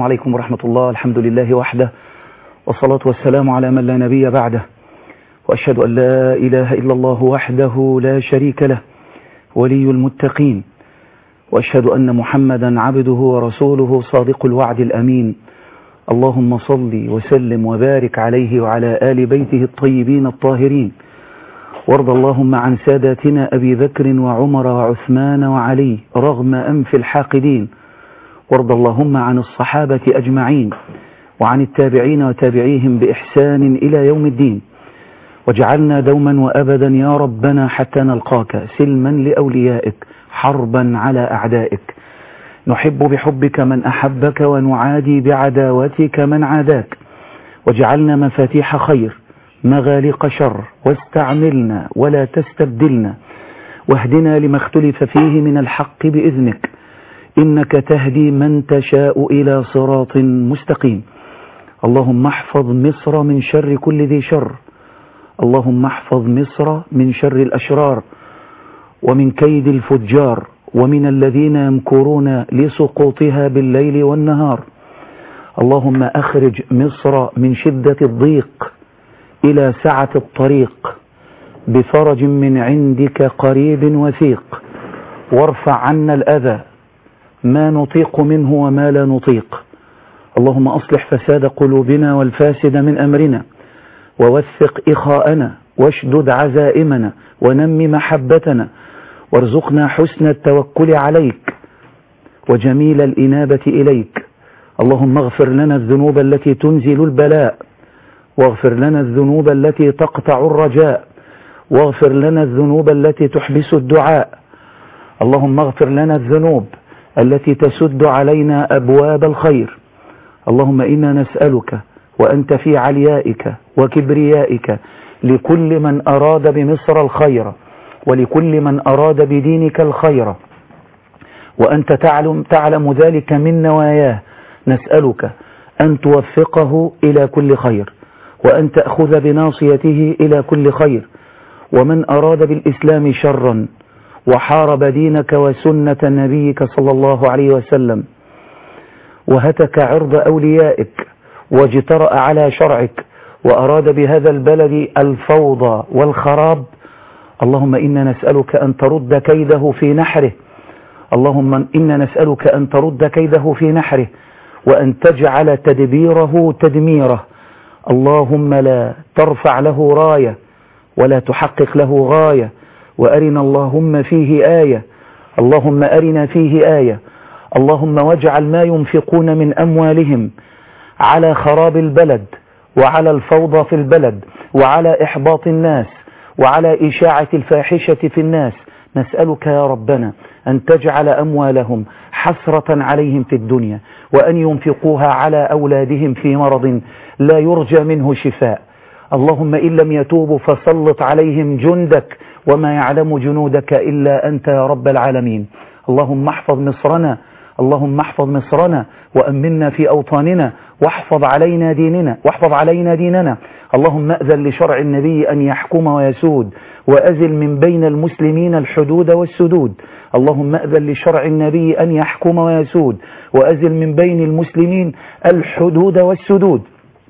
عليكم ورحمة الله الحمد لله وحده والصلاة والسلام على من لا نبي بعده وأشهد أن لا إله إلا الله وحده لا شريك له ولي المتقين وأشهد أن محمدا عبده ورسوله صادق الوعد الأمين اللهم صل وسلم وبارك عليه وعلى آل بيته الطيبين الطاهرين وارض اللهم عن ساداتنا أبي بكر وعمر وعثمان وعلي رغم أنف الحاقدين وارض اللهم عن الصحابة أجمعين وعن التابعين وتابعيهم بإحسان إلى يوم الدين واجعلنا دوما وأبدا يا ربنا حتى نلقاك سلما لأوليائك حربا على أعدائك نحب بحبك من أحبك ونعادي بعداوتك من عاداك واجعلنا مفاتيح خير مغالق شر واستعملنا ولا تستبدلنا واهدنا لما اختلف فيه من الحق بإذنك إنك تهدي من تشاء إلى صراط مستقيم اللهم احفظ مصر من شر كل ذي شر اللهم احفظ مصر من شر الأشرار ومن كيد الفجار ومن الذين يمكرون لسقوطها بالليل والنهار اللهم أخرج مصر من شدة الضيق إلى سعة الطريق بفرج من عندك قريب وثيق وارفع عنا الأذى ما نطيق منه وما لا نطيق اللهم أصلح فساد قلوبنا والفاسد من أمرنا ووثق إخاءنا واشدد عزائمنا ونم محبتنا وارزقنا حسن التوكل عليك وجميل الإنابة إليك اللهم اغفر لنا الذنوب التي تنزل البلاء واغفر لنا الذنوب التي تقطع الرجاء واغفر لنا الذنوب التي تحبس الدعاء اللهم اغفر لنا الذنوب التي تسد علينا أبواب الخير اللهم إنا نسألك وأنت في عليائك وكبريائك لكل من أراد بمصر الخير ولكل من أراد بدينك الخير وأنت تعلم, تعلم ذلك من نواياه نسألك أن توفقه إلى كل خير وأن تأخذ بناصيته إلى كل خير ومن أراد بالإسلام شرا وحارب دينك وسنة نبيك صلى الله عليه وسلم وهتك عرض أوليائك واجترأ على شرعك وأراد بهذا البلد الفوضى والخراب اللهم إنا نسألك أن ترد كيده في نحره اللهم إنا نسألك أن ترد كيده في نحره وأن تجعل تدبيره تدميره اللهم لا ترفع له راية ولا تحقق له غاية وأرنا اللهم فيه آية اللهم أرنا فيه آية اللهم واجعل ما ينفقون من أموالهم على خراب البلد وعلى الفوضى في البلد وعلى إحباط الناس وعلى إشاعة الفاحشة في الناس نسألك يا ربنا أن تجعل أموالهم حسرة عليهم في الدنيا وأن ينفقوها على أولادهم في مرض لا يرجى منه شفاء اللهم إن لم يتوبوا فسلط عليهم جندك وما يعلم جنودك إلا أنت يا رب العالمين اللهم احفظ مصرنا اللهم احفظ مصرنا وأمنا في أوطاننا واحفظ علينا ديننا واحفظ علينا ديننا اللهم أذن لشرع النبي أن يحكم ويسود وأزل من بين المسلمين الحدود والسدود اللهم أذن لشرع النبي أن يحكم ويسود وأزل من بين المسلمين الحدود والسدود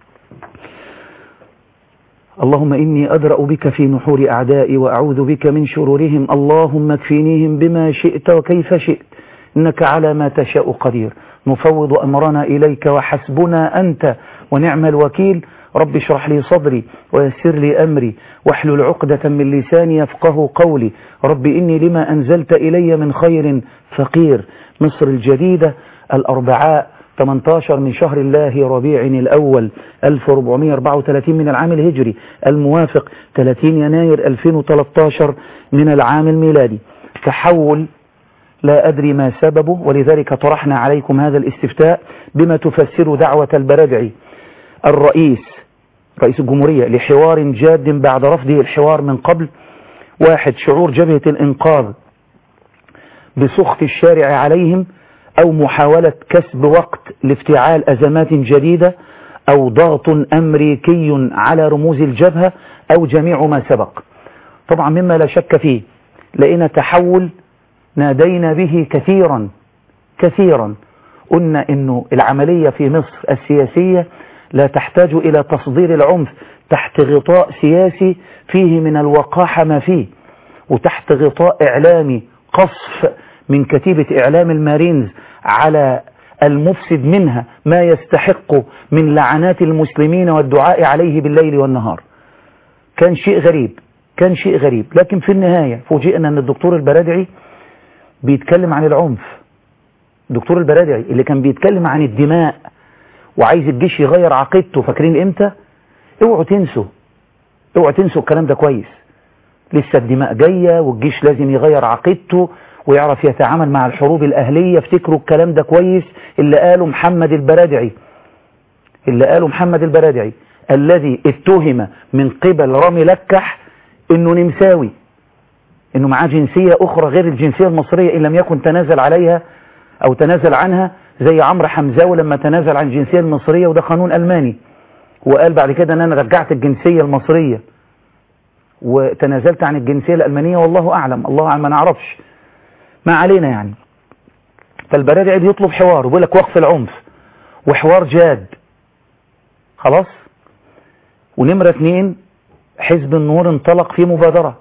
اللهم إني أدرأ بك في نحور أعدائي وأعوذ بك من شرورهم اللهم اكفينيهم بما شئت وكيف شئت إنك على ما تشاء قدير نفوض أمرنا إليك وحسبنا أنت ونعم الوكيل رب اشرح لي صدري ويسر لي أمري واحلل عقدة من لساني يفقه قولي رب إني لما أنزلت إلي من خير فقير مصر الجديدة الأربعاء 18 من شهر الله ربيع الأول 1434 من العام الهجري الموافق 30 يناير 2013 من العام الميلادي تحول لا أدري ما سببه ولذلك طرحنا عليكم هذا الاستفتاء بما تفسر دعوة البرادعي الرئيس رئيس الجمهورية لحوار جاد بعد رفضه الحوار من قبل واحد شعور جبهة الإنقاذ بسخط الشارع عليهم أو محاولة كسب وقت لافتعال أزمات جديدة أو ضغط أمريكي على رموز الجبهة أو جميع ما سبق طبعا مما لا شك فيه لقينا تحول نادينا به كثيرا كثيرا قلنا انه العملية في مصر السياسية لا تحتاج الى تصدير العنف تحت غطاء سياسي فيه من الوقاحة ما فيه وتحت غطاء اعلامي قصف من كتيبة اعلام المارينز على المفسد منها ما يستحق من لعنات المسلمين والدعاء عليه بالليل والنهار كان شيء غريب كان شيء غريب لكن في النهاية فوجئنا ان الدكتور البرادعي بيتكلم عن العنف الدكتور البرادعي اللي كان بيتكلم عن الدماء وعايز الجيش يغير عقيدته فاكرين امتى اوعوا تنسوا اوعوا تنسوا الكلام ده كويس لسه الدماء جاية والجيش لازم يغير عقيدته ويعرف يتعامل مع الحروب الأهلية افتكروا الكلام ده كويس اللي قاله محمد البرادعي اللي قاله محمد البرادعي الذي اتهم من قبل رامي لكح انه نمساوي انه معاه جنسية اخرى غير الجنسية المصرية ان لم يكن تنازل عليها او تنازل عنها زي عمرو حمزاوي لما تنازل عن الجنسية المصرية وده قانون الماني وقال بعد كده ان انا رجعت الجنسية المصرية وتنازلت عن الجنسية الالمانية والله اعلم الله اعلم ما نعرفش ما علينا يعني فالبرادعي بيطلب حوار وبيقول لك وقف العنف وحوار جاد خلاص ونمرة اتنين حزب النور انطلق في مبادرة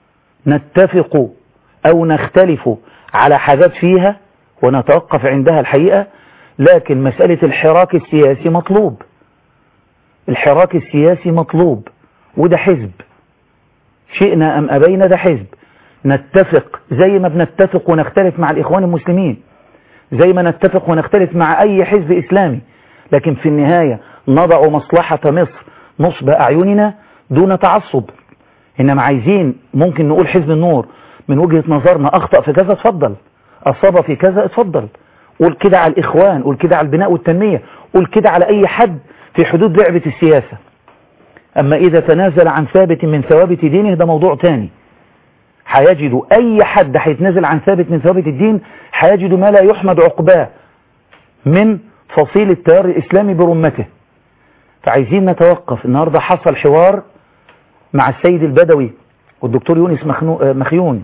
نتفق او نختلف على حاجات فيها ونتوقف عندها الحقيقة لكن مسألة الحراك السياسي مطلوب الحراك السياسي مطلوب وده حزب شئنا أم أبينا ده حزب نتفق زي ما بنتفق ونختلف مع الإخوان المسلمين زي ما نتفق ونختلف مع أي حزب إسلامي لكن في النهاية نضع مصلحة مصر نصب أعيننا دون تعصب إنما عايزين ممكن نقول حزب النور من وجهة نظرنا أخطأ في كذا اتفضل أصاب في كذا اتفضل قول كده على الإخوان قول كده على البناء والتنمية قول كده على أي حد في حدود لعبة السياسة أما إذا تنازل عن ثابت من ثوابت دينه ده موضوع تاني هيجدوا أي حد هيتنازل عن ثابت من ثوابت الدين هيجدوا ما لا يحمد عقباه من فصيل التيار الإسلامي برمته فعايزين نتوقف النهاردة حصل حوار مع السيد البدوي والدكتور يونس مخيون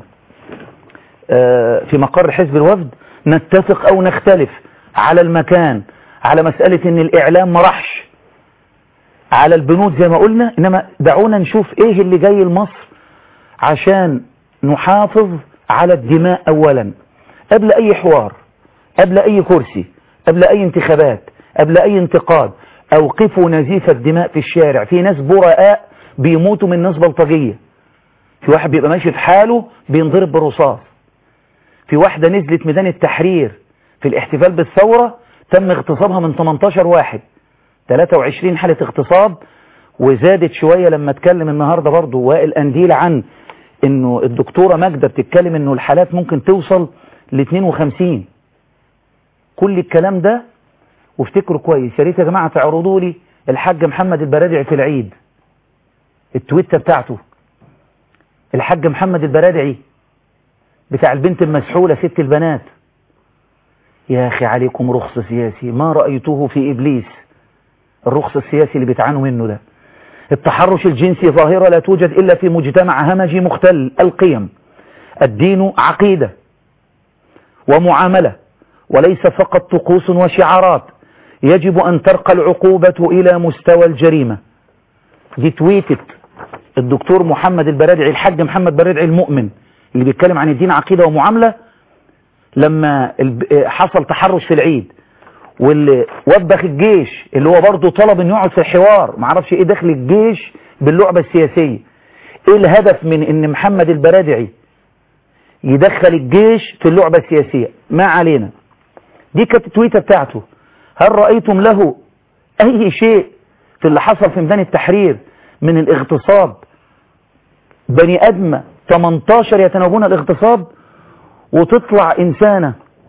في مقر حزب الوفد نتفق أو نختلف على المكان على مسألة ان الإعلام ما راحش على البنود زي ما قلنا إنما دعونا نشوف إيه اللي جاي لمصر عشان نحافظ على الدماء أولا قبل أي حوار قبل أي كرسي قبل أي انتخابات قبل أي انتقاد أوقفوا نزيف الدماء في الشارع في ناس براء بيموتوا من ناس بلطجية في واحد بيبقى ماشي في حاله بينضرب بالرصاص في واحدة نزلت ميدان التحرير في الاحتفال بالثورة تم اغتصابها من 18 واحد 23 حالة اغتصاب وزادت شوية لما اتكلم النهاردة برضو وائل أنديل عن انه الدكتورة ماجدة بتتكلم انه الحالات ممكن توصل ل 52 كل الكلام ده وافتكروا كويس يا ريت يا جماعة تعرضوا لي الحاج محمد البرادعي في العيد التويتة بتاعته الحاج محمد البرادعي بتاع البنت المسحولة ست البنات يا أخي عليكم رخص سياسي ما رأيته في إبليس الرخص السياسي اللي بيتعانوا منه ده التحرش الجنسي ظاهرة لا توجد إلا في مجتمع همجي مختل القيم الدين عقيدة ومعاملة وليس فقط طقوس وشعارات يجب أن ترقى العقوبة إلى مستوى الجريمة دي تويتت الدكتور محمد البرادعي الحاج محمد برادعي المؤمن اللي بيتكلم عن الدين عقيدة ومعاملة لما حصل تحرش في العيد واللي وبخ الجيش اللي هو برضه طلب انه يقعد في الحوار معرفش ايه دخل الجيش باللعبة السياسية ايه الهدف من ان محمد البرادعي يدخل الجيش في اللعبة السياسية ما علينا دي كانت التويتة بتاعته هل رأيتم له اي شيء في اللي حصل في ميدان التحرير من الاغتصاب بني ادم 18 يتناوبون الاغتصاب وتطلع انسانة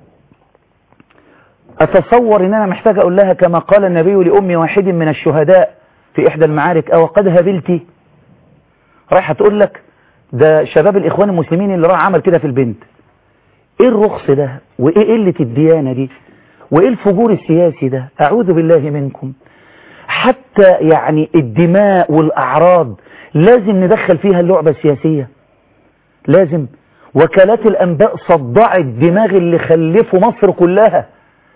اتصور ان انا محتاج اقول لها كما قال النبي لام واحد من الشهداء في احدى المعارك او قد هبلتي رايحه تقول لك ده شباب الاخوان المسلمين اللي راح عمل كده في البنت ايه الرخص ده وايه قلة الديانة دي وايه الفجور السياسي ده اعوذ بالله منكم حتى يعني الدماء والاعراض لازم ندخل فيها اللعبة السياسية لازم وكالات الانباء صدعت دماغ اللي خلفوا مصر كلها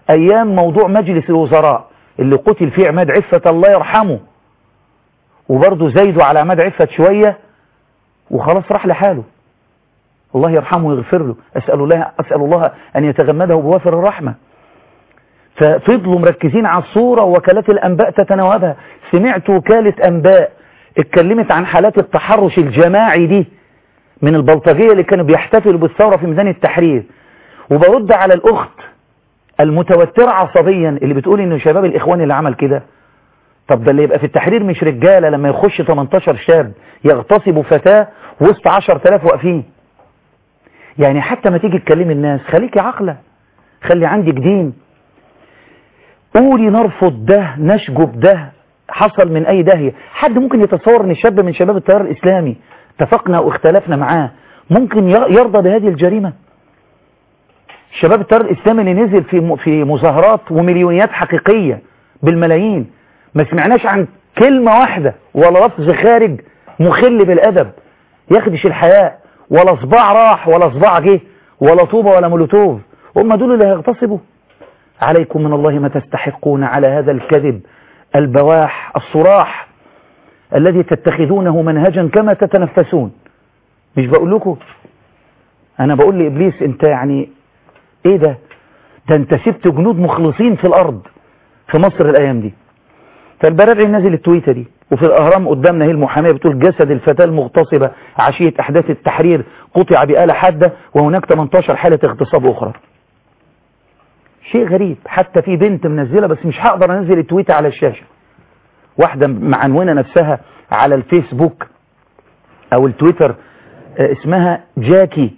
أيام موضوع مجلس الوزراء اللي قتل فيه عماد عفة الله يرحمه وبرضه زايدوا على عماد عفة شوية وخلاص راح لحاله الله يرحمه ويغفر له أسأل الله, أسأل الله أن يتغمده بوافر الرحمة ففضلوا مركزين على الصورة ووكالات الأنباء تتناوبها سمعت وكالة أنباء اتكلمت عن حالات التحرش الجماعي دي من البلطجية اللي كانوا بيحتفلوا بالثورة في ميدان التحرير وبرد على الأخت المتوترة عصبيا اللي بتقول إنه شباب الإخوان اللي عمل كده طب ده اللي يبقى في التحرير مش رجالة لما يخش 18 شاب يغتصبوا فتاة وسط 10000 واقفين يعني حتى ما تيجي تكلمي الناس خليكي عقلة خلي عندك دين قولي نرفض ده نشجب ده حصل من اي داهية حد ممكن يتصور ان شاب من شباب التيار الاسلامي اتفقنا واختلفنا معاه ممكن يرضى بهذه الجريمة شباب التيار الاسلامي اللي نزل في في مظاهرات ومليونيات حقيقية بالملايين ما سمعناش عن كلمة واحدة ولا لفظ خارج مخل بالادب يخدش الحياء ولا صباع راح ولا صباع جه ولا طوبة ولا مولوتوف هم دول اللي هيغتصبوا عليكم من الله ما تستحقون على هذا الكذب البواح الصراح الذي تتخذونه منهجا كما تتنفسون مش بقول لكم انا بقول لابليس انت يعني ايه ده ده انت سبت جنود مخلصين في الارض في مصر الايام دي فالبرادعي نازل التويته دي وفي الاهرام قدامنا هي المحاميه بتقول جسد الفتاه المغتصبه عشيه احداث التحرير قطع بآلة حاده وهناك 18 حاله اغتصاب اخرى شيء غريب حتى في بنت منزلة بس مش هقدر انزل التويتة على الشاشة واحدة معنونة نفسها على الفيسبوك او التويتر اسمها جاكي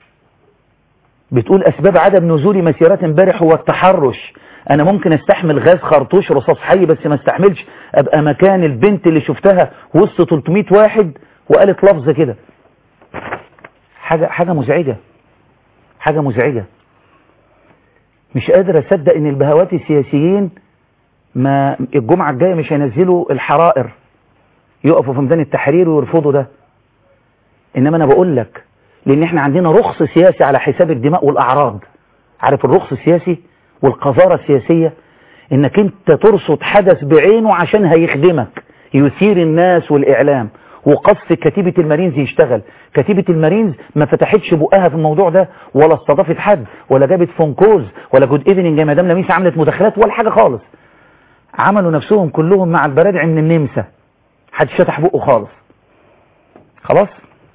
بتقول اسباب عدم نزولي مسيرات امبارح هو التحرش انا ممكن استحمل غاز خرطوش رصاص حي بس ما استحملش ابقى مكان البنت اللي شفتها وسط 300 واحد وقالت لفظ كده حاجة حاجة مزعجة حاجة مزعجة مش قادر اصدق ان البهوات السياسيين ما الجمعة الجاية مش هينزلوا الحرائر يقفوا في ميدان التحرير ويرفضوا ده انما انا بقول لك لان احنا عندنا رخص سياسي على حساب الدماء والاعراض عارف الرخص السياسي والقذارة السياسية انك انت ترصد حدث بعينه عشان هيخدمك يثير الناس والاعلام وقصف كتيبة المارينز يشتغل كتيبة المارينز ما فتحتش بقها في الموضوع ده ولا استضافت حد ولا جابت فون كولز ولا جود ايفنينج يا مدام لميس عملت مداخلات ولا حاجة خالص عملوا نفسهم كلهم مع البرادع من النمسا حد فتح بقه خالص خلاص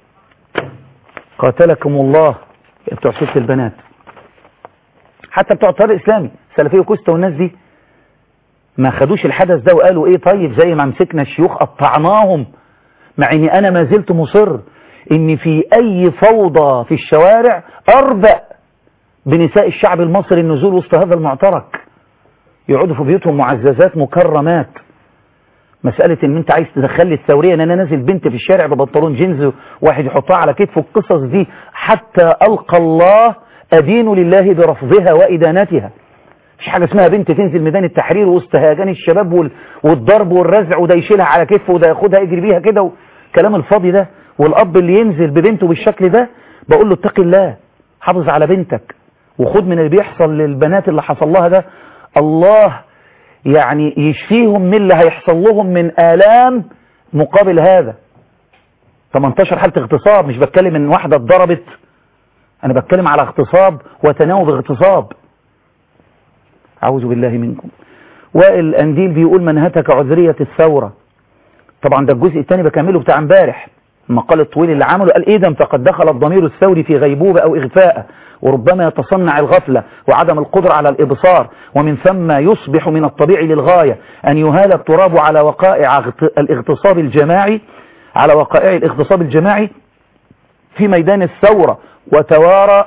قاتلكم الله بتوع سورة البنات حتى بتوع الطريق الاسلامي سلفيه وكوستا والناس دي ما خدوش الحدث ده وقالوا ايه طيب زي ما مسكنا الشيوخ قطعناهم مع اني انا ما زلت مصر ان في اي فوضى في الشوارع اربع بنساء الشعب المصري النزول وسط هذا المعترك يقعدوا في بيوتهم معززات مكرمات مسألة ان انت عايز تدخلي الثورية ان انا نازل بنت في الشارع ببنطلون جينز واحد يحطها على كتفه القصص دي حتى القى الله ادين لله برفضها وادانتها مش حاجة اسمها بنت تنزل ميدان التحرير وسط هيجان الشباب وال... والضرب والرزع وده يشيلها على كتفه وده ياخدها يجري بيها كده والكلام الفاضي ده والاب اللي ينزل ببنته بالشكل ده بقول له اتقي الله حافظ على بنتك وخد من اللي بيحصل للبنات اللي حصل لها ده الله يعني يشفيهم من اللي هيحصل لهم من آلام مقابل هذا 18 حالة اغتصاب مش بتكلم ان واحدة اتضربت انا بتكلم على اغتصاب وتناوب اغتصاب أعوذ بالله منكم وائل أنديل بيقول من هتك عذرية الثورة طبعا ده الجزء الثاني بكمله بتاع امبارح المقال الطويل اللي عمله قال إذا فقد دخل الضمير الثوري في غيبوبة أو إغفاء وربما يتصنع الغفلة وعدم القدرة على الإبصار ومن ثم يصبح من الطبيعي للغاية أن يهال التراب على وقائع الاغتصاب الجماعي على وقائع الاغتصاب الجماعي في ميدان الثورة وتوارى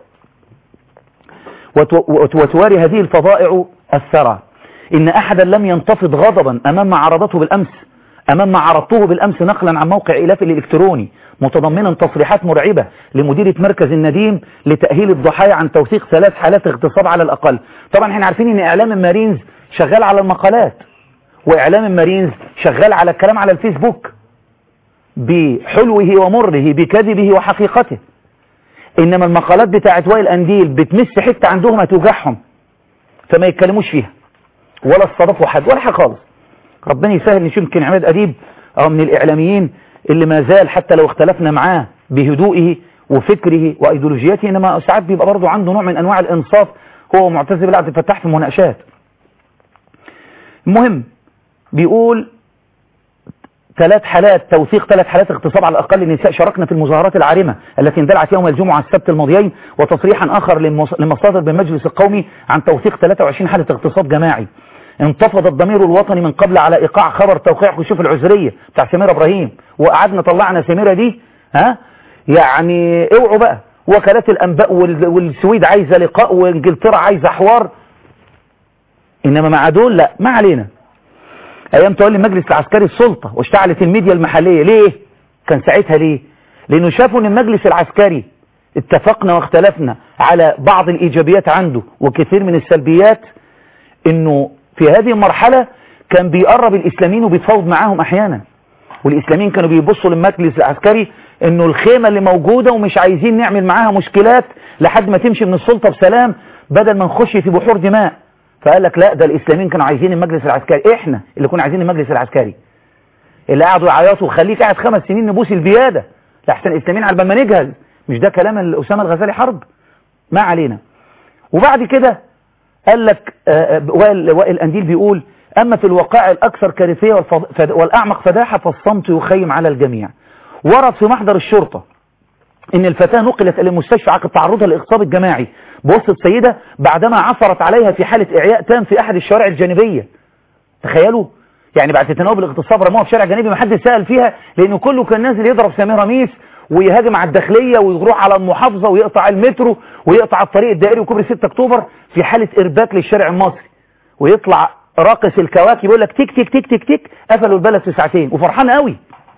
وتواري هذه الفظائع الثرى إن أحدا لم ينتفض غضبا أمام ما عرضته بالأمس أمام ما عرضته بالأمس نقلا عن موقع إلاف الإلكتروني متضمنا تصريحات مرعبة لمديرة مركز النديم لتأهيل الضحايا عن توثيق ثلاث حالات اغتصاب على الأقل طبعا احنا عارفين ان إعلام المارينز شغال على المقالات وإعلام المارينز شغال على الكلام على الفيسبوك بحلوه ومره بكذبه وحقيقته إنما المقالات بتاعت وائل أنديل بتمس حتة عندهم هتوجعهم فما يتكلموش فيها ولا استضافوا حد ولا حاجه خالص ربنا يسهل نشوف يمكن عماد اديب او من الاعلاميين اللي ما زال حتى لو اختلفنا معاه بهدوئه وفكره وايديولوجيته انما ساعات بيبقى برضه عنده نوع من انواع الانصاف هو معتز بالعبد الفتاح في المناقشات المهم بيقول ثلاث حالات توثيق ثلاث حالات اغتصاب على الأقل النساء شاركنا في المظاهرات العارمة التي اندلعت يوم الجمعة السبت الماضيين وتصريحا آخر لمصادر بالمجلس القومي عن توثيق 23 حالة اغتصاب جماعي انتفض الضمير الوطني من قبل على إيقاع خبر توقيع كشوف العذرية بتاع سميرة إبراهيم وقعدنا طلعنا سميرة دي ها يعني اوعوا بقى وكالات الأنباء والسويد عايزة لقاء وانجلترا عايزة حوار إنما مع دول لا ما علينا ايام تولي المجلس العسكري السلطة واشتعلت الميديا المحلية ليه كان ساعتها ليه لانه شافوا ان المجلس العسكري اتفقنا واختلفنا على بعض الايجابيات عنده وكثير من السلبيات انه في هذه المرحلة كان بيقرب الاسلاميين وبيتفاوض معاهم احيانا والاسلاميين كانوا بيبصوا للمجلس العسكري انه الخيمة اللي موجودة ومش عايزين نعمل معاها مشكلات لحد ما تمشي من السلطة بسلام بدل ما نخش في بحور دماء فقال لك لا ده الاسلاميين كانوا عايزين المجلس العسكري احنا اللي كنا عايزين المجلس العسكري اللي قعدوا يعيطوا خليك قاعد خمس سنين نبوس البيادة لحسن الاسلاميين على بال ما نجهز مش ده كلام اسامه الغزالي حرب ما علينا وبعد كده قال لك وائل, وائل انديل بيقول اما في الوقائع الاكثر كارثيه والاعمق فداحه فالصمت يخيم على الجميع ورد في محضر الشرطه ان الفتاة نقلت الى المستشفى عقب تعرضها لاغتصاب الجماعي بوسط سيدة بعدما عثرت عليها في حالة اعياء تام في احد الشوارع الجانبية تخيلوا يعني بعد تتناوب الاغتصاب رموها في شارع جانبي ما حد سأل فيها لانه كله كان نازل يضرب سمير رميس ويهاجم على الداخلية ويروح على المحافظة ويقطع المترو ويقطع الطريق الدائري وكوبري 6 اكتوبر في حالة ارباك للشارع المصري ويطلع راقص الكواكب يقول لك تيك تيك تيك تيك تيك قفلوا البلد في ساعتين وفرحان قوي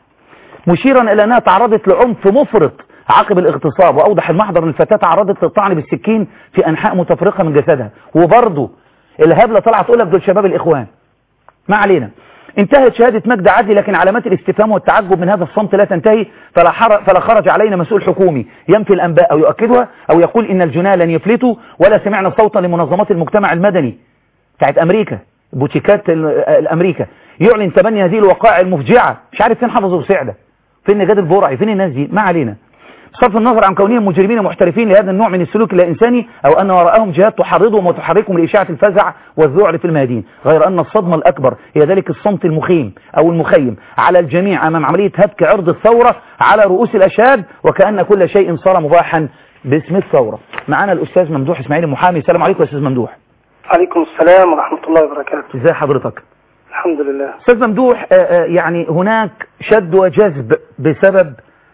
مشيرا الى انها تعرضت لعنف مفرط عقب الاغتصاب واوضح المحضر ان الفتاة تعرضت للطعن بالسكين في انحاء متفرقة من جسدها وبرضه الهبلة طلعت تقول لك دول شباب الاخوان ما علينا انتهت شهادة مجد عدلي لكن علامات الاستفهام والتعجب من هذا الصمت لا تنتهي فلا, فلا خرج علينا مسؤول حكومي ينفي الانباء او يؤكدها او يقول ان الجناه لن يفلتوا ولا سمعنا صوتا لمنظمات المجتمع المدني بتاعت امريكا بوتيكات الامريكا يعلن تبني هذه الوقائع المفجعة مش عارف فين حافظ وسعدة فين نجاد البرعي فين الناس دي ما علينا بصرف النظر عن كونهم مجرمين محترفين لهذا النوع من السلوك اللا إنساني أو أن وراءهم جهات تحرضهم وتحركهم لإشاعة الفزع والذعر في الميادين غير أن الصدمة الأكبر هي ذلك الصمت المخيم أو المخيم على الجميع أمام عملية هتك عرض الثورة على رؤوس الأشهاد وكأن كل شيء صار مباحا باسم الثورة معنا الأستاذ ممدوح إسماعيل المحامي السلام عليكم يا أستاذ ممدوح عليكم السلام ورحمة الله وبركاته ازي حضرتك الحمد لله أستاذ ممدوح يعني هناك شد وجذب بسبب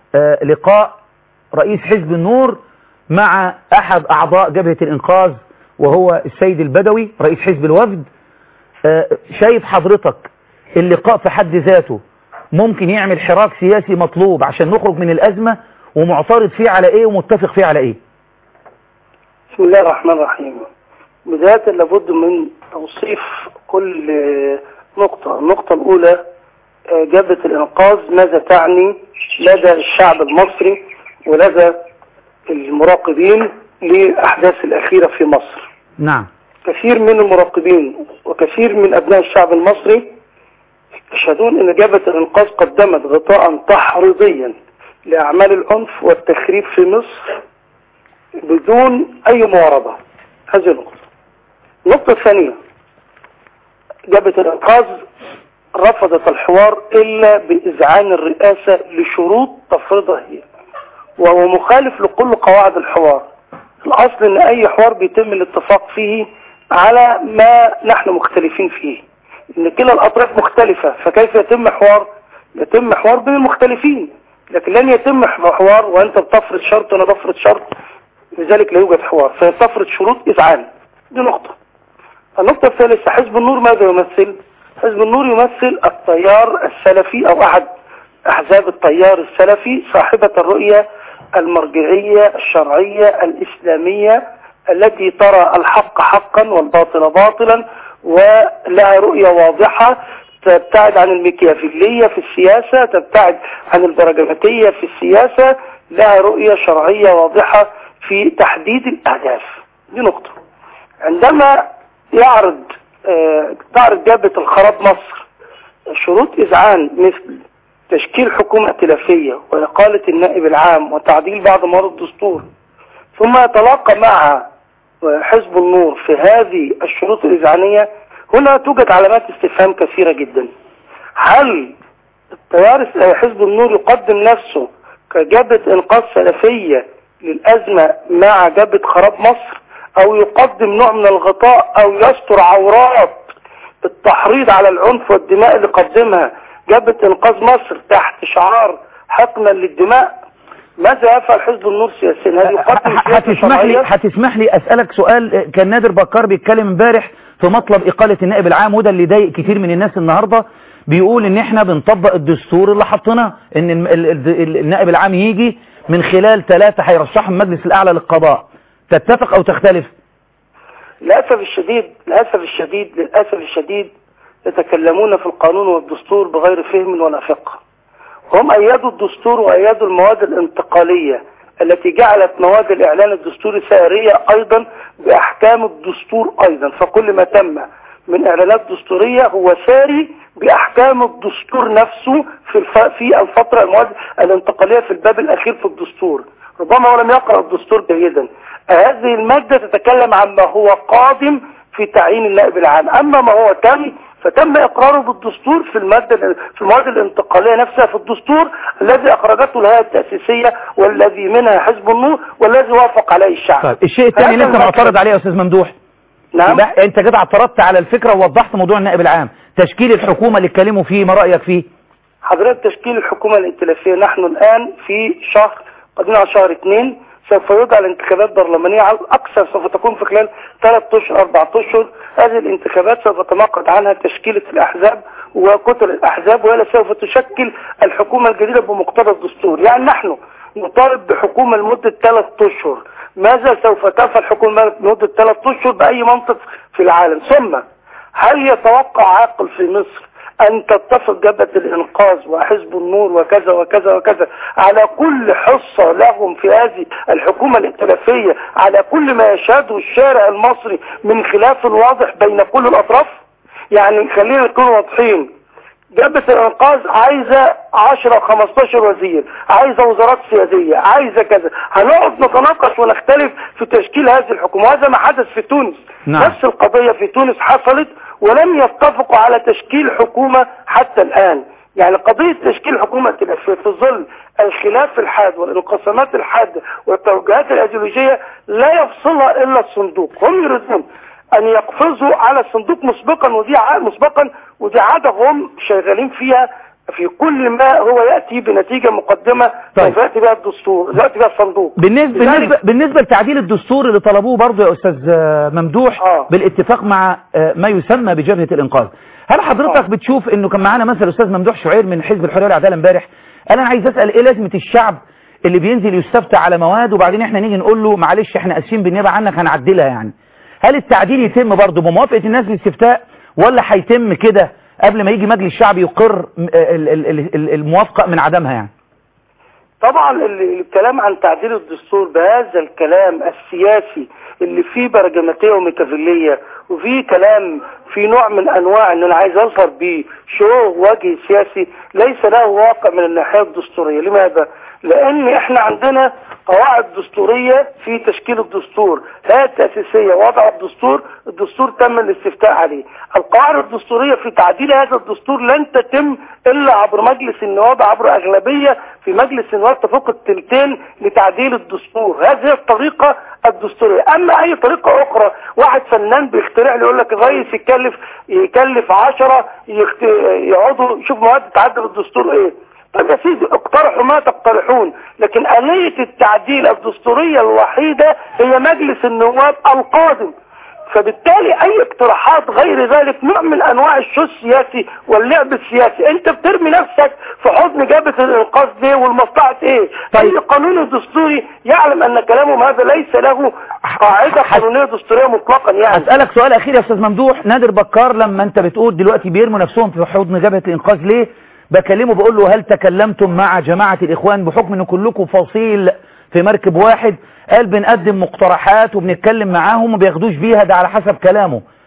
لقاء رئيس حزب النور مع أحد أعضاء جبهة الإنقاذ وهو السيد البدوي رئيس حزب الوفد شايف حضرتك اللقاء في حد ذاته ممكن يعمل حراك سياسي مطلوب عشان نخرج من الأزمة ومعترض فيه على إيه ومتفق فيه على إيه بسم الله الرحمن الرحيم بداية لابد من توصيف كل نقطة النقطة الأولى جبهة الإنقاذ ماذا تعني لدى الشعب المصري ولدى المراقبين للأحداث الأخيرة في مصر نعم كثير من المراقبين وكثير من أبناء الشعب المصري يشهدون أن جبهة الإنقاذ قدمت غطاء تحريضيا لأعمال العنف والتخريب في مصر بدون أي معارضة هذه النقطة النقطة الثانية جبهة الإنقاذ رفضت الحوار إلا بإذعان الرئاسة لشروط تفرضها هي وهو مخالف لكل قواعد الحوار الأصل أن أي حوار بيتم الاتفاق فيه على ما نحن مختلفين فيه إن كلا الأطراف مختلفة فكيف يتم حوار يتم حوار بين المختلفين لكن لن يتم حوار وأنت بتفرض شرط وأنا بفرض شرط لذلك لا يوجد حوار فيتفرض شروط إذعان دي نقطة النقطة الثالثة حزب النور ماذا يمثل حزب النور يمثل التيار السلفي أو أحد أحزاب التيار السلفي صاحبة الرؤية المرجعية الشرعية الإسلامية التي ترى الحق حقا والباطل باطلا ولها رؤية واضحة تبتعد عن الميكيافيلية في السياسة تبتعد عن البرجماتية في السياسة لها رؤية شرعية واضحة في تحديد الأهداف دي نقطة عندما يعرض آه، تعرض جبهة الخراب مصر شروط إذعان مثل تشكيل حكومة ائتلافية وإقالة النائب العام وتعديل بعض مواد الدستور ثم يتلاقى مع حزب النور في هذه الشروط الإذعانية هنا توجد علامات استفهام كثيرة جدا هل التيار حزب النور يقدم نفسه كجبهة إنقاذ سلفية للأزمة مع جبهة خراب مصر أو يقدم نوع من الغطاء أو يستر عورات التحريض على العنف والدماء اللي قدمها جبهة إنقاذ مصر تحت شعار حقنا للدماء ماذا يفعل حزب النور سياسيا هل يقدم سياسة هتسمح لي شرعية؟ هتسمح لي اسالك سؤال كان نادر بكار بيتكلم امبارح في مطلب اقاله النائب العام وده اللي ضايق كتير من الناس النهارده بيقول ان احنا بنطبق الدستور اللي حطيناه ان الم- ال- ال- النائب العام يجي من خلال ثلاثه هيرشحهم المجلس الاعلى للقضاء تتفق او تختلف للأسف الشديد للأسف الشديد للأسف الشديد يتكلمون في القانون والدستور بغير فهم ولا فقه هم أيدوا الدستور وأيدوا المواد الانتقالية التي جعلت مواد الإعلان الدستوري سارية أيضا بأحكام الدستور أيضا فكل ما تم من إعلانات دستورية هو ساري بأحكام الدستور نفسه في الف... في الفترة المواد الانتقالية في الباب الأخير في الدستور ربما هو لم يقرأ الدستور جيدا هذه المادة تتكلم عن ما هو قادم في تعيين النائب العام أما ما هو تم فتم إقراره بالدستور في المادة في المواد الانتقالية نفسها في الدستور الذي أخرجته الهيئة التأسيسية والذي منها حزب النور والذي وافق عليه الشعب طيب الشيء الثاني اللي هذا انت معترض المكتب. عليه يا استاذ ممدوح نعم يبقى انت كده اعترضت على الفكره ووضحت موضوع النائب العام تشكيل الحكومه اللي اتكلموا فيه ما رايك فيه حضرتك تشكيل الحكومة الائتلافية نحن الآن في شهر قادمين على شهر اثنين سوف يدعى الانتخابات برلمانية على الأكثر سوف تكون في خلال ثلاثة أشهر أربعة أشهر هذه الانتخابات سوف تنعقد عنها تشكيلة الأحزاب وكتل الأحزاب وهي سوف تشكل الحكومة الجديدة بمقتضى الدستور يعني نحن نطالب بحكومة لمدة ثلاثة أشهر ماذا سوف تفعل حكومة لمدة ثلاثة أشهر بأي منطق في العالم ثم هل يتوقع عاقل في مصر أن تتفق جبهة الإنقاذ وحزب النور وكذا وكذا وكذا على كل حصة لهم في هذه الحكومة الائتلافية على كل ما يشهده الشارع المصري من خلاف واضح بين كل الأطراف يعني خلينا نكون واضحين جبهة الإنقاذ عايزة 10 15 وزير عايزة وزارات سيادية عايزة كذا هنقعد نتناقش ونختلف في تشكيل هذه الحكومة وهذا ما حدث في تونس نعم. نفس القضية في تونس حصلت ولم يتفقوا على تشكيل حكومة حتى الآن يعني قضية تشكيل حكومة ائتلافية في ظل الخلاف الحاد والانقسامات الحادة والتوجهات الأيديولوجية لا يفصلها إلا الصندوق هم يريدون أن يقفزوا على الصندوق مسبقا ودي ع- مسبقا ودي عادة هم شغالين فيها في كل ما هو يأتي بنتيجة مقدمة طيب. سوف يأتي بها الدستور يأتي بها الصندوق بالنسبة, لذلك- بالنسبة, بالنسبة لتعديل الدستور اللي طلبوه برضه يا أستاذ آه، ممدوح آه. بالاتفاق مع آه، ما يسمى بجبهة الإنقاذ هل حضرتك آه. بتشوف انه كان معانا مثلا أستاذ ممدوح شعير من حزب الحرية والعدالة امبارح انا عايز اسأل ايه لازمة الشعب اللي بينزل يستفتى على مواد وبعدين احنا نيجي نقول له معلش احنا اسفين بالنيابة عنك هنعدلها يعني هل التعديل يتم برضه بموافقة الناس للاستفتاء ولا هيتم كده قبل ما يجي مجلس الشعب يقر م- ال- ال- ال- ال- الموافقة من عدمها يعني طبعا ال- الكلام عن تعديل الدستور بهذا الكلام السياسي اللي فيه برجماتية وميكافيلية وفيه كلام في نوع من انواع ان انا عايز اظهر بيه شو وجه سياسي ليس له واقع من الناحية الدستورية لماذا؟ لان احنا عندنا قواعد دستورية في تشكيل الدستور هي التأسيسية وضع الدستور الدستور تم الاستفتاء عليه القواعد الدستورية في تعديل هذا الدستور لن تتم إلا عبر مجلس النواب عبر أغلبية في مجلس النواب تفوق التلتين لتعديل الدستور هذه الطريقة الدستورية أما أي طريقة أخرى واحد فنان بيخترع لي يقول لك الرئيس يكلف يكلف عشرة يخت... يقعدوا يشوف مواد تعدل الدستور إيه طيب يا سيدي اقترحوا ما تقترحون لكن آلية التعديل الدستورية الوحيدة هي مجلس النواب القادم فبالتالي اي اقتراحات غير ذلك نوع من انواع الشو السياسي واللعب السياسي انت بترمي نفسك في حضن جبهة الانقاذ دي والمصلحة ايه طيب. اي قانون دستوري يعلم ان كلامهم هذا ليس له قاعدة ح- قانونية دستورية مطلقا يعني هسألك سؤال أخير يا أستاذ ممدوح نادر بكار لما أنت بتقول دلوقتي بيرموا نفسهم في حضن جبهة الإنقاذ ليه بكلمه بقول له هل تكلمتم مع جماعة الإخوان بحكم أن كلكم فصيل في مركب واحد قال بنقدم مقترحات وبنتكلم معاهم وما بياخدوش بيها ده على حسب كلامه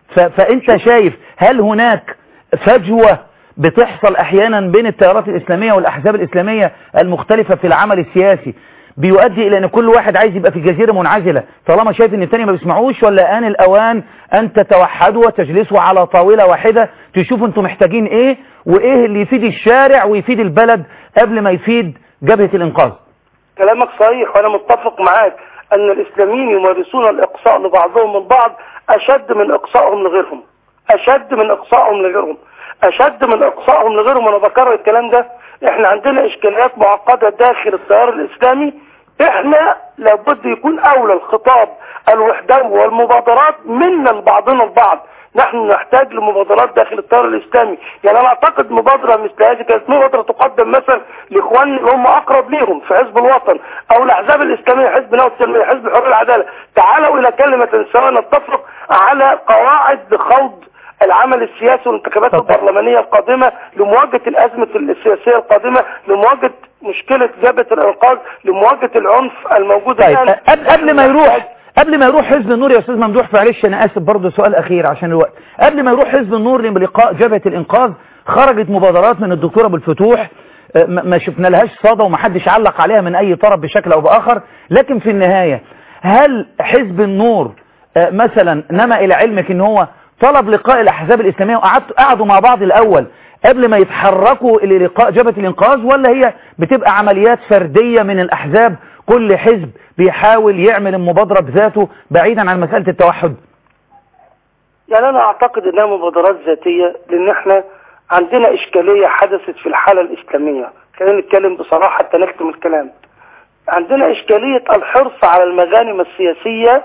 ف... فانت شايف هل هناك فجوة بتحصل احيانا بين التيارات الاسلامية والاحزاب الاسلامية المختلفة في العمل السياسي بيؤدي الى ان كل واحد عايز يبقى في جزيرة منعزلة طالما شايف ان التاني ما بيسمعوش ولا ان الاوان ان تتوحدوا وتجلسوا على طاولة واحدة تشوفوا انتم محتاجين ايه وايه اللي يفيد الشارع ويفيد البلد قبل ما يفيد جبهة الانقاذ كلامك صحيح وانا متفق معاك ان الاسلاميين يمارسون الاقصاء لبعضهم من بعض اشد من اقصائهم لغيرهم اشد من اقصائهم لغيرهم اشد من اقصائهم لغيرهم وانا بكرر الكلام ده احنا عندنا اشكاليات معقدة داخل التيار الاسلامي احنا لابد يكون اولى الخطاب الوحدوي والمبادرات منا لبعضنا البعض نحن نحتاج لمبادرات داخل التيار الاسلامي يعني انا اعتقد مبادره مثل هذه كانت مبادره تقدم مثلا لاخواننا اللي هم اقرب ليهم في حزب الوطن او الاحزاب الاسلاميه حزب نوى التنميه حزب الحريه والعداله تعالوا الى كلمه سواء نتفق على قواعد لخوض العمل السياسي والانتخابات البرلمانيه القادمه لمواجهه الازمه السياسيه القادمه لمواجهه مشكله جبهه الانقاذ لمواجهه العنف الموجود طيب الان قبل قبل ما يروح قبل ما يروح حزب النور يا استاذ ممدوح معلش انا اسف برضه سؤال اخير عشان الوقت قبل ما يروح حزب النور للقاء جبهه الانقاذ خرجت مبادرات من الدكتور ابو الفتوح آه، ما ما شفنا لهاش صدى وما حدش علق عليها من اي طرف بشكل او باخر لكن في النهايه هل حزب النور آه، مثلا نما الى علمك ان هو طلب لقاء الاحزاب الاسلاميه وقعدوا قعدوا مع بعض الاول قبل ما يتحركوا الى لقاء جبهه الانقاذ ولا هي بتبقى عمليات فرديه من الاحزاب كل حزب بيحاول يعمل المبادره بذاته بعيدا عن مساله التوحد يعني انا اعتقد انها مبادرات ذاتية لان احنا عندنا اشكالية حدثت في الحالة الاسلامية خلينا نتكلم بصراحة حتى نختم الكلام عندنا اشكالية الحرص على المغانم السياسية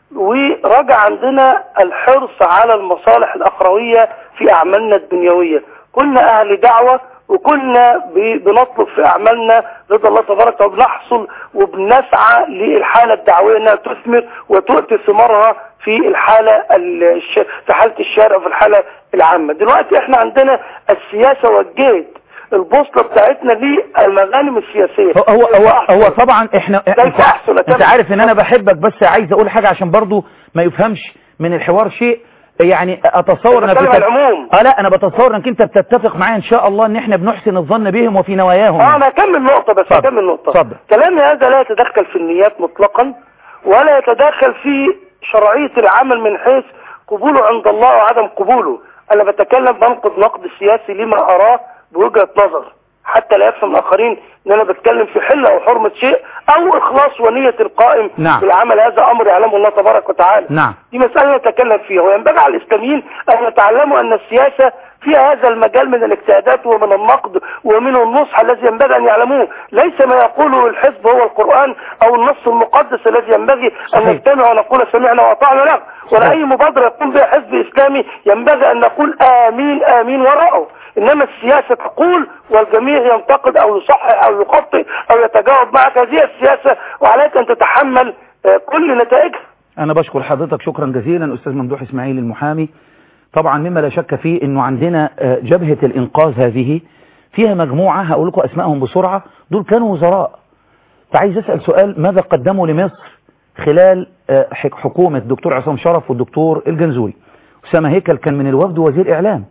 ورجع عندنا الحرص على المصالح الاخروية في اعمالنا الدنيوية كنا اهل دعوة وكنا ب- بنطلب في اعمالنا رضا الله تبارك وبنحصل وبنسعى للحالة الدعوية انها تثمر وتؤتي ثمارها في الحالة الش... في حالة الشارع وفي الحالة العامة دلوقتي احنا عندنا السياسة وجهت البوصلة بتاعتنا للمغانم السياسية هو هو هو, هو طبعا احنا كيف انت, أحسن انت أكمل؟ عارف ان انا بحبك بس عايز اقول حاجة عشان برضو ما يفهمش من الحوار شيء يعني اتصور أنا انك بتكلم بتت- عن العموم. اه لا انا بتصور انك انت بتتفق معايا ان شاء الله ان احنا بنحسن الظن بهم وفي نواياهم اه يعني. انا اكمل نقطة بس اتفضل. اكمل نقطة اتفضل. كلامي هذا لا يتدخل في النيات مطلقا ولا يتدخل في شرعية العمل من حيث قبوله عند الله وعدم قبوله انا بتكلم بنقد نقد سياسي لما اراه بوجهة نظر حتى لا يفهم الاخرين ان انا بتكلم في حل او حرمة شيء او اخلاص ونية القائم نعم. بالعمل هذا امر يعلمه الله تبارك وتعالى نعم دي مسألة نتكلم فيها وينبغي على الإسلاميين أن يتعلموا أن السياسة فيها هذا المجال من الاجتهادات ومن النقد ومن النصح الذي ينبغي أن يعلموه ليس ما يقوله الحزب هو القرآن أو النص المقدس الذي ينبغي أن صحيح. نجتمع ونقول سمعنا وأطعنا له ولا صحيح. أي مبادرة يقوم بها حزب إسلامي ينبغي أن نقول آمين آمين وراءه إنما السياسة تقول والجميع ينتقد أو يصحح أو يخطئ أو يتجاوب معك هذه السياسة وعليك أن تتحمل آه، كل نتائجها انا بشكر حضرتك شكرا جزيلا استاذ ممدوح اسماعيل المحامي طبعا مما لا شك فيه انه عندنا آه، جبهة الانقاذ هذه فيها مجموعة هقول لكم اسمائهم بسرعة دول كانوا وزراء فعايز اسأل سؤال ماذا قدموا لمصر خلال آه، حك- حكومة الدكتور عصام شرف والدكتور الجنزوري أسامة هيكل كان من الوفد وزير إعلام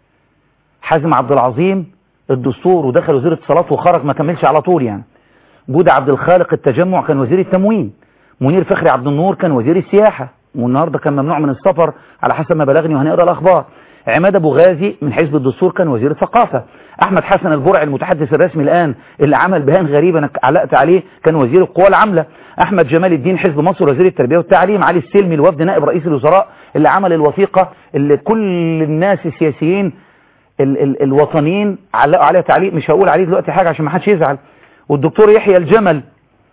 حازم عبد العظيم الدستور ودخل وزير اتصالات وخرج ما كملش على طول يعني جودة عبد الخالق التجمع كان وزير التموين منير فخري عبد النور كان وزير السياحة والنهاردة كان ممنوع من السفر على حسب ما بلغني وهنقرا الأخبار عماد أبو غازي من حزب الدستور كان وزير الثقافة أحمد حسن البرعي المتحدث الرسمي الآن اللي عمل بيان غريب أنا علقت عليه كان وزير القوى العاملة أحمد جمال الدين حزب مصر وزير التربية والتعليم علي السلمي الوفد نائب رئيس الوزراء اللي عمل الوثيقة اللي كل الناس السياسيين ال ال الوطنيين علقوا عليها تعليق مش هقول عليه دلوقتي حاجة عشان ما حدش يزعل والدكتور يحيى الجمل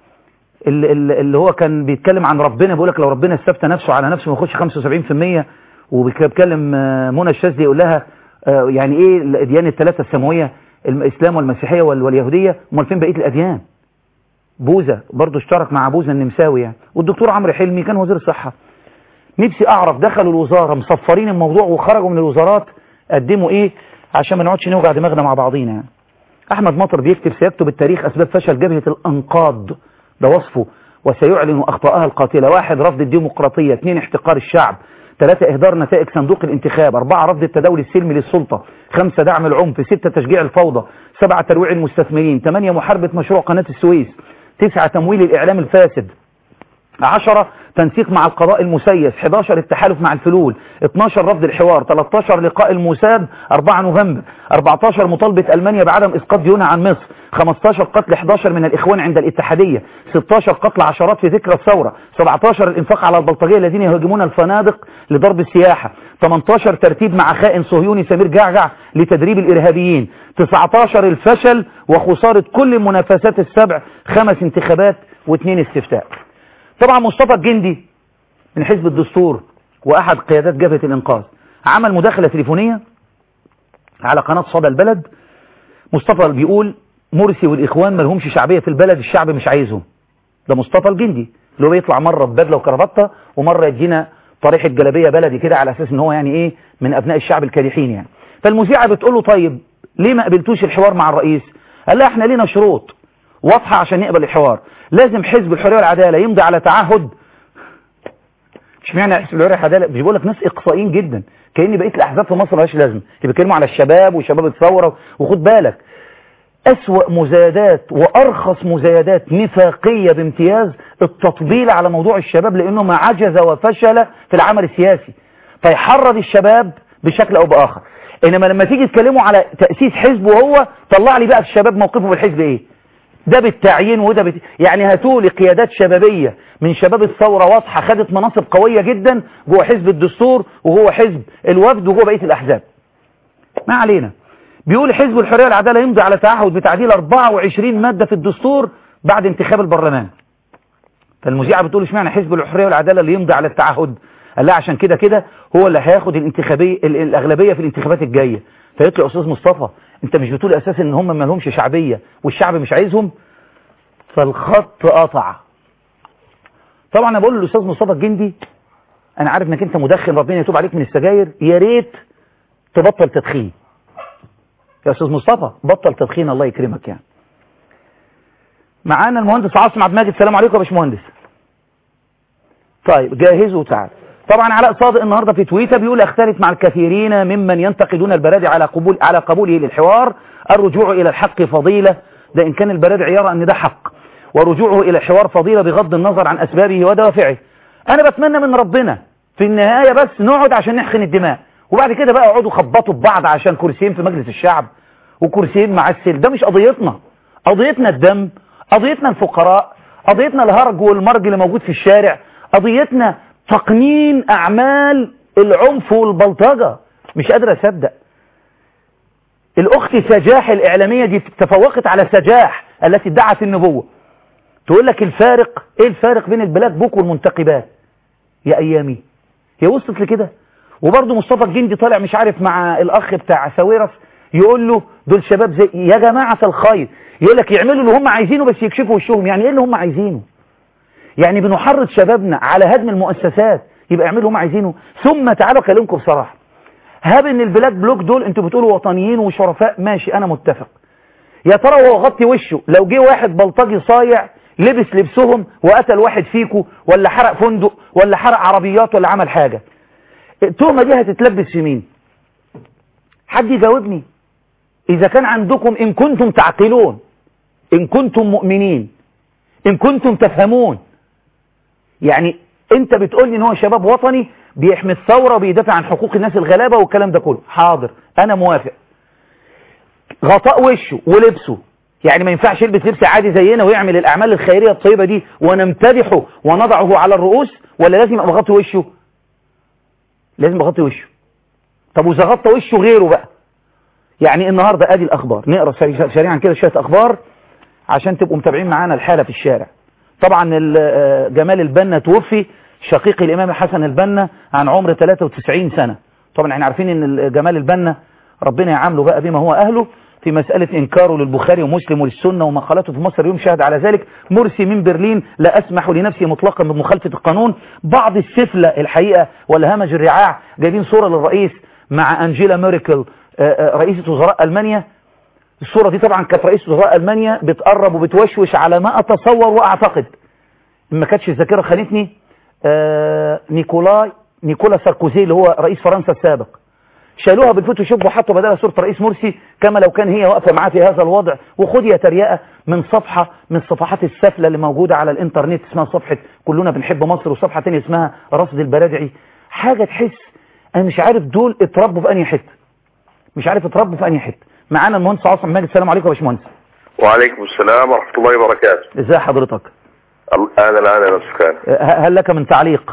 ال- ال- اللي هو كان بيتكلم عن ربنا بيقول لك لو ربنا استفتى نفسه على نفسه ما يخش 75% وبيتكلم آه، منى الشاذلي يقول لها آه، يعني ايه الاديان الثلاثه السماويه الاسلام والمسيحيه وال- واليهوديه امال فين بقيه الاديان بوذا برضه اشترك مع بوذا النمساوي يعني والدكتور عمرو حلمي كان وزير الصحه نفسي اعرف دخلوا الوزاره مصفرين الموضوع وخرجوا من الوزارات قدموا ايه عشان ما نقعدش نوجع دماغنا مع بعضينا يعني احمد مطر بيكتب سيكتب التاريخ اسباب فشل جبهه الانقاض ده وصفه وسيعلن اخطائها القاتله واحد رفض الديمقراطيه اثنين احتقار الشعب ثلاثة إهدار نتائج صندوق الانتخاب أربعة رفض التداول السلمي للسلطة خمسة دعم العنف ستة تشجيع الفوضى سبعة ترويع المستثمرين ثمانية محاربة مشروع قناة السويس تسعة تمويل الإعلام الفاسد عشرة تنسيق مع القضاء المسيس 11 التحالف مع الفلول 12 رفض الحوار 13 لقاء الموساد 4 نوفمبر 14 مطالبة ألمانيا بعدم إسقاط ديونها عن مصر 15 قتل 11 من الإخوان عند الاتحادية 16 قتل عشرات في ذكرى الثورة 17 الإنفاق على البلطجية الذين يهاجمون الفنادق لضرب السياحة 18 ترتيب مع خائن صهيوني سمير جعجع لتدريب الإرهابيين 19 الفشل وخسارة كل المنافسات السبع خمس انتخابات واثنين استفتاء طبعا مصطفى الجندي من حزب الدستور واحد قيادات جبهة الانقاذ عمل مداخلة تليفونية على قناة صدى البلد مصطفى بيقول مرسي والاخوان ما لهمش شعبية في البلد الشعب مش عايزهم ده مصطفى الجندي اللي هو بيطلع مرة ببدلة وكرافته ومرة يدينا طريح الجلابية بلدي كده على اساس ان هو يعني ايه من ابناء الشعب الكادحين يعني فالمذيعة بتقول له طيب ليه ما قبلتوش الحوار مع الرئيس قال لها احنا لينا شروط واضحة عشان نقبل الحوار لازم حزب الحرية والعدالة يمضي على تعهد مش معنى حزب الحرية والعدالة مش بقول لك ناس اقصائيين جدا كأن بقية الأحزاب في مصر مالهاش لازمة اللي بيتكلموا على الشباب وشباب الثورة وخد بالك أسوأ مزايدات وأرخص مزايدات نفاقية بامتياز التطبيل على موضوع الشباب لأنه ما عجز وفشل في العمل السياسي فيحرض الشباب بشكل أو بآخر إنما لما تيجي تكلموا على تأسيس حزب وهو طلع لي بقى في الشباب موقفه في الحزب إيه ده بالتعيين وده بت... يعني هاتوا لي قيادات شبابية من شباب الثورة واضحة خدت مناصب قوية جدا جوه حزب الدستور وجوه حزب الوفد وجوه بقية الأحزاب ما علينا بيقول حزب الحرية والعدالة يمضي على تعهد بتعديل 24 مادة في الدستور بعد انتخاب البرلمان فالمذيعة بتقول اشمعنى حزب الحرية والعدالة اللي يمضي على التعهد قال لها عشان كده كده هو اللي هياخد الانتخابية الأغلبية في الانتخابات الجاية فقلت له يا أستاذ مصطفى انت مش بتقول اساسا ان هم ما لهمش شعبية والشعب مش عايزهم فالخط قطع طبعا انا بقول للاستاذ مصطفى الجندي انا عارف انك انت مدخن ربنا يتوب عليك من السجاير يا ريت تبطل تدخين يا استاذ مصطفى بطل تدخين الله يكرمك يعني معانا المهندس عاصم عبد الماجد السلام عليكم يا باشمهندس طيب جاهزوا وتعال طبعا علاء صادق النهارده في تويتر بيقول اختلف مع الكثيرين ممن ينتقدون البرادعي على قبول على قبوله للحوار الرجوع الى الحق فضيله ده ان كان البرادعي يرى ان ده حق ورجوعه الى الحوار فضيله بغض النظر عن اسبابه ودوافعه انا بتمنى من ربنا في النهايه بس نقعد عشان نحقن الدماء وبعد كده بقى يقعدوا خبطوا ببعض عشان كرسيين في مجلس الشعب وكرسيين معسل ده مش قضيتنا قضيتنا الدم قضيتنا الفقراء قضيتنا الهرج والمرج اللي موجود في الشارع قضيتنا تقنين أعمال العنف والبلطجة مش قادر أصدق الأخت سجاح الإعلامية دي تفوقت على سجاح التي ادعت النبوة تقول لك الفارق إيه الفارق بين البلاك بوك والمنتقبات يا أيامي هي وصلت لكده وبرضه مصطفى الجندي طالع مش عارف مع الأخ بتاع ساويرس يقول له دول شباب زي يا جماعة الخير يقول لك يعملوا اللي هم عايزينه بس يكشفوا وشهم يعني ايه اللي هم عايزينه يعني بنحرض شبابنا على هدم المؤسسات يبقى يعملوا اللي هم عايزينه ثم تعالوا اكلمكم بصراحه هاب ان البلاك بلوك دول انتوا بتقولوا وطنيين وشرفاء ماشي انا متفق يا ترى هو غطي وشه لو جه واحد بلطجي صايع لبس لبسهم وقتل واحد فيكو ولا حرق فندق ولا حرق عربيات ولا عمل حاجه التهمه دي هتتلبس في مين حد يجاوبني اذا كان عندكم ان كنتم تعقلون ان كنتم مؤمنين ان كنتم تفهمون يعني انت بتقول لي ان هو شباب وطني بيحمي الثوره وبيدافع عن حقوق الناس الغلابه والكلام ده كله حاضر انا موافق غطاء وشه ولبسه يعني ما ينفعش يلبس لبس عادي زينا ويعمل الاعمال الخيريه الطيبه دي ونمتدحه ونضعه على الرؤوس ولا لازم يبقى مغطي وشه لازم يغطي وشه طب واذا غطى وشه غيره بقى يعني النهارده ادي الاخبار نقرا سريعا كده شويه اخبار عشان تبقوا متابعين معانا الحاله في الشارع طبعا جمال البنا توفي شقيق الامام حسن البنا عن عمر 93 سنه طبعا احنا عارفين ان جمال البنا ربنا يعامله بقى بما هو اهله في مسألة إنكاره للبخاري ومسلم وللسنة ومقالاته في مصر يوم شهد على ذلك مرسي من برلين لا أسمح لنفسي مطلقا بمخالفة القانون بعض السفلة الحقيقة والهمج الرعاع جايبين صورة للرئيس مع أنجيلا ميركل رئيسة وزراء ألمانيا الصورة دي طبعا كانت رئيس وزراء ألمانيا بتقرب وبتوشوش على ما أتصور وأعتقد ما كانتش الذاكرة خانتني آه نيكولاي نيكولا ساركوزي اللي هو رئيس فرنسا السابق شالوها بالفوتوشوب وحطوا بدلها صورة رئيس مرسي كما لو كان هي واقفة معاه في هذا الوضع وخد يا تريقة من صفحة من الصفحات السافلة اللي موجودة على الانترنت اسمها صفحة كلنا بنحب مصر وصفحة تانية اسمها رصد البرادعي حاجة تحس انا مش عارف دول اتربوا في انهي حتة مش عارف اتربوا في انهي حتة معانا المهندس عاصم ماجد السلام عليكم يا باشمهندس وعليكم السلام ورحمة الله وبركاته ازي حضرتك أهلا أهلا يا سكان هل لك من تعليق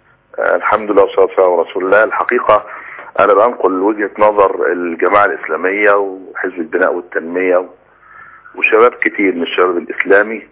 الحمد لله والصلاة والسلام على رسول الله الحقيقة أنا بنقل وجهة نظر الجماعة الإسلامية وحزب البناء والتنمية وشباب كتير من الشباب الإسلامي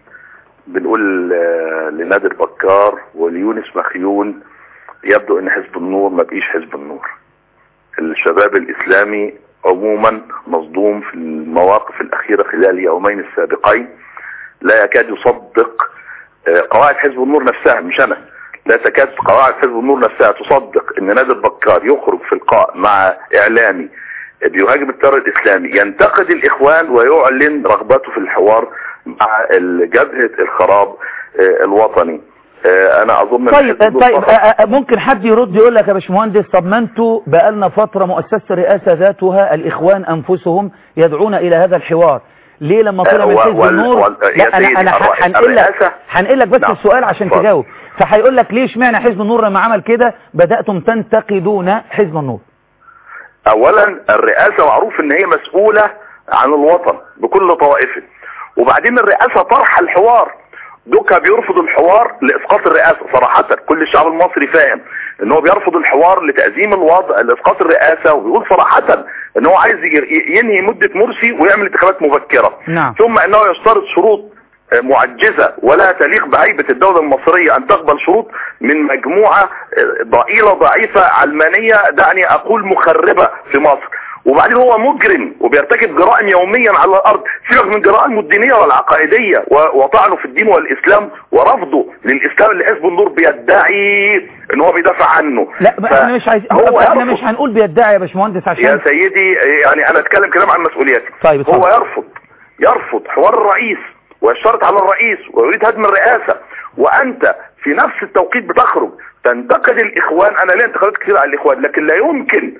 بنقول لنادر بكار وليونس مخيون يبدو ان حزب النور ما بقيش حزب النور الشباب الإسلامي عموما مصدوم في المواقف الأخيرة خلال اليومين السابقين لا يكاد يصدق قواعد حزب النور نفسها مش أنا لا تكاد قواعد حزب النور نفسها تصدق ان نادر بكار يخرج في لقاء مع اعلامي بيهاجم التيار الاسلامي ينتقد الاخوان ويعلن رغبته في الحوار مع جبهة الخراب الوطني انا اظن طيب طيب ممكن حد يرد يقول لك يا باشمهندس طب ما انتوا بقالنا فتره مؤسسه الرئاسه ذاتها الاخوان انفسهم يدعون الى هذا الحوار ليه لما طلع من حزب النور لا انا انا هنقل لك هنقل لك بس نعم. السؤال عشان فضل. تجاوب فهيقول لك ليه اشمعنى حزب النور لما عمل كده بداتم تنتقدون حزب النور اولا الرئاسه معروف ان هي مسؤوله عن الوطن بكل طوائفه وبعدين الرئاسه طرح الحوار دوكا بيرفض الحوار لاسقاط الرئاسه صراحه كل الشعب المصري فاهم ان هو بيرفض الحوار لتأزيم الوضع لاسقاط الرئاسه وبيقول صراحه ان هو عايز ينهي مده مرسي ويعمل انتخابات مبكره نعم. ثم انه يشترط شروط معجزة ولا تليق بهيبة الدولة المصرية ان تقبل شروط من مجموعة ضئيلة ضعيفة علمانية دعني اقول مخربة في مصر وبعدين هو مجرم وبيرتكب جرائم يوميا على الارض سيبك من جرائمه الدينيه والعقائديه وطعنه في الدين والاسلام ورفضه للاسلام اللي حزب النور بيدعي ان هو بيدافع عنه لا ف... احنا مش عايز هو احنا مش هنقول بيدعي يا باشمهندس عشان يا سيدي يعني انا اتكلم كلام عن مسؤوليتي طيب هو يرفض يرفض حوار الرئيس ويشترط على الرئيس ويريد هدم الرئاسه وانت في نفس التوقيت بتخرج تنتقد الاخوان انا ليه انتقدت كتير على الاخوان لكن لا يمكن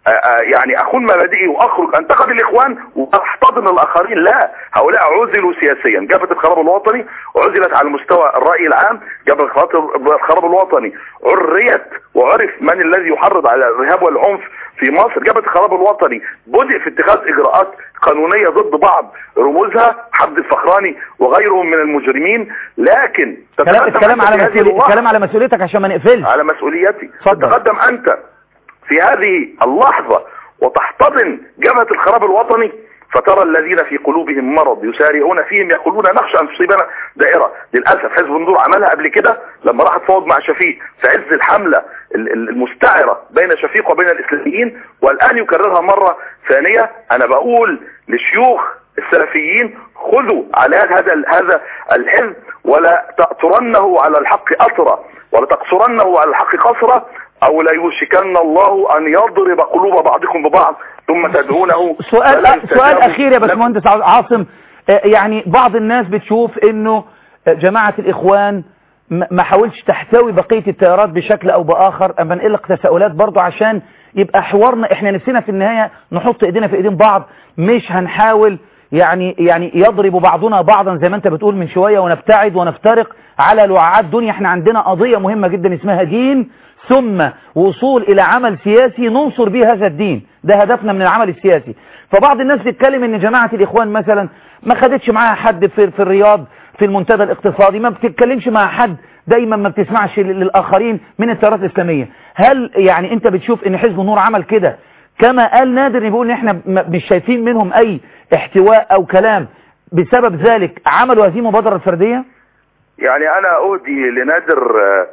يعني اخون مبادئي واخرج انتقد الاخوان واحتضن الاخرين لا هؤلاء عزلوا سياسيا جبهه الخراب الوطني عزلت على مستوى الراي العام جبهه الخراب الوطني عريت وعرف من الذي يحرض على الارهاب والعنف في مصر جبهه الخراب الوطني بدأ في اتخاذ اجراءات قانونيه ضد بعض رموزها حمد الفخراني وغيرهم من المجرمين لكن كلام الكلام على مسؤوليتك الكلام على مسؤوليتك عشان ما نقفلش على مسؤوليتي اتفضل. تقدم انت في هذه اللحظة وتحتضن جبهة الخراب الوطني فترى الذين في قلوبهم مرض يسارعون فيهم يقولون نخشى ان تصيبنا دائرة للأسف حزب النور عملها قبل كده لما راح تفاوض مع شفيق في عز الحملة المستعرة بين شفيق وبين الإسلاميين والآن يكررها مرة ثانية أنا بقول لشيوخ السلفيين خذوا على هذا هذا الحزب ولا تأطرنه على الحق أطرا ولا تقصرنه على الحق قصرا او لا يوشكن الله ان يضرب قلوب بعضكم ببعض ثم تدعونه سؤال سؤال اخير يا باشمهندس عاصم يعني بعض الناس بتشوف انه جماعة الاخوان ما حاولش تحتوي بقية التيارات بشكل او باخر اما نقلق تساؤلات برضو عشان يبقى حوارنا احنا نفسنا في النهاية نحط ايدينا في ايدين بعض مش هنحاول يعني يعني يضرب بعضنا بعضا زي ما انت بتقول من شوية ونبتعد ونفترق على لعاعات دنيا احنا عندنا قضية مهمة جدا اسمها دين ثم وصول الى عمل سياسي ننصر به هذا الدين ده هدفنا من العمل السياسي فبعض الناس بتتكلم ان جماعة الاخوان مثلا ما خدتش معاها حد في, في الرياض في المنتدى الاقتصادي ما بتتكلمش مع حد دايما ما بتسمعش للاخرين من التيارات الاسلامية هل يعني انت بتشوف ان حزب النور عمل كده كما قال نادر بيقول ان احنا مش شايفين منهم اي احتواء او كلام بسبب ذلك عملوا هذه المبادرة الفردية يعني انا اهدي لنادر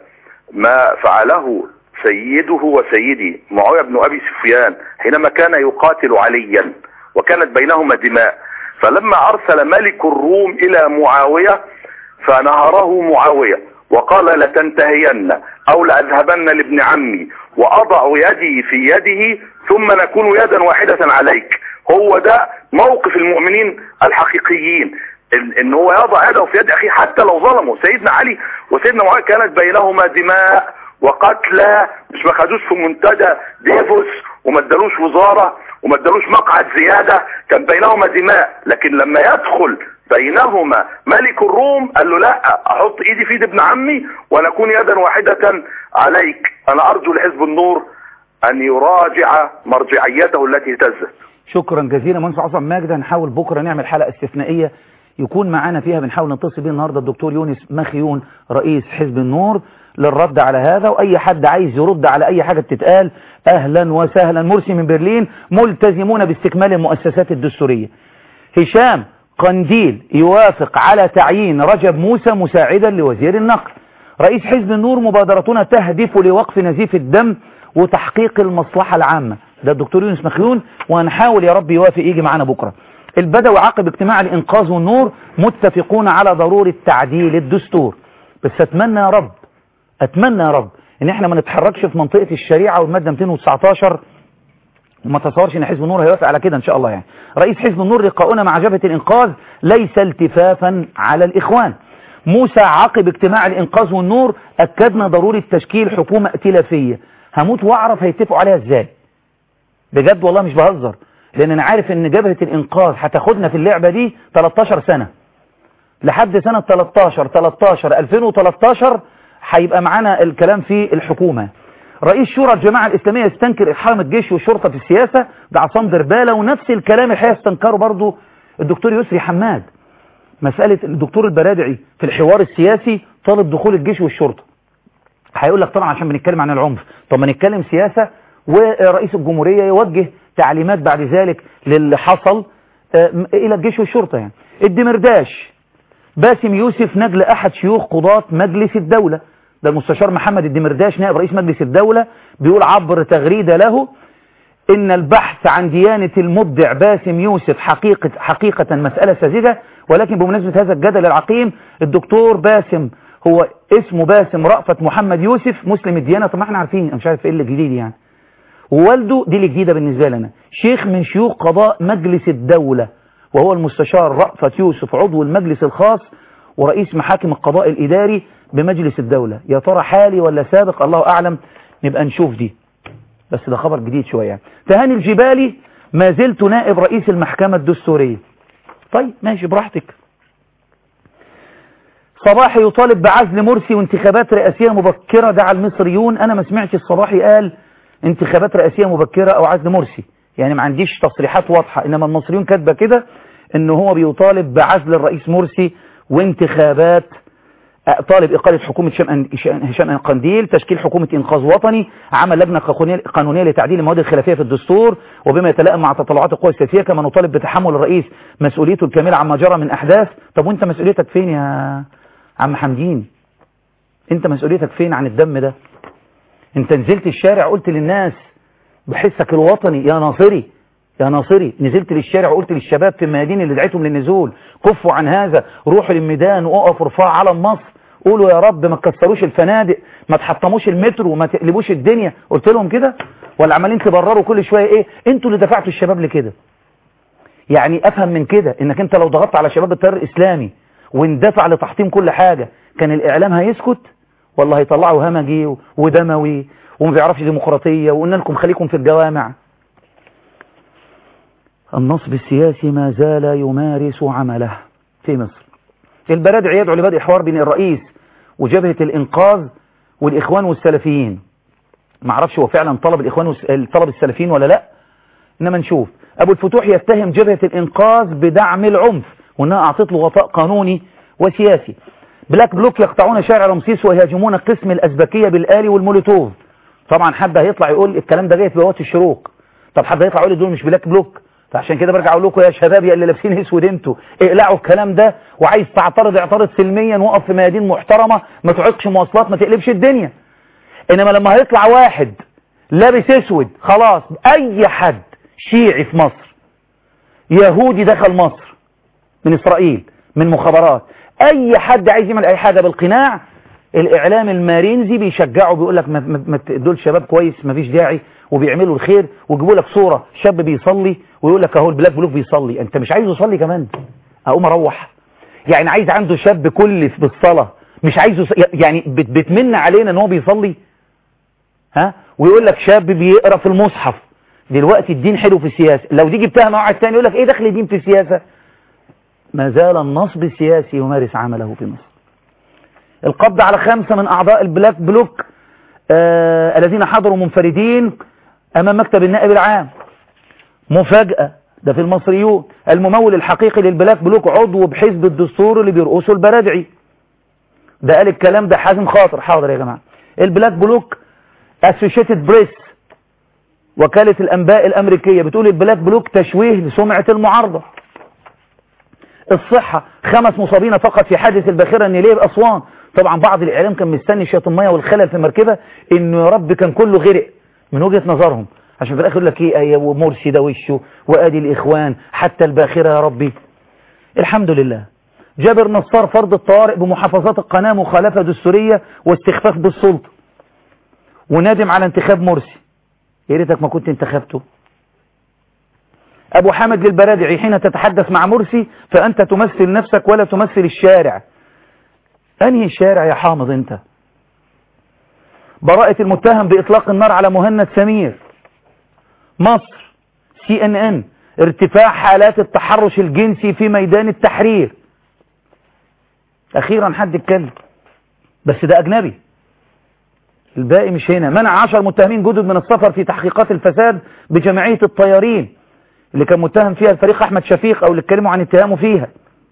ما فعله سيده وسيدي معاوية بن ابي سفيان حينما كان يقاتل عليا وكانت بينهما دماء فلما ارسل ملك الروم الى معاوية فنهره معاوية وقال لتنتهين او لاذهبن لابن عمي واضع يدي في يده ثم نكون يدا واحدة عليك هو ده موقف المؤمنين الحقيقيين ان هو يضع يده في يد اخيه حتى لو ظلمه سيدنا علي وسيدنا معاويه كانت بينهما دماء وقتلى مش ما خدوش في منتدى ديفوس وما ادالوش وزاره وما ادالوش مقعد زياده كان بينهما دماء لكن لما يدخل بينهما ملك الروم قال له لا احط ايدي في ايد ابن عمي ونكون يدا واحده عليك انا ارجو لحزب النور ان يراجع مرجعيته التي اهتزت شكرا جزيلا مهندس عصام ماجد هنحاول بكره نعمل حلقه استثنائيه يكون معانا فيها بنحاول نتصل بيه النهارده الدكتور يونس مخيون رئيس حزب النور للرد على هذا واي حد عايز يرد على اي حاجه بتتقال اهلا وسهلا مرسي من برلين ملتزمون باستكمال المؤسسات الدستوريه هشام قنديل يوافق على تعيين رجب موسى مساعدا لوزير النقل رئيس حزب النور مبادرتنا تهدف لوقف نزيف الدم وتحقيق المصلحة العامة ده الدكتور يونس مخيون وهنحاول يا رب يوافق يجي معانا بكرة البدوي عقب اجتماع الإنقاذ والنور متفقون على ضرورة تعديل الدستور بس أتمنى يا رب أتمنى يا رب إن إحنا ما نتحركش في منطقة الشريعة والمادة 219 وما تصورش ان حزب النور هيوافق على كده ان شاء الله يعني رئيس حزب النور لقاؤنا مع جبهة الانقاذ ليس التفافا على الاخوان موسى عقب اجتماع الانقاذ والنور اكدنا ضرورة تشكيل حكومة ائتلافية هموت واعرف هيتفقوا عليها ازاي بجد والله مش بهزر لان انا عارف ان جبهة الانقاذ هتاخدنا في اللعبة دي 13 سنة لحد سنة 13 13 2013 هيبقى معانا الكلام في الحكومة رئيس شورى الجماعة الإسلامية يستنكر إقحام الجيش والشرطة في السياسة ده عصام دربالة ونفس الكلام الحقيقة استنكره برضو الدكتور يسري حماد مسألة الدكتور البرادعي في الحوار السياسي طالب دخول الجيش والشرطة هيقول لك طبعا عشان بنتكلم عن العنف طب ما نتكلم سياسة ورئيس الجمهورية يوجه تعليمات بعد ذلك للي حصل إلى الجيش والشرطة يعني الدمرداش باسم يوسف نجل أحد شيوخ قضاة مجلس الدولة ده المستشار محمد الدمرداش نائب رئيس مجلس الدولة بيقول عبر تغريدة له إن البحث عن ديانة المبدع باسم يوسف حقيقة, حقيقة مسألة ساذجة ولكن بمناسبة هذا الجدل العقيم الدكتور باسم هو اسمه باسم رأفت محمد يوسف مسلم الديانة طب ما احنا عارفين انا مش عارف ايه اللي جديد يعني ووالده دي الجديدة بالنسبة لنا شيخ من شيوخ قضاء مجلس الدولة وهو المستشار رأفت يوسف عضو المجلس الخاص ورئيس محاكم القضاء الإداري بمجلس الدولة يا ترى حالي ولا سابق الله أعلم نبقى نشوف دي بس ده خبر جديد شوية يعني. تهاني الجبالي ما زلت نائب رئيس المحكمة الدستورية طيب ماشي براحتك صباحي يطالب بعزل مرسي وانتخابات رئاسية مبكرة دعا المصريون أنا ما سمعتش الصباحي قال انتخابات رئاسية مبكرة أو عزل مرسي يعني ما عنديش تصريحات واضحة إنما المصريون كاتبة كده إن هو بيطالب بعزل الرئيس مرسي وانتخابات طالب إقالة حكومة هشام قنديل تشكيل حكومة إنقاذ وطني عمل لجنة قانونية لتعديل المواد الخلافية في الدستور وبما يتلائم مع تطلعات القوى السياسية كما نطالب بتحمل الرئيس مسؤوليته الكاملة عما جرى من أحداث طب وانت مسؤوليتك فين يا عم حمدين انت مسؤوليتك فين عن الدم ده انت نزلت الشارع قلت للناس بحسك الوطني يا ناصري يا ناصري نزلت للشارع وقلت للشباب في الميادين اللي دعيتهم للنزول كفوا عن هذا روحوا للميدان وقفوا ارفعوا علم مصر قولوا يا رب ما تكسروش الفنادق ما تحطموش المترو ما تقلبوش الدنيا قلت لهم كده ولا عمالين تبرروا كل شويه ايه انتوا اللي دفعتوا الشباب لكده يعني افهم من كده انك انت لو ضغطت على شباب التيار الاسلامي واندفع لتحطيم كل حاجه كان الاعلام هيسكت والله هيطلعوا همجي ودموي وما بيعرفش ديمقراطيه وقلنا لكم خليكم في الجوامع النصب السياسي ما زال يمارس عمله في مصر البرادعي يدعو لبدء حوار بين الرئيس وجبهة الإنقاذ والإخوان والسلفيين ما اعرفش هو فعلا طلب الإخوان طلب السلفيين ولا لا إنما نشوف أبو الفتوح يتهم جبهة الإنقاذ بدعم العنف وأنها أعطت له غطاء قانوني وسياسي بلاك بلوك يقطعون شارع رمسيس ويهاجمون قسم الأزبكية بالآلي والمولوتوف طبعا حد هيطلع يقول الكلام ده جاي في بوابات الشروق طب حد هيطلع يقول دول مش بلاك بلوك فعشان كده برجع اقول لكم يا شباب يا اللي لابسين اسود انتوا اقلعوا الكلام ده وعايز تعترض اعترض سلميا وقف في ميادين محترمه ما تعيقش مواصلات ما تقلبش الدنيا انما لما هيطلع واحد لابس اسود خلاص اي حد شيعي في مصر يهودي دخل مصر من اسرائيل من مخابرات اي حد عايز يعمل اي حاجه بالقناع الاعلام المارينزي بيشجعه بيقول لك ما, ما دول شباب كويس ما فيش داعي وبيعملوا الخير ويجيبوا لك صوره شاب بيصلي ويقول لك اهو البلاك بلوك بيصلي انت مش عايزه يصلي كمان اقوم اروح يعني عايز عنده شاب كل بالصلاه مش عايزه يعني بتمن علينا ان هو بيصلي ها ويقول لك شاب بيقرا في المصحف دلوقتي الدين حلو في السياسة لو دي جبتها مع واحد تاني يقول لك ايه دخل الدين في السياسة ما زال النصب السياسي يمارس عمله في مصر القبض على خمسة من أعضاء البلاك بلوك آه الذين حضروا منفردين أمام مكتب النائب العام مفاجأة ده في المصريون الممول الحقيقي للبلاك بلوك عضو بحزب الدستور اللي بيرقصه البرادعي ده قال الكلام ده حازم خاطر حاضر يا جماعة البلاك بلوك اسوشيتد بريس وكالة الأنباء الأمريكية بتقول البلاك بلوك تشويه لسمعة المعارضة الصحة خمس مصابين فقط في حادث الباخرة النيلية بأسوان طبعا بعض الإعلام كان مستني شوية المية والخلل في مركبة إنه يا رب كان كله غرق من وجهة نظرهم عشان في الآخر يقول لك إيه أيه ومرسي ده وشه وآدي الإخوان حتى الباخرة يا ربي الحمد لله جابر نصار فرض الطوارئ بمحافظات القناة مخالفة دستورية واستخفاف بالسلطة ونادم على انتخاب مرسي يا ريتك ما كنت انتخبته أبو حامد للبرادعي حين تتحدث مع مرسي فأنت تمثل نفسك ولا تمثل الشارع أنهي الشارع يا حامض أنت براءة المتهم بإطلاق النار على مهند سمير مصر سي ان ان ارتفاع حالات التحرش الجنسي في ميدان التحرير أخيرا حد اتكلم بس ده أجنبي الباقي مش هنا منع عشر متهمين جدد من السفر في تحقيقات الفساد بجمعية الطيارين اللي كان متهم فيها الفريق أحمد شفيق أو اللي اتكلموا عن اتهامه فيها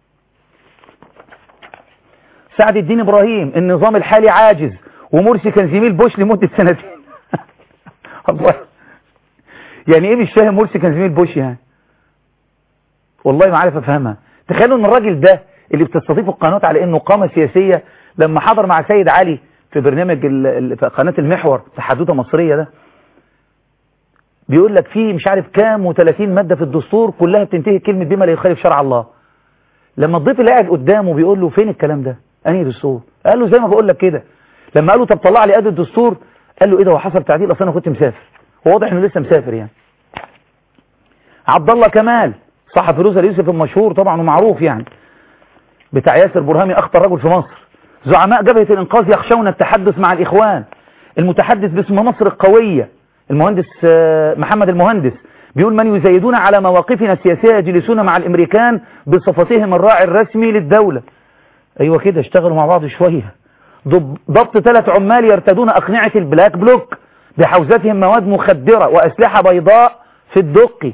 سعد الدين إبراهيم النظام الحالي عاجز ومرسي كان زميل بوش لمدة سنتين الله يعني ايه مش فاهم مرسي كان زميل بوش يعني والله ما عارف افهمها تخيلوا ان الراجل ده اللي بتستضيفه القناة على انه قامة سياسية لما حضر مع سيد علي في برنامج في قناة المحور في حدوتة مصرية ده بيقول لك في مش عارف كام و30 مادة في الدستور كلها بتنتهي كلمة بما لا يخالف شرع الله لما الضيف اللي قاعد قدامه بيقول له فين الكلام ده انهي دستور قال له زي ما بقول لك كده لما قال له طب طلع لي قد الدستور قال له ايه ده هو حصل تعديل اصل انا كنت مسافر واضح انه لسه مسافر يعني عبد الله كمال صحفي روزا يوسف المشهور طبعا ومعروف يعني بتاع ياسر برهامي اخطر رجل في مصر زعماء جبهة الانقاذ يخشون التحدث مع الاخوان المتحدث باسم مصر القوية المهندس محمد المهندس بيقول من يزايدون على مواقفنا السياسية يجلسون مع الامريكان بصفتهم الراعي الرسمي للدولة ايوه كده اشتغلوا مع بعض شوية ضبط ثلاث عمال يرتدون اقنعة البلاك بلوك بحوزتهم مواد مخدرة واسلحة بيضاء في الدقي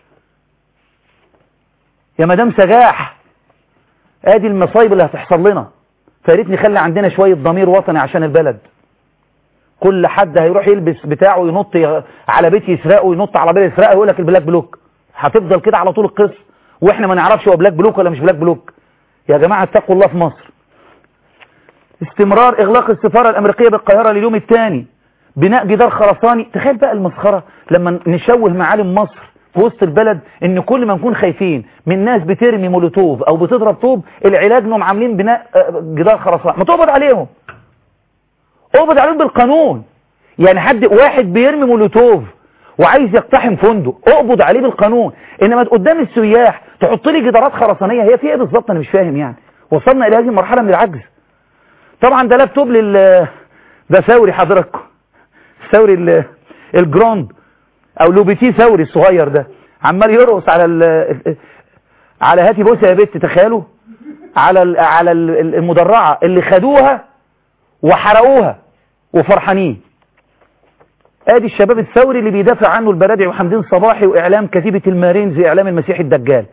يا مدام سجاح ادي المصايب اللي هتحصل لنا فياريت نخلي عندنا شوية ضمير وطني عشان البلد كل حد هيروح يلبس بتاعه ينط على بيت يسرقه وينط على بيت يسرقه يقول لك البلاك بلوك هتفضل كده على طول القصة واحنا ما نعرفش هو بلاك بلوك ولا مش بلاك بلوك يا جماعة اتقوا الله في مصر استمرار اغلاق السفارة الامريكية بالقاهرة لليوم الثاني بناء جدار خرساني تخيل بقى المسخرة لما نشوه معالم مصر في وسط البلد ان كل ما نكون خايفين من ناس بترمي مولوتوف او بتضرب طوب العلاج انهم عاملين بناء جدار خرساني ما تقبض عليهم اقبض عليهم بالقانون يعني حد واحد بيرمي مولوتوف وعايز يقتحم فندق اقبض عليه بالقانون انما قدام السياح تحط لي جدارات خرسانيه هي في ايه بالظبط انا مش فاهم يعني وصلنا الى هذه المرحله من العجز طبعا ده لابتوب لل ده ثوري حضراتكم ثوري الجراند او لوبيتي ثوري الصغير ده عمال يرقص على ال على هاتي بوسه يا بنت تخيلوا على ال على ال المدرعه اللي خدوها وحرقوها وفرحانين ادي الشباب الثوري اللي بيدافع عنه البرادعي وحمدين صباحي واعلام كتيبه المارينز اعلام المسيح الدجال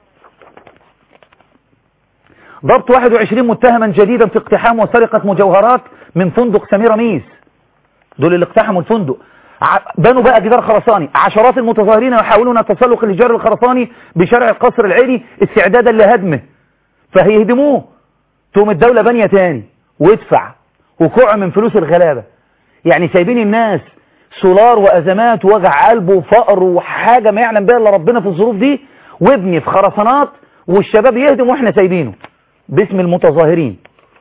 ضبط 21 متهما جديدا في اقتحام وسرقه مجوهرات من فندق سميره ميس دول اللي اقتحموا الفندق بنوا بقى جدار خرساني عشرات المتظاهرين يحاولون التسلق للجدار الخرساني بشارع القصر العيني استعدادا لهدمه فهيهدموه تقوم الدولة بانية تاني وادفع وكوع من فلوس الغلابة يعني سايبين الناس سولار وأزمات ووجع قلب وفقر وحاجة ما يعلم بها إلا ربنا في الظروف دي وابني في خرسانات والشباب يهدم واحنا سايبينه باسم المتظاهرين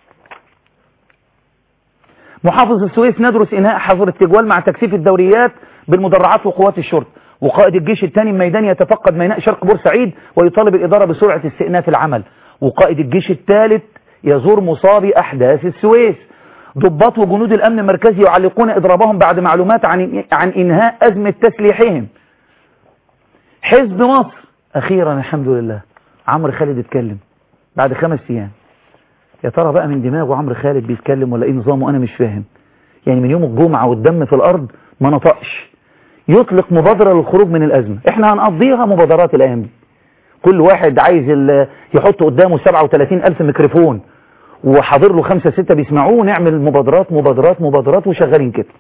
محافظ السويس ندرس إنهاء حظر التجوال مع تكثيف الدوريات بالمدرعات وقوات الشرطة وقائد الجيش الثاني ميدان يتفقد ميناء شرق بورسعيد ويطالب الإدارة بسرعة استئناف العمل وقائد الجيش الثالث يزور مصابي أحداث السويس ضباط وجنود الأمن المركزي يعلقون إضرابهم بعد معلومات عن عن إنهاء أزمة تسليحهم حزب مصر أخيرا الحمد لله عمرو خالد اتكلم بعد خمس أيام يا ترى بقى من دماغه عمرو خالد بيتكلم ولا إيه نظامه أنا مش فاهم يعني من يوم الجمعة والدم في الأرض ما نطقش يطلق مبادرة للخروج من الأزمة احنا هنقضيها مبادرات الأيام دي كل واحد عايز ال- يحط قدامه 37 ألف ميكروفون وحاضر له خمسة ستة بيسمعوه ونعمل مبادرات مبادرات مبادرات وشغالين كده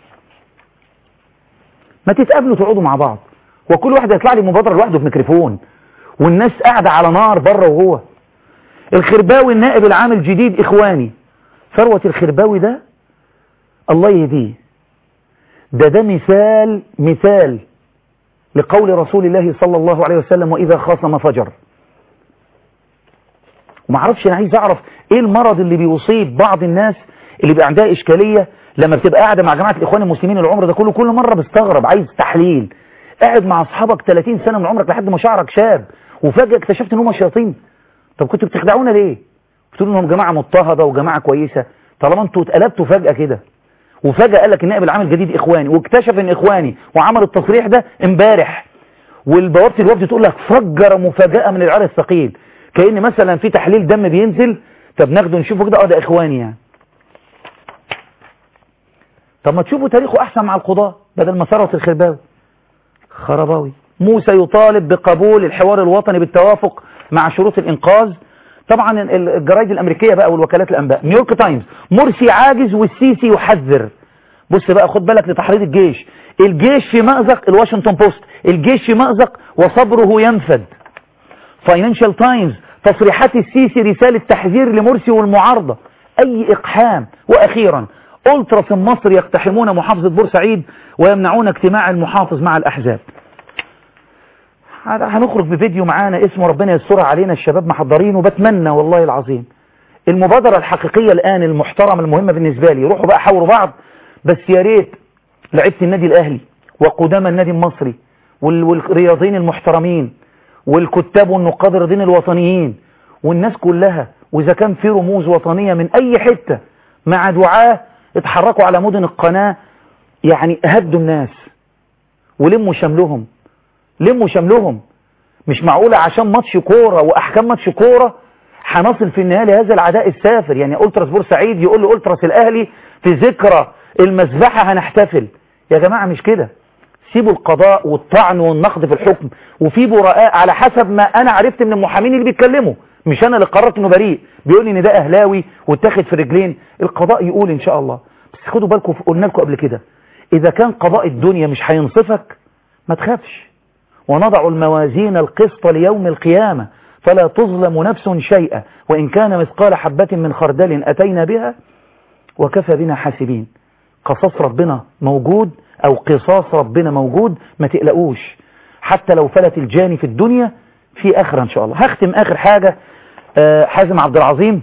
ما تتقابلوا تقعدوا مع بعض وكل واحد يطلع لي مبادرة لوحده في ميكروفون والناس قاعدة على نار بره وهو الخرباوي النائب العام الجديد إخواني ثروة الخرباوي ده الله يهديه ده ده مثال مثال لقول رسول الله صلى الله عليه وسلم وإذا خاصم فجر وما اعرفش انا عايز اعرف ايه المرض اللي بيصيب بعض الناس اللي بيبقى عندها اشكاليه لما بتبقى قاعده مع جماعه الاخوان المسلمين العمر ده كله كل مره بستغرب عايز تحليل قاعد مع اصحابك 30 سنه من عمرك لحد ما شعرك شاب وفجاه اكتشفت ان هم شياطين طب كنتوا بتخدعونا ليه بتقولوا انهم جماعه مضطهده وجماعه كويسه طالما انتوا اتقلبتوا فجاه كده وفجاه قال لك النائب العام الجديد اخواني واكتشف ان اخواني وعمل التصريح ده امبارح والبوابه الوفد تقول لك فجر مفاجاه من العرق الثقيل كأن مثلا في تحليل دم بينزل طب ناخده نشوفه كده اه ده اخواني يعني طب ما تشوفوا تاريخه احسن مع القضاء بدل ما ثروت الخرباوي خرباوي موسى يطالب بقبول الحوار الوطني بالتوافق مع شروط الانقاذ طبعا ال- الجرايد الامريكيه بقى والوكالات الانباء نيويورك تايمز مرسي عاجز والسيسي يحذر بص بقى خد بالك لتحريض الجيش الجيش في مأزق الواشنطن بوست الجيش في مأزق وصبره ينفد فاينانشال تايمز تصريحات السيسي رسالة تحذير لمرسي والمعارضة أي إقحام وأخيرا ألتراس مصر يقتحمون محافظة بورسعيد ويمنعون اجتماع المحافظ مع الأحزاب هذا هنخرج بفيديو معانا اسمه ربنا يسترها علينا الشباب محضرين وبتمنى والله العظيم المبادرة الحقيقية الآن المحترمة المهمة بالنسبة لي روحوا بقى حاوروا بعض بس يا ريت لعيبة النادي الأهلي وقدام النادي المصري وال- والرياضيين المحترمين والكتاب والنقاد الرياضيين الوطنيين والناس كلها وإذا كان في رموز وطنية من أي حتة مع دعاة اتحركوا على مدن القناة يعني هدوا الناس ولموا شملهم لموا شملهم مش معقولة عشان ماتش كورة وأحكام ماتش كورة هنصل في النهاية لهذا العداء السافر يعني ألتراس بورسعيد يقول له ألتراس الأهلي في ذكرى المذبحة هنحتفل يا جماعة مش كده سيبوا القضاء والطعن والنقد في الحكم وفي براء على حسب ما أنا عرفت من المحامين اللي بيتكلموا مش أنا اللي قررت إنه بريء بيقول لي إن ده أهلاوي واتاخد في رجلين القضاء يقول إن شاء الله بس خدوا بالكم قلنا لكم قبل كده إذا كان قضاء الدنيا مش هينصفك ما تخافش ونضع الموازين القسط ليوم القيامة فلا تظلم نفس شيئا وإن كان مثقال حبة من خردل أتينا بها وكفى بنا حاسبين قصاص ربنا موجود أو قصاص ربنا موجود ما تقلقوش حتى لو فلت الجاني في الدنيا في آخرة إن شاء الله هختم آخر حاجة آه، حازم عبد العظيم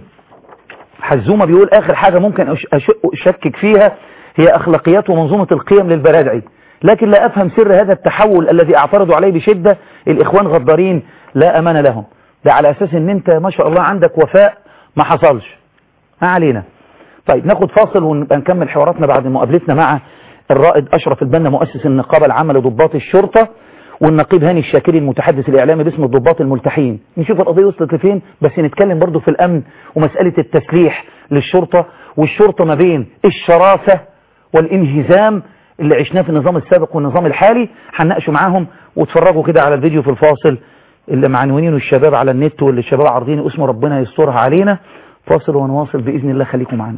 حزومة بيقول آخر حاجة ممكن أش- أش- أشكك فيها هي أخلاقيات ومنظومة القيم للبرادعي لكن لا أفهم سر هذا التحول الذي اعترضوا عليه بشدة الإخوان غدارين لا أمان لهم ده على أساس أن أنت ما شاء الله عندك وفاء ما حصلش ما علينا طيب ناخد فاصل ونبقى نكمل حواراتنا بعد مقابلتنا مع الرائد أشرف البنا مؤسس النقابة العامة لضباط الشرطة والنقيب هاني الشاكري المتحدث الإعلامي باسم الضباط الملتحين نشوف القضية وصلت لفين بس نتكلم برضو في الأمن ومسألة التسليح للشرطة والشرطة ما بين الشراسة والانهزام اللي عشناه في النظام السابق والنظام الحالي هنناقشه معاهم واتفرجوا كده على الفيديو في الفاصل اللي معنونينه الشباب على النت واللي الشباب عارضينه اسمه ربنا يسترها علينا فاصل ونواصل بإذن الله خليكم معنا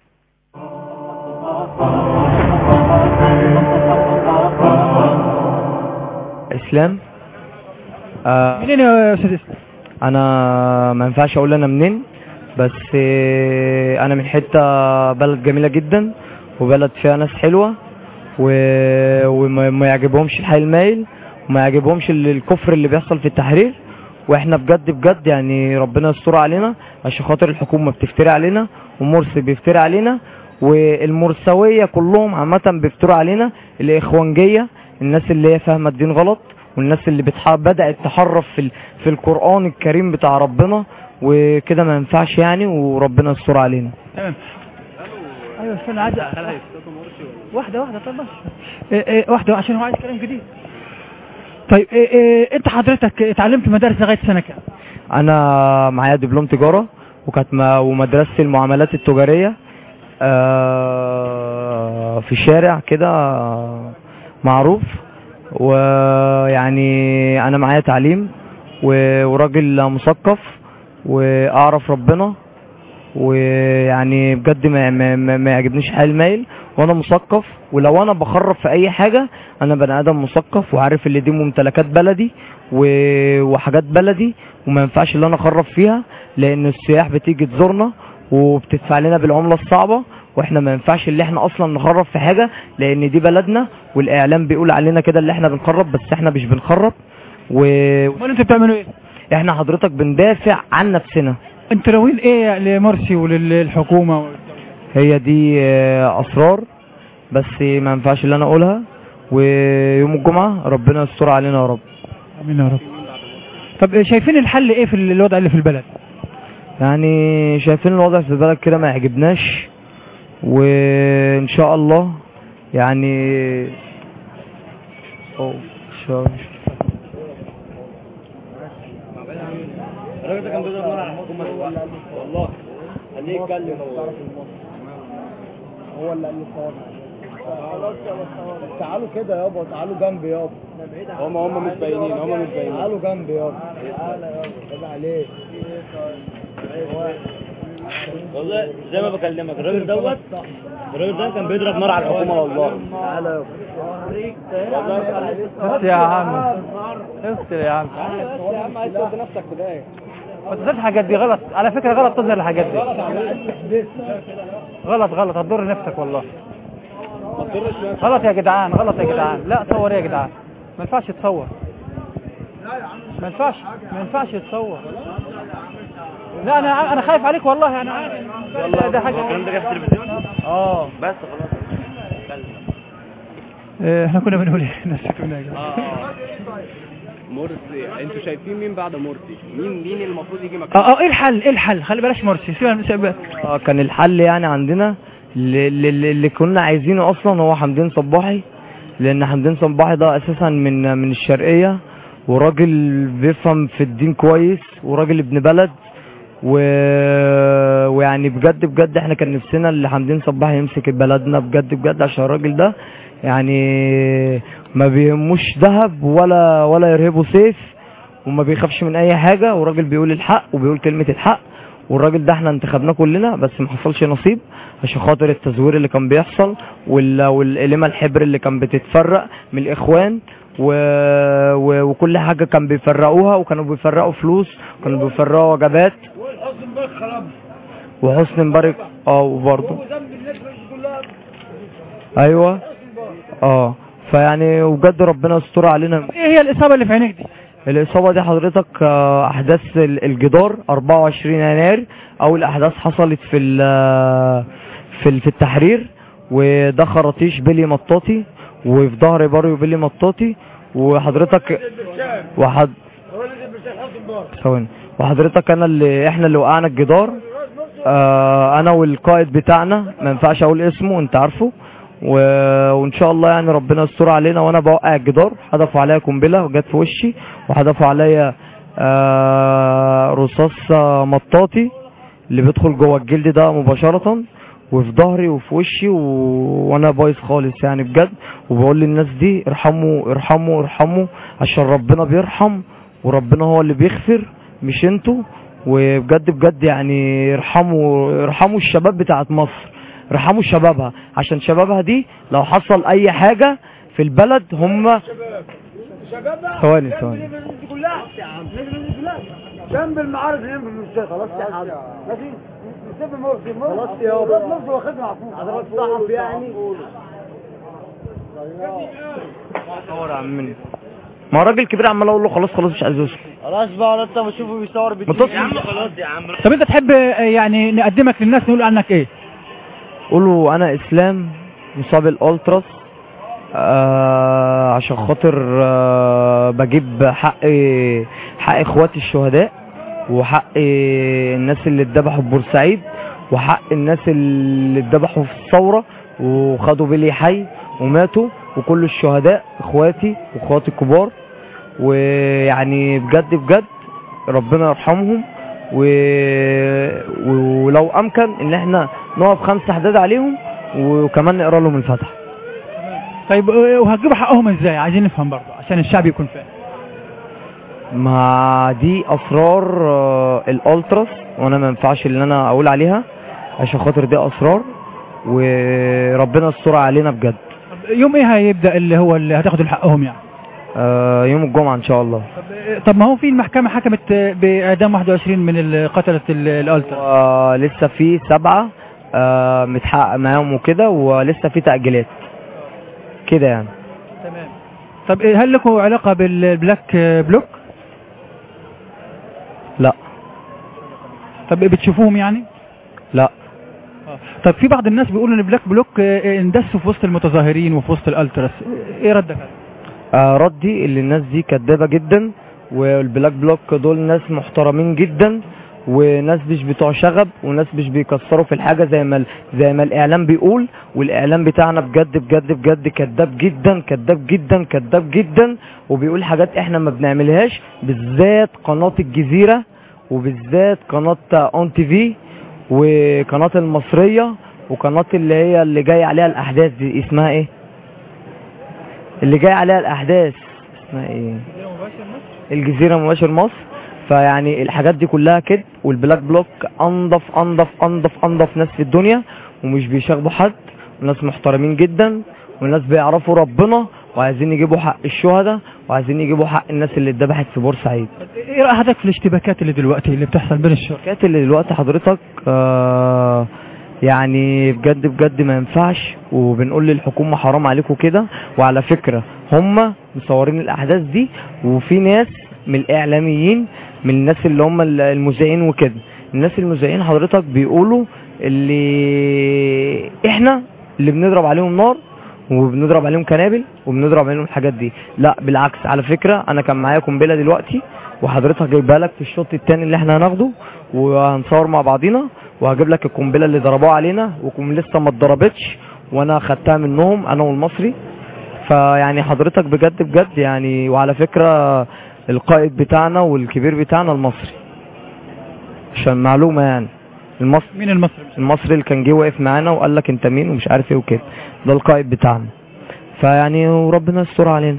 اسلام آه منين يا استاذ اسلام انا ما ينفعش اقول انا منين بس آه، انا من حته بلد جميله جدا وبلد فيها ناس حلوه و... وما ما يعجبهمش الحي المايل وما يعجبهمش ال- الكفر اللي بيحصل في التحرير واحنا بجد بجد يعني ربنا يستر علينا عشان خاطر الحكومه بتفتري علينا ومرسي بيفتري علينا والمرسويه كلهم عامه بيفتروا علينا الاخوانجيه الناس اللي هي فاهمه الدين غلط والناس اللي بتح... بدات تحرف في ال... في القران الكريم بتاع ربنا وكده ما ينفعش يعني وربنا يستر علينا تمام ايوه استنى عايز واحده واحده طب بس إيه إيه واحده عشان هو عايز كلام جديد طيب إيه إيه انت حضرتك اتعلمت مدارس لغايه سنه كام انا معايا دبلوم تجاره وكانت م- ومدرستي المعاملات التجاريه آه، في شارع كده آه، معروف ويعني انا معايا تعليم و- وراجل مثقف واعرف ربنا ويعني بجد ما, ما, ما, ما يعجبنيش حال المايل وانا مثقف ولو انا بخرب في اي حاجه انا بني ادم مثقف وعارف اللي دي ممتلكات بلدي و- وحاجات بلدي وما ينفعش اللي انا اخرب فيها لان السياح بتيجي تزورنا وبتدفع لنا بالعمله الصعبه واحنا ما ينفعش اللي احنا اصلا نخرب في حاجه لان دي بلدنا والاعلام بيقول علينا كده اللي احنا بنخرب بس احنا مش بنخرب و... امال انتوا بتعملوا ايه احنا حضرتك بندافع عن نفسنا انتوا ناويين ايه لمرسي وللحكومه هي دي آه، اسرار بس ما ينفعش اللي انا اقولها ويوم الجمعه ربنا يستر علينا يا رب امين يا رب طب إيه شايفين الحل ايه في الوضع اللي في البلد يعني شايفين الوضع في البلد كده ما يعجبناش وان شاء الله يعني أوه، شاء الراجل ده كان بيضرب نار على الحكومه دلوقتي والله خليه يتكلم هو هو اللي قال لي تعالوا كده يابا تعالوا جنبي يابا هم هم مش باينين هم مش باينين تعالوا جنبي يابا تعالى يابا عيب عليك والله زي ما بكلمك الراجل دوت الراجل ده كان بيضرب نار على الحكومه والله تعالى بس يا عم بس يا عم يا عم عايز تودي نفسك في داهيه ما تظهرش الحاجات دي غلط على فكره غلط تظهر الحاجات دي غلط غلط هتضر نفسك والله غلط يا جدعان غلط يا جدعان لا صور ايه يا جدعان ما ينفعش تصور ما ينفعش ما ينفعش تصور لا انا انا خايف عليك والله انا عارف لا، ده حاجه الكلام ده جه في التلفزيون اه بس خلاص احنا كنا بنقول ايه نسيت منها يا جدعان. مرسي انتوا شايفين مين بعد مرسي مين مين المفروض يجي مكانه اه اه ايه الحل ايه الحل خلي بلاش مرسي سيبها سيبها آه، كان الحل يعني عندنا اللي, اللي, اللي كنا عايزينه اصلا هو حمدين صباحي لان حمدين صباحي ده اساسا من من الشرقيه وراجل بيفهم في الدين كويس وراجل ابن بلد و... ويعني بجد بجد احنا كان نفسنا اللي حمدين صباحي يمسك بلدنا بجد بجد عشان الراجل ده يعني ما بيهموش ذهب ولا ولا يرهبه سيف وما بيخافش من اي حاجه وراجل بيقول الحق وبيقول كلمه الحق والراجل ده احنا انتخبناه كلنا بس ما حصلش نصيب عشان خاطر التزوير اللي كان بيحصل وال... والقلمه الحبر اللي كان بتتفرق من الاخوان و... و... وكل حاجه كان بيفرقوها وكانوا بيفرقوا فلوس وكانوا بيفرقوا وجبات وحسن مبارك اه وبرضه ايوه اه فيعني وبجد ربنا يستر علينا ايه هي الاصابه اللي في عينيك دي الإصابة دي حضرتك آه، أحداث ال- الجدار 24 يناير أول أحداث حصلت في ال- في ال- في التحرير وده خراطيش بيلي مطاطي وفي ظهر باريو بيلي مطاطي وحضرتك وحد ثواني وحضرتك انا اللي احنا اللي وقعنا الجدار آه انا والقائد بتاعنا ما ينفعش اقول اسمه انت عارفه و... وان شاء الله يعني ربنا يستر علينا وانا بوقع الجدار حدفوا عليا قنبله وجت في وشي وحدفوا عليا آه رصاص آه، مطاطي اللي بيدخل جوه الجلد ده مباشره وفي ظهري وفي وشي و... وانا بايظ خالص يعني بجد وبقول للناس دي ارحموا ارحموا ارحموا عشان ربنا بيرحم وربنا هو اللي بيغفر مش انتوا وبجد بجد يعني ارحموا ارحموا الشباب بتاعت مصر ارحموا شبابها عشان شبابها دي لو حصل اي حاجة في البلد هم ثواني ثواني جنب المعارض اللي جنب المستشفى خلاص يا حاج ماشي نسيب مرسي خلاص يا بابا مرسي واخدنا عفو حضرتك صحف يعني صور يا عمي ما راجل كبير عمال اقول له خلاص خلاص مش عايز يوصل خلاص بقى انت بشوفه بيصور ما تصل خلاص يا عم طب انت تحب آه، يعني نقدمك للناس نقول عنك ايه قولوا انا اسلام مصاب الالتراس آه عشان خاطر آه بجيب حق حق اخواتي الشهداء وحق الناس اللي اتذبحوا في بورسعيد وحق الناس اللي اتذبحوا في الثوره وخدوا بلي حي وماتوا وكل الشهداء اخواتي واخواتي الكبار ويعني بجد بجد ربنا يرحمهم و... ولو امكن ان احنا نقف خمسة حداد عليهم وكمان نقرا لهم الفاتحه طيب آه، وهتجيبوا حقهم ازاي عايزين نفهم برضه عشان الشعب يكون فاهم ما دي اسرار آه، الالتراس وانا ما ينفعش ان انا اقول عليها عشان خاطر دي اسرار وربنا يستر علينا بجد طب يوم ايه هيبدا اللي هو اللي هتاخدوا حقهم يعني آه، يوم الجمعه ان شاء الله طب ما هو في المحكمة حكمت بإعدام 21 من ال- قتلة ال- الألترا آه، لسه في سبعه آه، متحقق معاهم وكده ولسه في تاجيلات كده يعني تمام طب إيه، هل لكم علاقة بالبلاك بلوك؟ لا طب بتشوفوهم يعني؟ لا طب في بعض الناس بيقولوا ان البلاك بلوك آه، اندسوا في وسط المتظاهرين وفي وسط الالتراس ايه ردك عليه؟ آه، ردي اللي الناس دي كدابه جدا والبلاك بلوك دول ناس محترمين جدا وناس مش بتوع شغب وناس مش بيكسروا في الحاجه زي ما ال- زي ما الاعلام بيقول والاعلام بتاعنا بجد بجد بجد كذاب جدا كذاب جدا كذاب جدا وبيقول حاجات احنا ما بنعملهاش بالذات قناه الجزيره وبالذات قناه اون تي في وقناه المصريه وقناه اللي هي اللي جاي عليها الاحداث دي اسمها ايه اللي جاي عليها الاحداث اسمها ايه الجزيره مباشر مصر فيعني الحاجات دي كلها كده والبلاك بلوك انضف انضف انضف انضف ناس في الدنيا ومش بيشاغبوا حد وناس محترمين جدا وناس بيعرفوا ربنا وعايزين يجيبوا حق الشهداء وعايزين يجيبوا حق الناس اللي اتذبحت في بورسعيد ايه رأي حضرتك في الاشتباكات اللي دلوقتي اللي بتحصل بين الشرطة؟ الحكايات اللي دلوقتي حضرتك آه يعني بجد بجد ما ينفعش وبنقول للحكومة حرام عليكم كده وعلى فكرة هم مصورين الأحداث دي وفي ناس من الإعلاميين من الناس اللي هم المذيعين وكده الناس المذيعين حضرتك بيقولوا اللي احنا اللي بنضرب عليهم نار وبنضرب عليهم كنابل وبنضرب عليهم الحاجات دي لا بالعكس على فكرة انا كان معايا قنبله دلوقتي وحضرتك جايبها لك في الشوط التاني اللي احنا هناخده وهنصور مع بعضينا وهجيب لك القنبله اللي ضربوها علينا وكم لسه ما اتضربتش وانا خدتها منهم انا والمصري فيعني حضرتك بجد بجد يعني وعلى فكرة القائد بتاعنا والكبير بتاعنا المصري عشان معلومة يعني المصري مين المصري؟ المصري اللي كان جه واقف معانا وقال لك انت مين ومش عارف ايه وكده ده القائد بتاعنا فيعني وربنا يستر علينا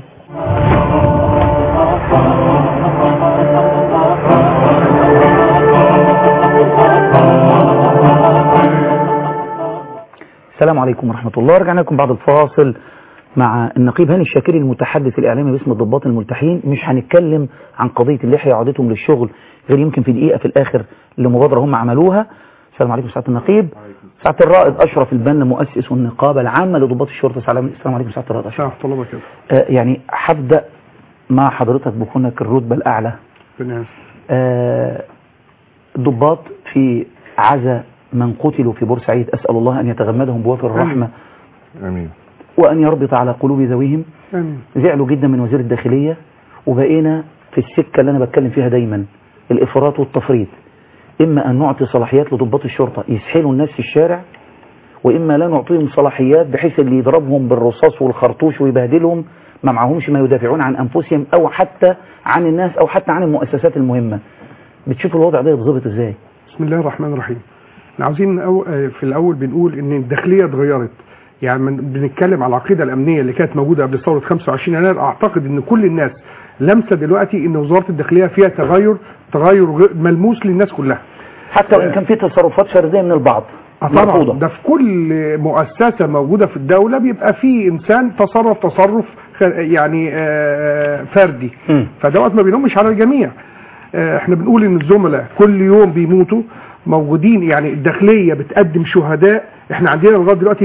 السلام عليكم ورحمة الله رجعنا لكم بعد الفاصل مع النقيب هاني الشاكري المتحدث الإعلامي باسم الضباط الملتحين مش هنتكلم عن قضية اللحية وعودتهم للشغل غير يمكن في دقيقة في الآخر لمبادرة هم عملوها السلام عليكم سعادة النقيب سعادة الرائد أشرف البنا مؤسس النقابة العامة لضباط الشرطة السلام السلام عليكم سعادة الرائد أشرف ورحمة الله وبركاته آه يعني هبدأ مع حضرتك بكونك الرتبة الأعلى بالنعم. آه، الضباط في عزا من قتلوا في بورسعيد أسأل الله أن يتغمدهم بوافر الرحمة امين وأن يربط على قلوب ذويهم امين زعلوا جدا من وزير الداخلية وبقينا في السكة اللي أنا بتكلم فيها دايما الإفراط والتفريط إما أن نعطي صلاحيات لضباط الشرطة يسحلوا الناس في الشارع وإما لا نعطيهم صلاحيات بحيث اللي يضربهم بالرصاص والخرطوش ويبهدلهم ما معهمش ما يدافعون عن أنفسهم أو حتى عن الناس أو حتى عن المؤسسات المهمة بتشوفوا الوضع ده يتظبط إزاي بسم الله الرحمن الرحيم احنا عاوزين أو آه، في الاول بنقول ان الداخليه اتغيرت يعني من بنتكلم على العقيده الامنيه اللي كانت موجوده قبل ثوره 25 يناير اعتقد ان كل الناس لامسه دلوقتي ان وزاره الداخليه فيها تغير تغير غ- ملموس للناس كلها حتى وإن كان في تصرفات فردية من البعض آه طبعا مرفوضة. ده في كل مؤسسه موجوده في الدوله بيبقى في انسان تصرف تصرف خ- يعني آه، فردي مم. فدوت ما بيلومش على الجميع آه، احنا بنقول ان الزملاء كل يوم بيموتوا موجودين يعني الداخليه بتقدم شهداء احنا عندنا لغايه دلوقتي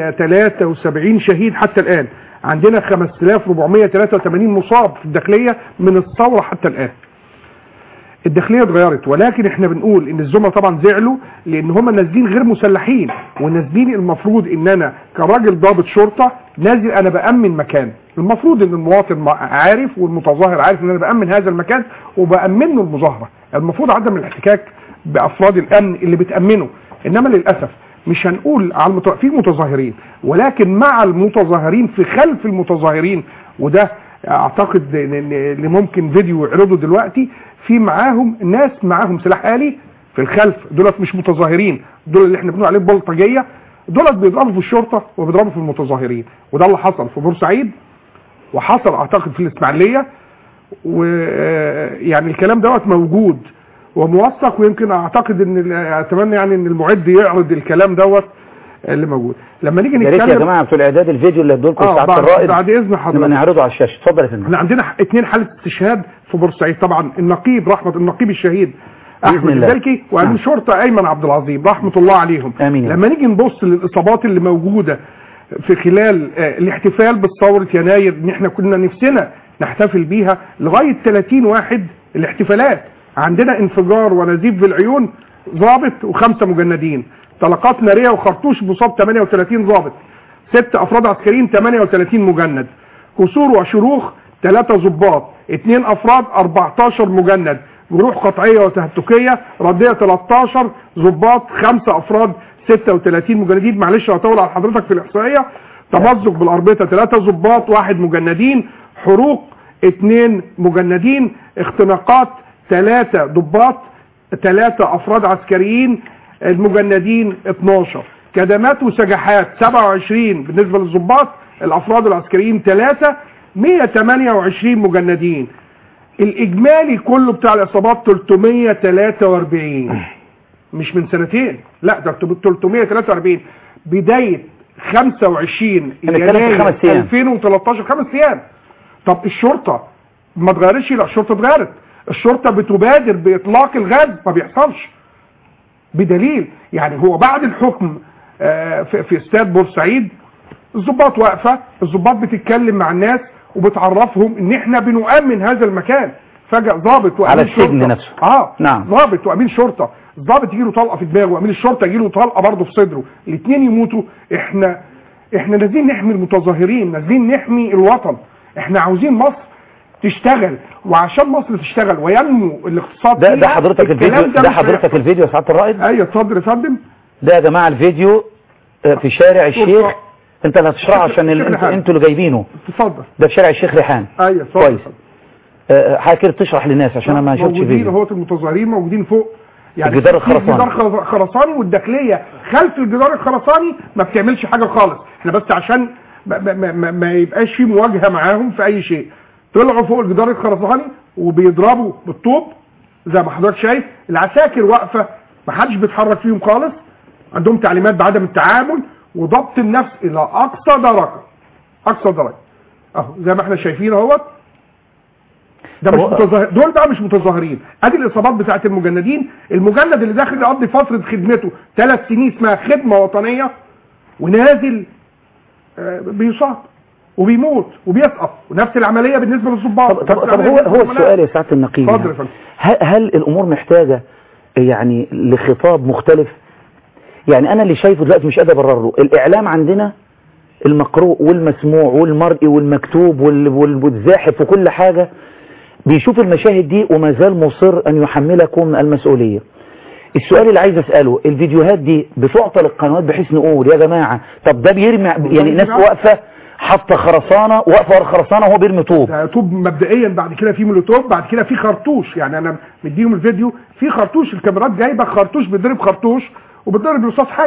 173 شهيد حتى الان عندنا 5483 مصاب في الداخليه من الثوره حتى الان الداخليه اتغيرت ولكن احنا بنقول ان الزملاء طبعا زعلوا لان هم نازلين غير مسلحين ونازلين المفروض ان انا كراجل ضابط شرطه نازل انا بامن مكان المفروض ان المواطن مع- عارف والمتظاهر عارف ان انا بامن هذا المكان وبامن له المظاهره المفروض عدم الاحتكاك بافراد الامن اللي بتامنه انما للاسف مش هنقول على المت... في متظاهرين ولكن مع المتظاهرين في خلف المتظاهرين وده اعتقد إن- إن- اللي ممكن فيديو يعرضه دلوقتي في معاهم ناس معاهم سلاح آلي في الخلف دولت مش متظاهرين دول اللي احنا بنقول عليهم بلطجيه دولت بيضربوا في الشرطه وبيضربوا في المتظاهرين وده اللي حصل في بورسعيد وحصل اعتقد في الاسماعيليه ويعني الكلام دوت موجود وموثق ويمكن اعتقد ان ال- اتمنى يعني ان المعد يعرض الكلام دوت اللي موجود لما نيجي يا ريت يا نتكلم جماعه بتوع الاعداد الفيديو اللي هدولكم اه سعاده بعد, الرائد بعد اذن لما حضرتك نعرضه على الشاشه اتفضل يا فندم احنا عندنا ح- اتنين حالة استشهاد في بورسعيد طبعا النقيب رحمة النقيب الشهيد بإذن احمد الله. الزلكي وامين نعم. شرطة ايمن عبد العظيم رحمة الله عليهم آمين. لما نيجي نبص للاصابات اللي موجودة في خلال آه، الاحتفال بثورة يناير ان احنا كنا نفسنا نحتفل بيها لغاية 30 واحد الاحتفالات عندنا انفجار ونزيف في العيون ضابط وخمسة مجندين طلقات نارية وخرطوش مصاب 38 ضابط ست افراد عسكريين 38 مجند كسور وشروخ ثلاثة ضباط اثنين افراد 14 مجند جروح قطعية وتهتكية ردية 13 ضباط خمسة افراد 36 مجندين معلش هطول على حضرتك في الاحصائية تمزق بالاربطة ثلاثة ضباط واحد مجندين حروق اثنين مجندين اختناقات ثلاثة ضباط ثلاثة افراد عسكريين المجندين 12 كدمات وسجحات 27 بالنسبة للضباط الافراد العسكريين 3 128 مجندين الاجمالي كله بتاع الاصابات 343 مش من سنتين لا ده 343 بداية 25 هنتكلم في خمس يناير أيام. 2013 خمس ايام طب الشرطة ما اتغيرتش لا الشرطة اتغيرت الشرطة بتبادر باطلاق الغاز ما بيحصلش بدليل يعني هو بعد الحكم آه، في في استاد بورسعيد الضباط واقفه الضباط بتتكلم مع الناس وبتعرفهم ان احنا بنؤمن هذا المكان فجأة ضابط وامين على السجن شرطة نفسه. اه نعم. ضابط وامين شرطه الضابط يجي له طلقه في دماغه وامين الشرطه يجي له طلقه برضه في صدره الاثنين يموتوا احنا احنا نازلين نحمي المتظاهرين نازلين نحمي الوطن احنا عاوزين مصر تشتغل وعشان مصر تشتغل وينمو الاقتصاد ده ده فيها، حضرتك الكلام الفيديو ده مش حضرتك هيحصل. الفيديو يا سعاده الرائد ايوه اتفضل يا فندم ده يا جماعه الفيديو آه، في شارع الشيخ شرطة. انت اللي هتشرحه عشان ال- شيخ انتوا ريحان. انتوا اللي جايبينه اتفضل ده في شارع الشيخ ريحان ايوه اتفضل كويس آه، حاجه كده تشرح للناس عشان انا ما شفتش موجودين فيديو اهوت المتظاهرين موجودين فوق الجدار في الخرساني. جدار خ- خرساني والداخليه خلف الجدار الخرساني ما بتعملش حاجه خالص احنا بس عشان ما, ما, ما, ما يبقاش في مواجهه معاهم في اي شيء طلعوا فوق الجدار الخرساني وبيضربوا بالطوب زي ما حضرتك شايف العساكر واقفه ما حدش بيتحرك فيهم خالص عندهم تعليمات بعدم التعامل وضبط النفس الى اقصى درجه اقصى درجه اهو زي ما احنا شايفين اهوت ده مش هو- متظاهر دول بقى مش متظاهرين ادي الاصابات بتاعت المجندين المجند اللي داخل يقضي فتره خدمته ثلاث سنين اسمها خدمه وطنيه ونازل آه، بيصاب وبيموت وبيسقط ونفس العمليه بالنسبه للضباط طب, طب, نفس طب العملية هو بالنسبة هو للعملاء. السؤال يا سعاده النقيب اتفضل يا يعني. فندم. هل, هل الامور محتاجه يعني لخطاب مختلف يعني انا اللي شايفه دلوقتي مش قادر ابرره الاعلام عندنا المقروء والمسموع والمرئي والمكتوب وال- وال- والزاحف وكل حاجه بيشوف المشاهد دي وما زال مصر ان يحملكم المسؤوليه السؤال اللي عايز اساله الفيديوهات دي بتعطى للقنوات بحيث نقول يا جماعه طب ده بيرمي يعني ناس واقفه حاطه خرسانه واقفه ورا خرسانه وهو بيرمي طوب ده طوب مبدئيا بعد كده في مولوتوب بعد كده في خرطوش يعني انا مديهم الفيديو في خرطوش الكاميرات جايبه خرطوش بيضرب خرطوش وبيضرب رصاص حي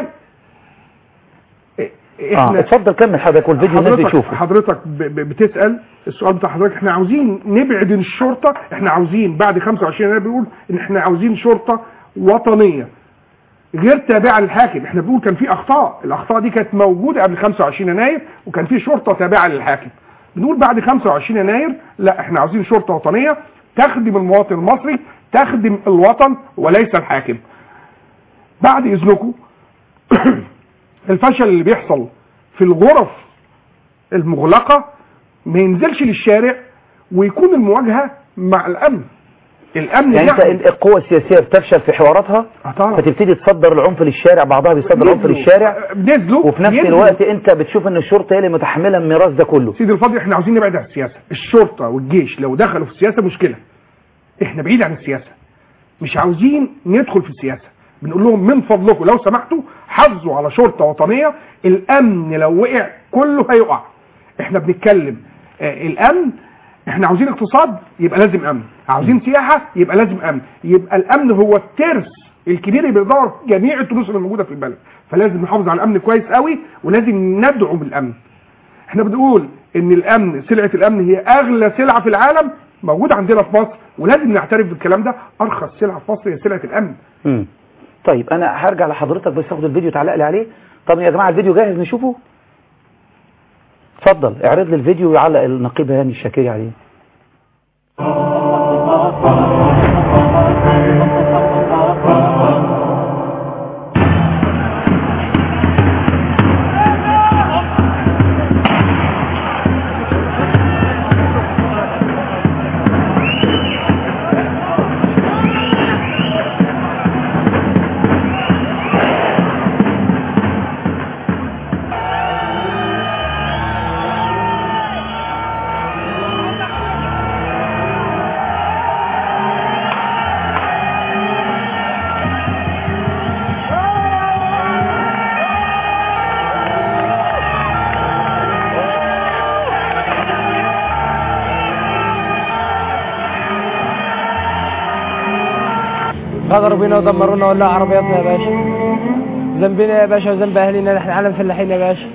إيه- اه اتفضل كمل حضرتك والفيديو الناس حضرتك بتشوفه حضرتك ب- ب- بتسال السؤال بتاع حضرتك احنا عاوزين نبعد الشرطه احنا عاوزين بعد 25 يناير بنقول ان احنا عاوزين شرطه وطنيه غير تابعه للحاكم احنا بنقول كان في اخطاء الاخطاء دي كانت موجوده قبل 25 يناير وكان في شرطه تابعه للحاكم بنقول بعد 25 يناير لا احنا عاوزين شرطه وطنيه تخدم المواطن المصري تخدم الوطن وليس الحاكم بعد اذنكم الفشل اللي بيحصل في الغرف المغلقة ما ينزلش للشارع ويكون المواجهة مع الأمن الأمن يعني انت يحكم. القوى السياسيه بتفشل في حواراتها آه طبعا. فتبتدي تصدر العنف للشارع بعضها بيصدر العنف نزلوا- للشارع نزلوا وفي نفس ينزلوا. الوقت انت بتشوف ان الشرطه هي اللي متحمله الميراث ده كله سيدي الفاضل احنا عاوزين نبعد عن السياسة الشرطة والجيش لو دخلوا في السياسة مشكلة احنا بعيد عن السياسة مش عاوزين ندخل في السياسة بنقول لهم من فضلكم لو سمحتوا حافظوا على شرطه وطنيه الامن لو وقع كله هيقع احنا بنتكلم آه الامن احنا عاوزين اقتصاد يبقى لازم امن عاوزين سياحه يبقى لازم امن يبقى الامن هو الترس الكبير اللي بيدور جميع التروس اللي موجوده في البلد فلازم نحافظ على الامن كويس قوي ولازم ندعم الامن احنا بنقول ان الامن سلعه الامن هي اغلى سلعه في العالم موجوده عندنا في مصر ولازم نعترف بالكلام ده ارخص سلعه في مصر هي سلعه الامن مم. طيب انا هرجع لحضرتك بس اخد الفيديو تعلق لي عليه طب يا جماعه الفيديو جاهز نشوفه اتفضل اعرض لي الفيديو ويعلق النقيب هاني الشاكري عليه غدروا بينا ودمرونا ولا عربياتنا يا باشا ذنبنا يا باشا وذنب اهلنا احنا عالم فلاحين يا باشا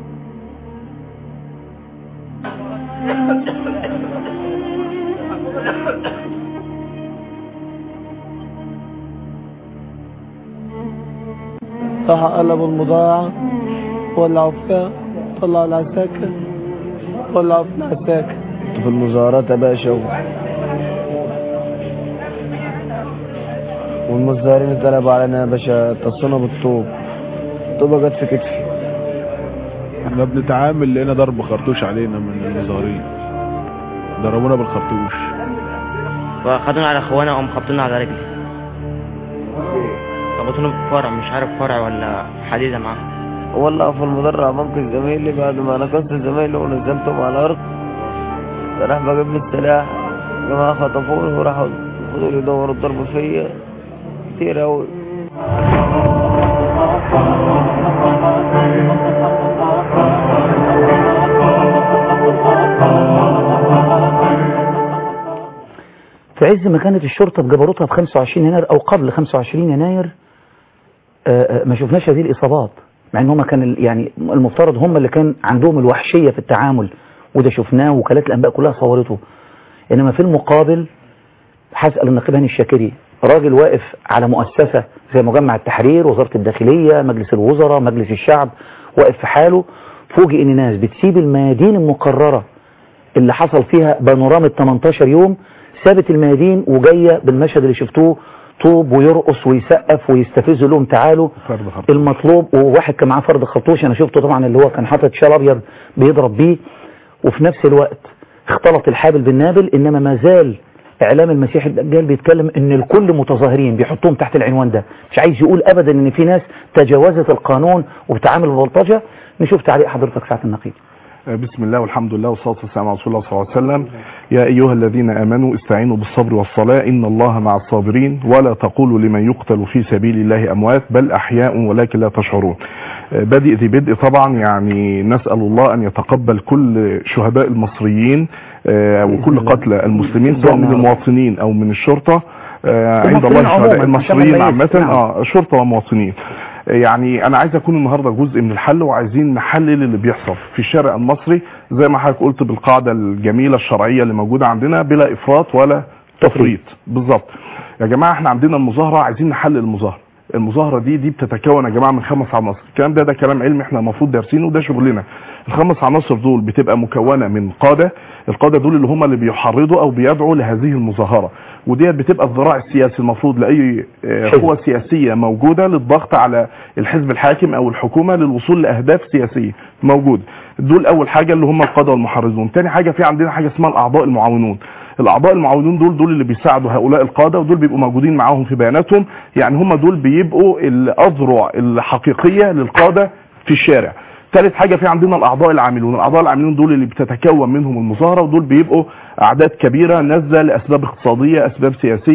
راح قلبوا المضاعة ولعوا فيها طلعوا العساكر ولعوا في العساكر في المظاهرات يا باشا والمظاهرين اتقلبوا علينا يا باشا اتصلنا بالطوب الطوبة جت في كتفي احنا بنتعامل لقينا ضرب خرطوش علينا من المظاهرين ضربونا بالخرطوش وخدونا على اخوانا وقام خبطونا على رجلي خبطونا بفرع مش عارف فرع ولا حديدة معاه والله في المدرع ممكن زمايلي بعد ما نقصت زمايلي ونزلتهم على الارض راح بجيب لي السلاح جماعة خطفوني وراحوا فضلوا يدوروا الضرب فيا كتير اوي في عز ما كانت الشرطة بجبروتها في 25 يناير أو قبل 25 يناير آه، آه، ما شفناش هذه الإصابات مع ان هم كان ال- يعني المفترض هم اللي كان عندهم الوحشية في التعامل وده شفناه وكالات الأنباء كلها صورته إنما في المقابل هسأل النقيب هاني الشاكري راجل واقف على مؤسسة زي مجمع التحرير وزارة الداخلية مجلس الوزراء مجلس الشعب واقف في حاله فوجئ ان ناس بتسيب الميادين المقررة اللي حصل فيها بانورامة 18 يوم سابت الميادين وجاية بالمشهد اللي شفتوه طوب ويرقص ويسقف ويستفز لهم تعالوا فرد خرطوش المطلوب وواحد كان معاه فرد خرطوش انا شفته طبعا اللي هو كان حاطط شال ابيض بيضرب بيه وفي نفس الوقت اختلط الحابل بالنابل انما ما زال اعلام المسيح الدجال بيتكلم ان الكل متظاهرين بيحطوهم تحت العنوان ده مش عايز يقول ابدا ان في ناس تجاوزت القانون وبتعامل ببلطجه نشوف تعليق حضرتك ساعه النقيب بسم الله والحمد لله والصلاة والسلام على رسول الله صلى الله عليه وسلم يا أيها الذين آمنوا استعينوا بالصبر والصلاة إن الله مع الصابرين ولا تقولوا لمن يقتل في سبيل الله أموات بل أحياء ولكن لا تشعرون بادئ ذي بدء طبعا يعني نسأل الله أن يتقبل كل شهداء المصريين آه، وكل قتلى المسلمين سواء من المواطنين أو من الشرطة آه، عند الله المصريين الشهداء عموماً، عشان المصريين نميز. عامة نعم. اه شرطة ومواطنين يعني انا عايز اكون النهارده جزء من الحل وعايزين نحلل اللي بيحصل في الشارع المصري زي ما حضرتك قلت بالقاعده الجميله الشرعيه اللي موجوده عندنا بلا افراط ولا تفريط بالظبط يا جماعه احنا عندنا المظاهره عايزين نحلل المظاهره المظاهره دي دي بتتكون يا جماعه من خمس عناصر الكلام ده ده كلام علمي احنا المفروض دارسينه وده شغلنا الخمس عناصر دول بتبقى مكونه من قاده القاده دول اللي هم اللي بيحرضوا او بيدعوا لهذه المظاهره وديت بتبقى الذراع السياسي المفروض لاي آه، حزب. قوه سياسيه موجوده للضغط على الحزب الحاكم او الحكومه للوصول لاهداف سياسيه موجوده دول اول حاجه اللي هم القاده والمحرضون تاني حاجه في عندنا حاجه اسمها الاعضاء المعاونون الاعضاء المعاونون دول دول اللي بيساعدوا هؤلاء القاده ودول بيبقوا موجودين معاهم في بياناتهم يعني هم دول بيبقوا الاذرع الحقيقيه للقاده في الشارع ثالث حاجه في عندنا الاعضاء العاملون الاعضاء العاملون دول اللي بتتكون منهم المظاهره ودول بيبقوا اعداد كبيره نازله لاسباب اقتصاديه اسباب سياسيه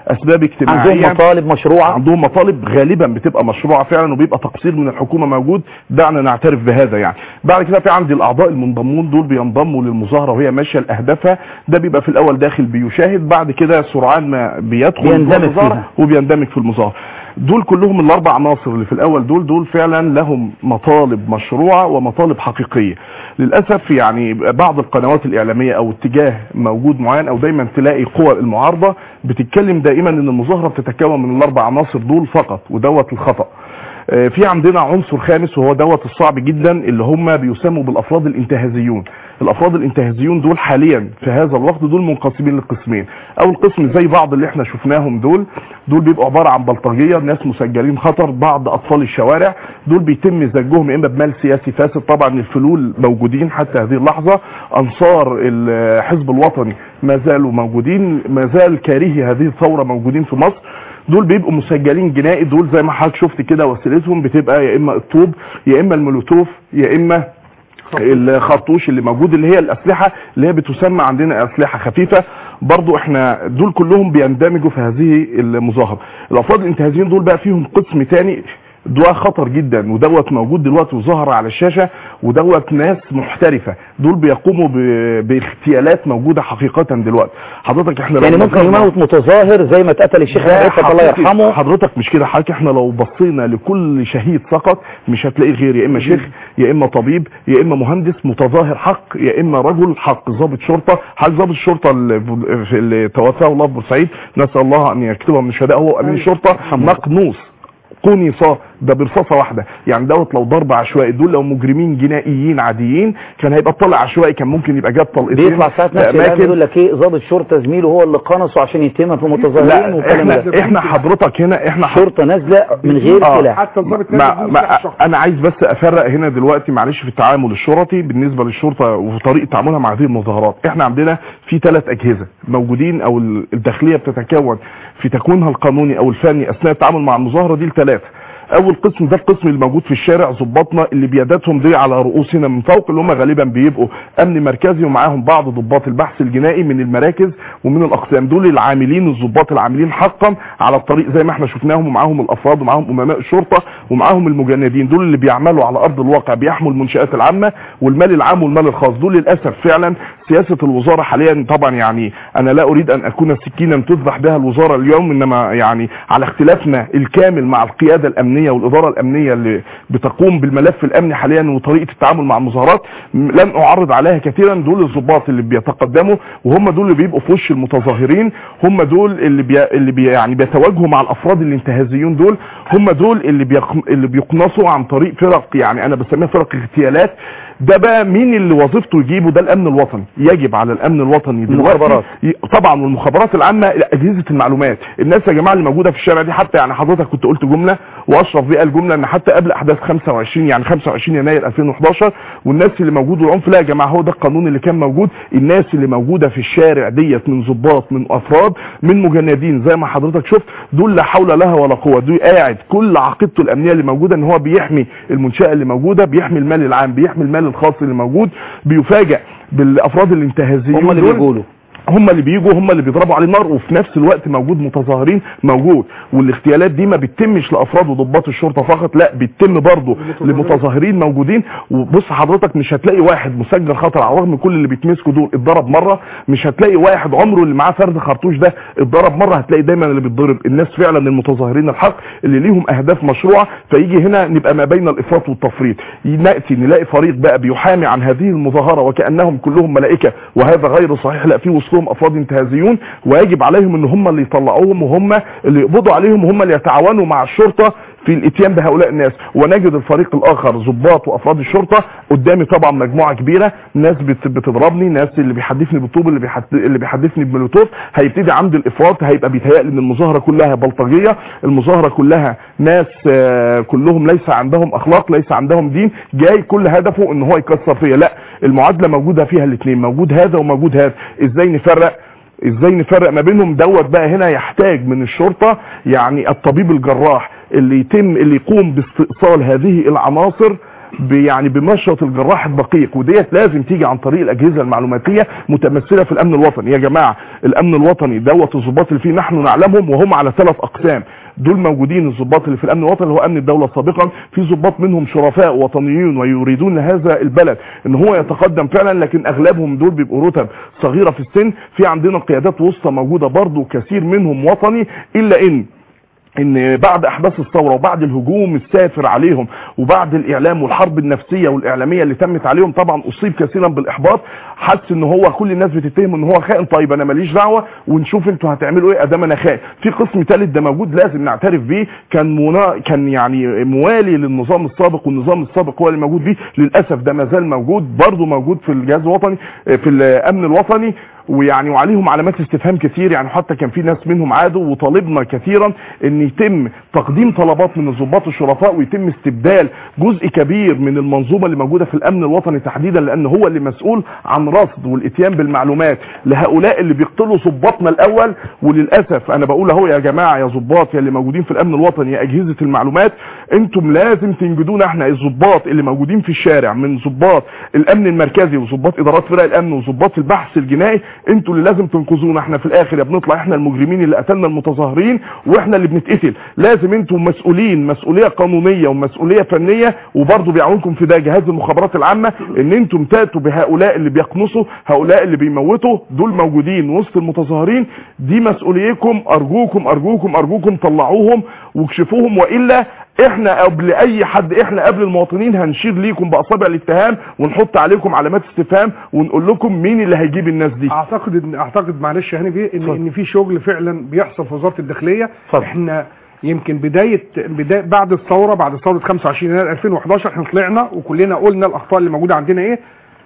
اسباب اجتماعيه عندهم مطالب مشروعه عندهم مطالب غالبا بتبقى مشروعه فعلا وبيبقى تقصير من الحكومه موجود دعنا نعترف بهذا يعني بعد كده في عندي الاعضاء المنضمون دول بينضموا للمظاهره وهي ماشيه لاهدافها ده بيبقى في الاول داخل بيشاهد بعد كده سرعان ما بيدخل بيندمج جوه المظاهرة فيها. وبيندمج في المظاهره دول كلهم الاربع عناصر اللي في الاول دول دول فعلا لهم مطالب مشروعه ومطالب حقيقيه للاسف يعني بعض القنوات الاعلاميه او اتجاه موجود معين او دايما تلاقي قوى المعارضه بتتكلم دائما ان المظاهره بتتكون من الاربع عناصر دول فقط ودوت الخطا آه، في عندنا عنصر خامس وهو دوت الصعب جدا اللي هم بيسموا بالافراد الانتهازيون الافراد الانتهازيون دول حاليا في هذا الوقت دول منقسمين لقسمين اول قسم زي بعض اللي احنا شفناهم دول دول بيبقوا عباره عن بلطجيه ناس مسجلين خطر بعض اطفال الشوارع دول بيتم زجهم يا اما بمال سياسي فاسد طبعا الفلول موجودين حتى هذه اللحظه انصار الحزب الوطني ما زالوا موجودين ما زال كارهي هذه الثوره موجودين في مصر دول بيبقوا مسجلين جنائي دول زي ما حضرتك شفت كده وسيلتهم بتبقى يا اما الطوب يا اما المولوتوف يا اما الخرطوش اللي موجود اللي هي الاسلحه اللي هي بتسمى عندنا اسلحه خفيفه برضو احنا دول كلهم بيندمجوا في هذه المظاهره الافراد الانتهازيين دول بقى فيهم قسم تاني ده خطر جدا ودوت موجود دلوقتي وظهر على الشاشه ودوت ناس محترفه دول بيقوموا ب- باغتيالات موجوده حقيقه دلوقتي حضرتك احنا لو يعني ممكن نظرنا- يموت متظاهر زي ما اتقتل الشيخ ده عرفت الله حضرتك- يرحمه حضرتك مش كده حضرتك احنا لو بصينا لكل شهيد سقط مش هتلاقيه غير يا اما شيخ يا اما طبيب يا اما مهندس متظاهر حق يا اما رجل حق ضابط شرطه حال ضابط الشرطه اللي في- اللي توفاه الله في بورسعيد نسال الله ان يكتبها من الشهداء هو امين الشرطه مقنوص قنصة ده برصاصة واحدة يعني دوت لو ضرب عشوائي دول لو مجرمين جنائيين عاديين كان هيبقى طلع عشوائي كان ممكن يبقى جاب طلقتين بيطلع ساعات في نفس الإعلام أماكن. يقول لك ايه ضابط شرطه زميله هو اللي قنصه عشان يتهم في متظاهرين لا والكلام احنا ده احنا حضرتك هنا احنا شرطه نازله من غير آه. سلاح ما ما انا عايز بس افرق هنا دلوقتي معلش في التعامل الشرطي بالنسبه للشرطه وطريقه تعاملها مع هذه المظاهرات احنا عندنا في ثلاث اجهزه موجودين او ال- الداخليه بتتكون في تكوينها القانوني او الفني اثناء التعامل مع المظاهره دي لثلاثه اول قسم ده القسم اللي موجود في الشارع ظباطنا اللي بيداتهم دي على رؤوسنا من فوق اللي هم غالبا بيبقوا امن مركزي ومعاهم بعض ضباط البحث الجنائي من المراكز ومن الاقسام دول العاملين الضباط العاملين حقا على الطريق زي ما احنا شفناهم ومعاهم الافراد ومعاهم امناء الشرطه ومعاهم المجندين دول اللي بيعملوا على ارض الواقع بيحموا المنشات العامه والمال العام والمال الخاص دول للاسف فعلا سياسه الوزاره حاليا طبعا يعني انا لا اريد ان اكون سكينا تذبح بها الوزاره اليوم انما يعني على اختلافنا الكامل مع القياده الامنيه والاداره الامنيه اللي بتقوم بالملف الامني حاليا وطريقه التعامل مع المظاهرات م- لن اعرض عليها كثيرا دول الضباط اللي بيتقدموا وهم دول اللي بيبقوا في وش المتظاهرين هم دول اللي بي اللي بي يعني بيتواجهوا مع الافراد الانتهازيون دول هم دول اللي بيق... اللي بيقنصوا عن طريق فرق يعني انا بسميها فرق اغتيالات ده بقى مين اللي وظيفته يجيبه ده الامن الوطني يجب على الامن الوطني دلوقتي المخابرات. ي- طبعا والمخابرات العامه اجهزه المعلومات الناس يا جماعه اللي موجوده في الشارع دي حتى يعني حضرتك كنت قلت جمله واشرف بيه قال جمله ان حتى قبل احداث 25 يعني 25 يناير 2011 والناس اللي موجود والعنف لا يا جماعه هو ده القانون اللي كان موجود الناس اللي موجوده في الشارع ديت من ضباط من افراد من مجندين زي ما حضرتك شفت دول لا حول لها ولا قوه دول قاعد كل عقيدته الامنيه اللي موجوده ان هو بيحمي المنشاه اللي موجوده بيحمي المال العام بيحمي المال الخاص اللي موجود بيفاجئ بالافراد الانتهازيين هم اللي دول. بيجوا له هم اللي بيجوا هم اللي بيضربوا عليه نار وفي نفس الوقت موجود متظاهرين موجود والاغتيالات دي ما بتتمش لافراد وضباط الشرطه فقط لا بتتم برضه لمتظاهرين موجودين وبص حضرتك مش هتلاقي واحد مسجل خطر على الرغم من كل اللي بيتمسكوا دول اتضرب مره مش هتلاقي واحد عمره اللي معاه فرد خرطوش ده اتضرب مره هتلاقي دايما اللي بيتضرب الناس فعلا المتظاهرين الحق اللي ليهم اهداف مشروعه فيجي هنا نبقى ما بين الافراط والتفريط ناتي نلاقي فريق بقى بيحامي عن هذه المظاهره وكانهم كلهم ملائكه وهذا غير صحيح لا في وسطهم افراد انتهازيون ويجب عليهم ان هم اللي يطلعوهم وهم اللي يقبضوا عليهم وهم اللي يتعاونوا مع الشرطه في الاتيان بهؤلاء الناس ونجد الفريق الاخر ضباط وافراد الشرطه قدامي طبعا مجموعه كبيره ناس بت- بتضربني ناس اللي بيحدفني بالطوب اللي بيحد... اللي بيحدفني بمولوتوف هيبتدي عند الافراط هيبقى بيتهيألي ان المظاهره كلها بلطجيه المظاهره كلها ناس آه، كلهم ليس عندهم اخلاق ليس عندهم دين جاي كل هدفه ان هو يكسر فيا لا المعادله موجوده فيها الاثنين موجود هذا وموجود هذا ازاي نفرق ازاي نفرق ما بينهم دوت بقى هنا يحتاج من الشرطه يعني الطبيب الجراح اللي يتم اللي يقوم باستئصال هذه العناصر ب- يعني بمشرط الجراح الدقيق وديت لازم تيجي عن طريق الاجهزه المعلوماتيه متمثله في الامن الوطني يا جماعه الامن الوطني دوت الضباط اللي فيه نحن نعلمهم وهم على ثلاث اقسام دول موجودين الضباط اللي في الامن الوطني اللي هو امن الدوله سابقا في ضباط منهم شرفاء وطنيون ويريدون هذا البلد ان هو يتقدم فعلا لكن اغلبهم دول بيبقوا رتب صغيره في السن في عندنا قيادات وسطى موجوده برضو كثير منهم وطني الا ان ان بعد احداث الثوره وبعد الهجوم السافر عليهم وبعد الاعلام والحرب النفسيه والاعلاميه اللي تمت عليهم طبعا اصيب كثيرا بالاحباط حس ان هو كل الناس بتتهم ان هو خائن طيب انا ماليش دعوه ونشوف انتوا هتعملوا ايه ادام انا خائن في قسم ثالث ده موجود لازم نعترف بيه كان منا... كان يعني موالي للنظام السابق والنظام السابق هو اللي موجود بيه للاسف ده ما زال موجود برضه موجود في الجهاز الوطني في الامن الوطني ويعني وعليهم علامات استفهام كتير يعني حتى كان في ناس منهم عادوا وطالبنا كثيرا ان يتم تقديم طلبات من الضباط الشرفاء ويتم استبدال جزء كبير من المنظومه اللي موجوده في الامن الوطني تحديدا لان هو اللي مسؤول عن رصد والاتيان بالمعلومات لهؤلاء اللي بيقتلوا ضباطنا الاول وللاسف انا بقول اهو يا جماعه يا ضباط يا اللي موجودين في الامن الوطني يا اجهزه المعلومات انتم لازم تنجدونا احنا الضباط اللي موجودين في الشارع من ضباط الامن المركزي وضباط ادارات فرق الامن وضباط البحث الجنائي انتوا اللي لازم تنقذونا احنا في الاخر يا بنطلع احنا المجرمين اللي قتلنا المتظاهرين واحنا اللي بنتقتل لازم انتوا مسؤولين مسؤوليه قانونيه ومسؤوليه فنيه وبرضه بيعاونكم في ده جهاز المخابرات العامه ان انتم تاتوا بهؤلاء اللي بيقنصوا هؤلاء اللي بيموتوا دول موجودين وسط المتظاهرين دي مسؤوليتكم ارجوكم ارجوكم ارجوكم طلعوهم واكشفوهم والا احنا قبل اي حد احنا قبل المواطنين هنشير ليكم باصابع الاتهام ونحط عليكم علامات استفهام ونقول لكم مين اللي هيجيب الناس دي اعتقد ان اعتقد معلش يا هاني بيه ان ان في شغل فعلا بيحصل في وزاره الداخليه اتفضل. احنا يمكن بدايه بدايه بعد الثوره بعد ثوره 25 يناير 2011 احنا طلعنا وكلنا قلنا الاخطاء اللي موجوده عندنا ايه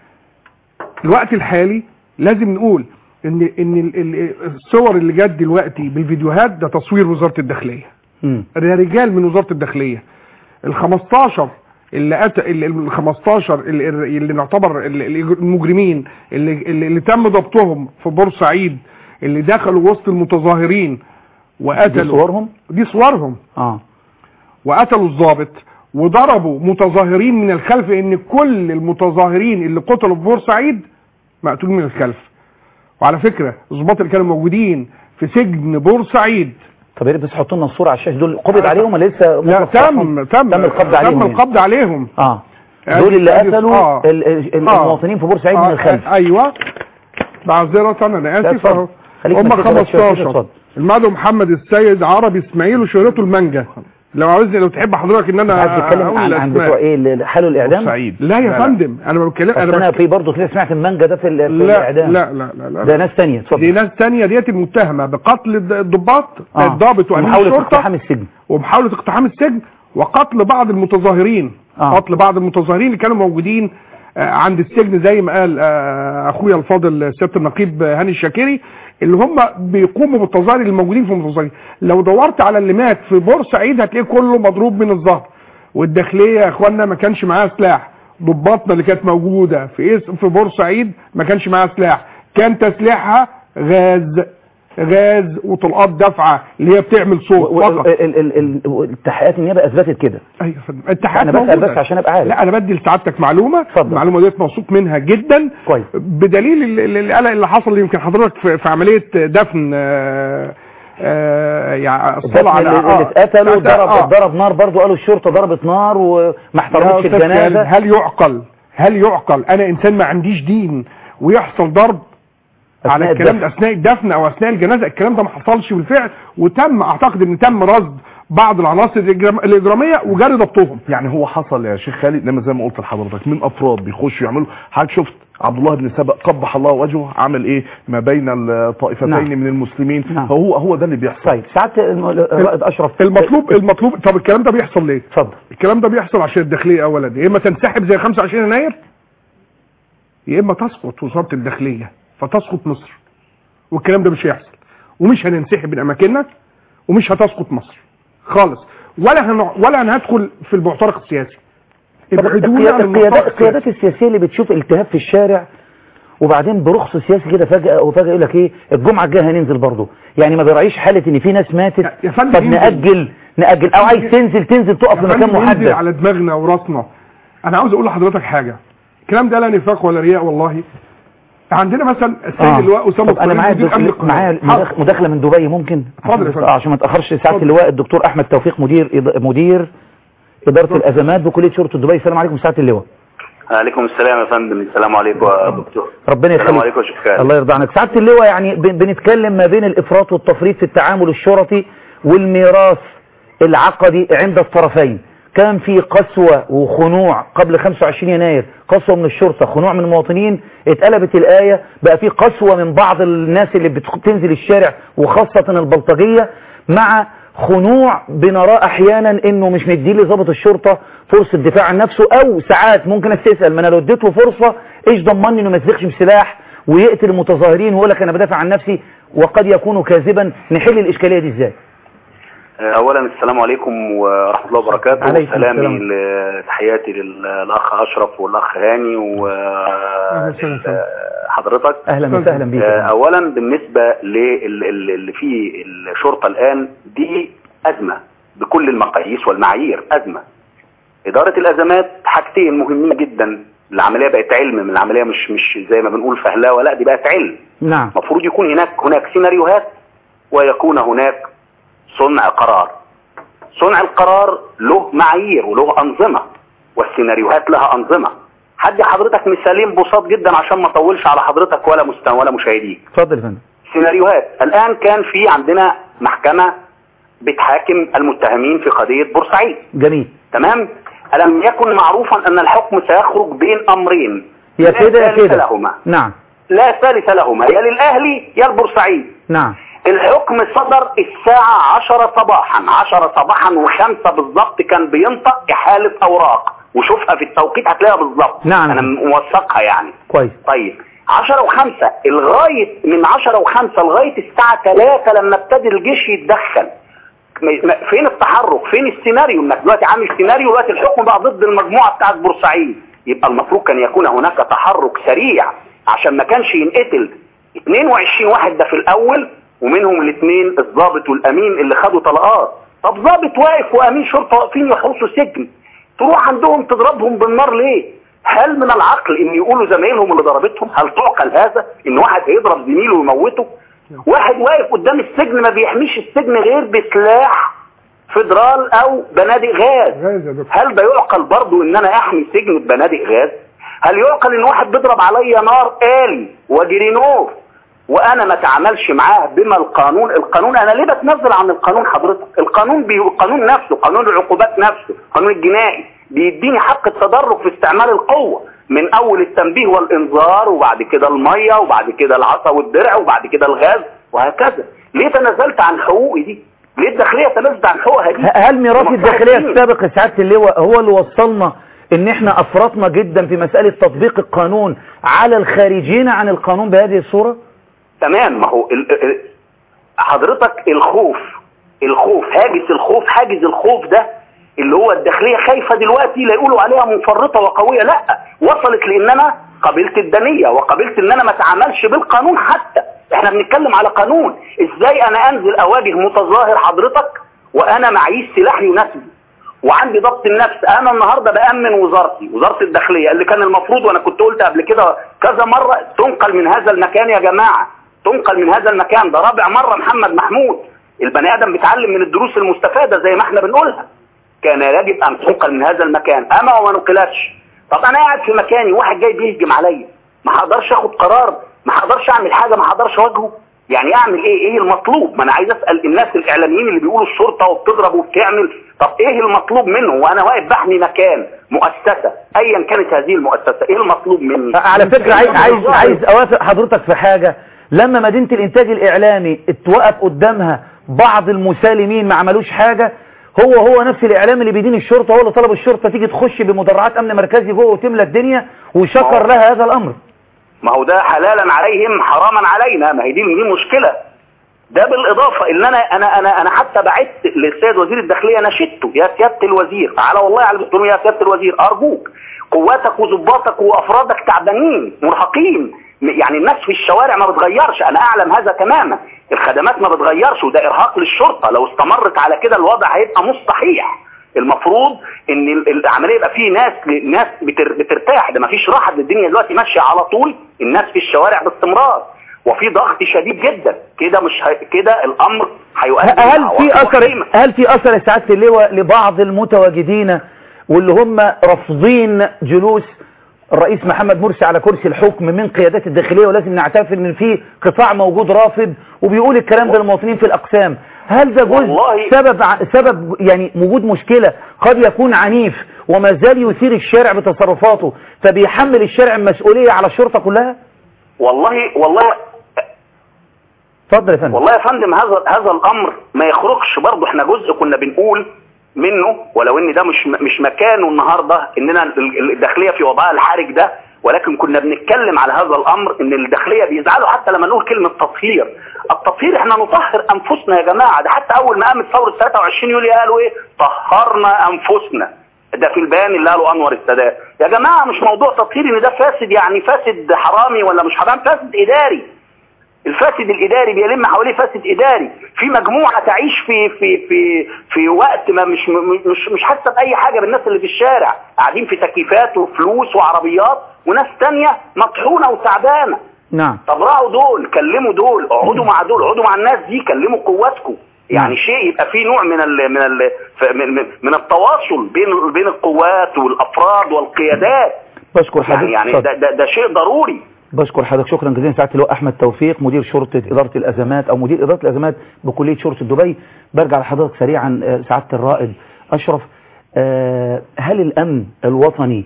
الوقت الحالي لازم نقول ان ان ال- ال- الصور اللي جت دلوقتي بالفيديوهات ده تصوير وزاره الداخليه مم. ده رجال من وزاره الداخليه ال 15 اللي أت... ال 15 اللي, اللي نعتبر ال- ال- المجرمين اللي, اللي, اللي تم ضبطهم في بورسعيد اللي دخلوا وسط المتظاهرين وقتلوا دي صورهم دي صورهم اه وقتلوا الضابط وضربوا متظاهرين من الخلف ان كل المتظاهرين اللي قتلوا في بورسعيد مقتولين من الخلف وعلى فكره الضباط اللي كانوا موجودين في سجن بورسعيد طب يا ريت بس حطوا لنا الصوره على الشاشه دول قبض عليهم ولا لسه لا مطلق تم سراحهم؟ تم تم القبض عليهم تم يعني. القبض عليهم اه يعني دول اللي يعني- قتلوا آه. ال- ال- آه. المواطنين في بورسعيد من آه، الخلف ايوه معذره انا لا، اسف اتفضل. اهو خليك هم مسكت بس شوية كده، 15 اتفضل. المدعو محمد السيد عربي اسماعيل وشهرته المانجا لو عاوزني لو تحب حضرتك ان انا عايز تتكلم اقول عن عن الأسماء. بتوع ايه اللي حالوا الاعدام سعيد لا يا فندم انا بتكلم انا انا انا بك... في برضه كده سمعت المانجا ده في, ال- في لا الاعدام لا لا لا, لا. ده ناس تانية دي اتفضل ناس تانية ديت المتهمة بقتل الد- الضباط آه. الضابط وامين ومحاولة الشرطة اقتحام السجن ومحاولة اقتحام السجن وقتل بعض المتظاهرين آه. قتل بعض المتظاهرين اللي كانوا موجودين آه، عند السجن زي ما قال آه، اخويا الفاضل سياده النقيب آه، هاني الشاكري اللي هم بيقوموا بالتظاهر اللي موجودين في المتظاهرين لو دورت على اللي مات في بورسعيد هتلاقيه كله مضروب من الظهر والداخليه يا اخوانا ما كانش معاها سلاح ضباطنا اللي كانت موجوده في إس- في بورسعيد ما كانش معاها سلاح كان تسليحها غاز غاز وطلقات دفعه اللي هي بتعمل صوت و- فقط ال- ال- ال- ال- التحقيقات النيابه اثبتت كده ايوه يا فندم التحقيقات انا بسال موجودة. بس عشان ابقى عارف لا انا بدي لسعادتك معلومه اتفضل. المعلومه ديت موثوق منها جدا كويس بدليل ال- ال- القلق اللي حصل يمكن حضرتك في, في عمليه دفن آه، آه، يعني الدفن الصلاة اللي, على اللي اتقتلوا آه، ضرب آه. ضرب نار برضه قالوا الشرطه ضربت نار وما يا احترمتش أستاذ الجنازه خالد، هل يعقل هل يعقل انا انسان ما عنديش دين ويحصل ضرب على أثناء الكلام الدفن. ده اثناء الدفن او اثناء الجنازه الكلام ده ما حصلش بالفعل وتم اعتقد ان تم رصد بعض العناصر الإجرام- الاجراميه وجري ضبطهم يعني هو حصل يا شيخ خالد انما زي ما قلت لحضرتك من افراد بيخشوا يعملوا حضرتك شفت عبد الله بن سبأ قبح الله وجهه عمل ايه ما بين الطائفتين نعم. من المسلمين نعم. هو هو ده اللي بيحصل طيب سعاده الم- الرائد اشرف المطلوب المطلوب طب الكلام ده بيحصل ليه اتفضل الكلام ده بيحصل عشان الداخليه اولا يا اما تنسحب زي 25 يناير يا اما تسقط وزاره الداخليه فتسقط مصر والكلام ده مش هيحصل ومش هننسحب من اماكننا ومش هتسقط مصر خالص ولا هن... ولا هندخل في المعترك السياسي طب ابعدونا عن القيادات المعترك القيادات- السياسي القيادات السياسيه اللي بتشوف التهاب في الشارع وبعدين برخص سياسي كده فجاه وفجاه يقول لك ايه الجمعه الجايه هننزل برضه يعني ما بيراعيش حاله ان في ناس ماتت يا فندم طب ينزل. ناجل ناجل او عايز تنزل تنزل تقف يا في مكان فندم ينزل محدد على دماغنا وراسنا انا عاوز اقول لحضرتك حاجه الكلام ده لا نفاق ولا رياء والله عندنا مثلا السيد آه. اللواء اسامه طب انا الطويل معايا مدير امن الدك- معايا القناه حاضر. مداخ- مداخله من دبي ممكن اتفضل يا فندم. آه، عشان ما اتاخرش سعاده اتفضل. اللواء الدكتور احمد توفيق مدير إد- مدير اداره الازمات بكليه شرطه دبي السلام عليكم سعاده اللواء عليكم السلام يا فندم السلام عليكم يا دكتور ربنا السلام يخليك عليكم يا شيخ خالد. الله يرضى عنك سعاده اللواء يعني بن- بنتكلم ما بين الافراط والتفريط في التعامل الشرطي والميراث العقدي عند الطرفين كان في قسوة وخنوع قبل 25 يناير قسوة من الشرطة خنوع من المواطنين اتقلبت الآية بقى في قسوة من بعض الناس اللي بتخ- بتنزل الشارع وخاصة البلطجية مع خنوع بنراه احيانا انه مش مدي لضابط الشرطة فرصة دفاع عن نفسه او ساعات ممكن الناس تسأل ما انا لو اديته فرصة ايش ضمني انه ما يسلخش بسلاح ويقتل المتظاهرين ويقول لك انا بدافع عن نفسي وقد يكون كاذبا نحل الاشكالية دي ازاي اولا السلام عليكم ورحمه الله وبركاته عليكم وسلامي السلام. لتحياتي للاخ اشرف والاخ هاني وحضرتك اهلا وسهلا بيك اولا بالنسبه لل- اللي في الشرطه الان دي ازمه بكل المقاييس والمعايير ازمه اداره الازمات حاجتين مهمين جدا العمليه بقت علم من العمليه مش مش زي ما بنقول فهلاوه لا دي بقت علم نعم المفروض يكون هناك هناك سيناريوهات ويكون هناك صنع قرار صنع القرار له معايير وله أنظمة والسيناريوهات لها أنظمة هدي حضرتك مثالين بساط جدا عشان ما اطولش على حضرتك ولا مستوى ولا مشاهديك اتفضل يا فندم سيناريوهات الآن كان في عندنا محكمة بتحاكم المتهمين في قضية بورسعيد جميل تمام ألم يكن معروفا أن الحكم سيخرج بين أمرين يا لا كده يا ثالث كده لهما نعم لا ثالث لهما يا للأهلي يا البورسعيد نعم الحكم صدر الساعة عشرة صباحا عشرة صباحا وخمسة بالظبط كان بينطق إحالة أوراق وشوفها في التوقيت هتلاقيها بالظبط نعم. أنا موثقها يعني كويس طيب عشرة وخمسة لغاية من عشرة وخمسة لغاية الساعة ثلاثة لما ابتدى الجيش يتدخل م- م- فين التحرك فين السيناريو انك دلوقتي عامل سيناريو دلوقتي الحكم بقى ضد المجموعة بتاعت بورسعيد يبقى المفروض كان يكون هناك تحرك سريع عشان ما كانش ينقتل 22 واحد ده في الاول ومنهم الاثنين الضابط والامين اللي خدوا طلقات طب ضابط واقف وامين شرطه واقفين يحرسوا سجن تروح عندهم تضربهم بالنار ليه هل من العقل ان يقولوا زمايلهم اللي ضربتهم هل تعقل هذا ان واحد هيضرب زميله ويموته واحد واقف قدام السجن ما بيحميش السجن غير بسلاح فدرال او بنادق غاز غاز يا دكتور هل ده يعقل برضو ان انا احمي سجن ببنادق غاز هل يعقل ان واحد بيضرب عليا نار آلي وجرينوف وانا ما اتعاملش معاه بما القانون القانون انا ليه بتنزل عن القانون حضرتك القانون بي... القانون نفسه قانون العقوبات نفسه القانون الجنائي بيديني حق التدرج في استعمال القوة من اول التنبيه والانذار وبعد كده المية وبعد كده العصا والدرع وبعد كده الغاز وهكذا ليه تنازلت عن حقوقي دي ليه الداخلية تنازلت عن حقوقها دي ه- هل ميراث ومصلحة الداخلية مين؟ السابق يا سعادة اللواء هو اللي وصلنا ان احنا افرطنا جدا في مسألة تطبيق القانون على الخارجين عن القانون بهذه الصورة تمام ما هو ال- ال- حضرتك الخوف الخوف هاجس الخوف حاجز الخوف ده اللي هو الداخلية خايفة دلوقتي لا يقولوا عليها منفرطة وقوية لا وصلت لان انا قبلت الدنية وقبلت ان انا ما اتعاملش بالقانون حتى احنا بنتكلم على قانون ازاي انا انزل اواجه متظاهر حضرتك وانا معيش سلاح يناسبه وعندي ضبط النفس انا النهارده بامن وزارتي وزاره الداخليه اللي كان المفروض وانا كنت قلت قبل كده كذا مره تنقل من هذا المكان يا جماعه تنقل من هذا المكان ده رابع مره محمد محمود البني ادم بيتعلم من الدروس المستفاده زي ما احنا بنقولها كان يجب ان تنقل من هذا المكان اما وما نقلتش طب انا قاعد في مكاني واحد جاي بيهجم عليا ما هقدرش اخد قرار ما هقدرش اعمل حاجه ما هقدرش اواجهه يعني اعمل ايه ايه المطلوب ما انا عايز اسال الناس الاعلاميين اللي بيقولوا الشرطه وبتضرب وبتعمل طب ايه المطلوب منه وانا واقف بحمي مكان مؤسسه ايا كانت هذه المؤسسه ايه المطلوب مني على فكرة عايز عايز عايز اوافق حضرتك في حاجة لما مدينة الانتاج الاعلامي اتوقف قدامها بعض المسالمين ما عملوش حاجة هو هو نفس الاعلام اللي بيدين الشرطة هو اللي طلب الشرطة تيجي تخش بمدرعات امن مركزي جوه وتملى الدنيا وشكر لها هذا الامر ما هو ده حلالا عليهم حراما علينا ما هي دي دي مشكله ده بالاضافه ان انا انا انا انا حتى بعت للسيد وزير الداخليه نشدته يا سياده الوزير على والله على الدكتور يا سياده الوزير ارجوك قواتك وظباطك وافرادك تعبانين مرهقين يعني الناس في الشوارع ما بتغيرش انا اعلم هذا تماما الخدمات ما بتغيرش وده ارهاق للشرطه لو استمرت على كده الوضع هيبقى مش صحيح المفروض ان ال- العمليه يبقى فيه ناس ناس بتر بترتاح ده مفيش راحه ده الدنيا دلوقتي ماشيه على طول الناس في الشوارع باستمرار وفي ضغط شديد جدا كده مش هي... كده الامر هيؤدي هل في لعواقب اثر وخيمة. هل في اثر يا سعاده اللواء لبعض المتواجدين واللي هم رافضين جلوس الرئيس محمد مرسي على كرسي الحكم من قيادات الداخليه ولازم نعترف ان في قطاع موجود رافض وبيقول الكلام ده للمواطنين في الاقسام هل ده جزء والله- سبب ع- سبب يعني وجود مشكله قد يكون عنيف وما زال يثير الشارع بتصرفاته فبيحمل الشارع المسؤوليه على الشرطه كلها والله والله اتفضل يا فندم والله يا فندم هذا هذا الامر ما يخرجش برضه احنا جزء كنا بنقول منه ولو ان ده مش مش مكانه النهارده اننا ال- الداخليه في وضعها الحرج ده ولكن كنا بنتكلم على هذا الامر ان الداخليه بيزعلوا حتى لما نقول كلمه تطهير التطهير احنا نطهر انفسنا يا جماعه ده حتى اول ما قامت ثوره 23 يوليو قالوا ايه طهرنا انفسنا ده في البيان اللي قاله انور السادات يا جماعه مش موضوع تطهير ان ده فاسد يعني فاسد حرامي ولا مش حرام فاسد اداري الفاسد الاداري بيلم حواليه فاسد اداري في مجموعه تعيش في في في في وقت ما مش م- مش مش حاسه باي حاجه بالناس اللي في الشارع قاعدين في تكييفات وفلوس وعربيات وناس تانية مطحونه وتعبانه نعم طب راعوا دول كلموا دول اقعدوا مع دول اقعدوا مع الناس دي كلموا قواتكم يعني شيء يبقى فيه نوع من ال من ال ف- من, من, من التواصل بين بين القوات والافراد والقيادات بشكر حضرتك يعني يعني اتفضل. ده, ده, ده شيء ضروري بشكر حضرتك شكرا جزيلا سعاده اللواء احمد توفيق مدير شرطه اداره الازمات او مدير اداره الازمات بكليه شرطه دبي برجع لحضرتك سريعا آه، سعاده الرائد اشرف آه، هل الامن الوطني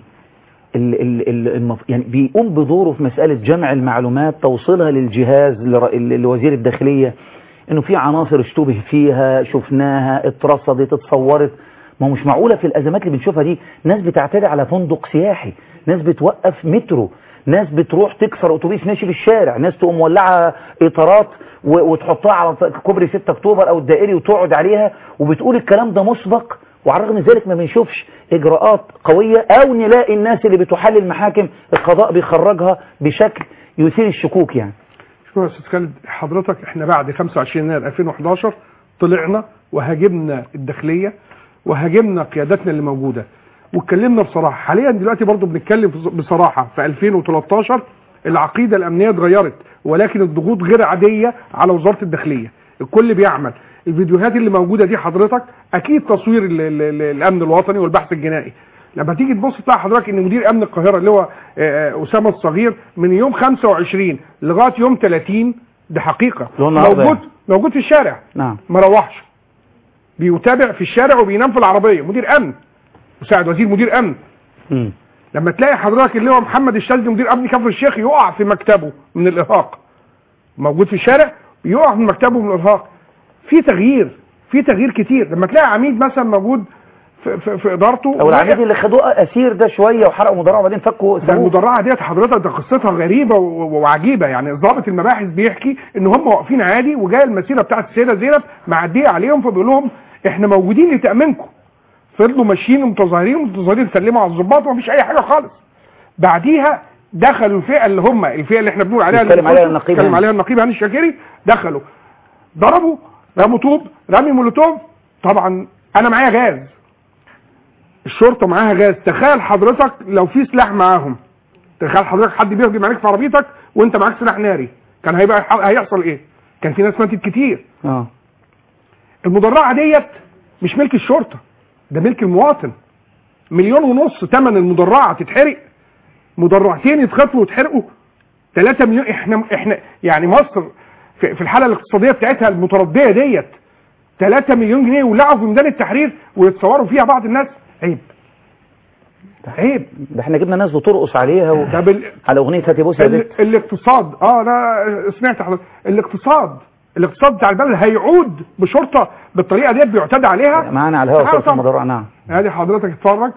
ال ال ال المف... يعني بيقوم بدوره في مساله جمع المعلومات توصيلها للجهاز لر- ل- لوزير الداخليه انه في عناصر اشتبه فيها شفناها اترصدت اتصورت ما هو مش معقوله في الازمات اللي بنشوفها دي ناس بتعتدي على فندق سياحي ناس بتوقف مترو ناس بتروح تكسر اتوبيس ماشي في الشارع ناس تقوم مولعه اطارات و- وتحطها على ط- كوبري 6 اكتوبر او الدائري وتقعد عليها وبتقول الكلام ده مسبق وعلى الرغم من ذلك ما بنشوفش اجراءات قويه او نلاقي الناس اللي بتحل المحاكم القضاء بيخرجها بشكل يثير الشكوك يعني شوف يا استاذ خالد حضرتك احنا بعد 25 يناير 2011 طلعنا وهاجمنا الداخليه وهاجمنا قياداتنا اللي موجوده واتكلمنا بصراحه حاليا دلوقتي برضو بنتكلم بصراحه في 2013 العقيده الامنيه اتغيرت ولكن الضغوط غير عاديه على وزاره الداخليه الكل بيعمل الفيديوهات اللي موجوده دي حضرتك اكيد تصوير ال- ال- ال- الامن الوطني والبحث الجنائي لما تيجي تبص تلاقي حضرتك ان مدير امن القاهره اللي هو آه، آه، اسامه الصغير من يوم 25 لغايه يوم 30 ده حقيقه اللي هو النهارده موجود يعني. موجود في الشارع نعم ما روحش بيتابع في الشارع وبينام في العربيه مدير امن مساعد وزير مدير امن مم. لما تلاقي حضرتك اللي هو محمد الشاذلي مدير امن كفر الشيخ يقع في مكتبه من الارهاق موجود في الشارع يقع في مكتبه من الارهاق في تغيير في تغيير كتير لما تلاقي عميد مثلا موجود في, في, في ادارته او العميد اللي خدوه اسير ده شويه وحرقوا مدرعه وبعدين فكوا ده سابوه المدرعه ديت حضرتك ده قصتها غريبه و- و- وعجيبه يعني ضابط المباحث بيحكي ان هم واقفين عادي وجايه المسيره بتاعت السيده زينب معديه عليهم فبيقول لهم احنا موجودين لتامينكم فضلوا ماشيين ومتظاهرين ومتظاهرين سلموا على الضباط ومفيش اي حاجه خالص بعديها دخلوا الفئه اللي هم الفئه اللي احنا بنقول عليها بيتكلم عليها النقيب بيتكلم هاني. عليها النقيب هاني الشاكري دخلوا ضربوا رموا طوب رمي مولوتوف طبعا انا معايا غاز الشرطه معاها غاز تخيل حضرتك لو في سلاح معاهم تخيل حضرتك حد بيهجم عليك في عربيتك وانت معاك سلاح ناري كان هيبقى هيحصل ايه كان في ناس ماتت كتير اه المدرعه ديت مش ملك الشرطه ده ملك المواطن مليون ونص ثمن المدرعه تتحرق مدرعتين يتخطفوا ويتحرقوا 3 مليون احنا احنا يعني مصر في, في الحاله الاقتصاديه بتاعتها المترديه ديت 3 مليون جنيه ولعوا في ميدان التحرير ويتصوروا فيها بعض الناس عيب عيب ده احنا جبنا ناس بترقص عليها و... ده بال... على اغنيه هاتي بوسه يا ال... بت الاقتصاد اه لا سمعت حضرتك الاقتصاد الاقتصاد بتاع البلد هيعود بشرطه بالطريقه ديت بيعتدى عليها معانا على الهواء تعالوا استاذ طبعا. مدرعه نعم ادي حضرتك اتفرج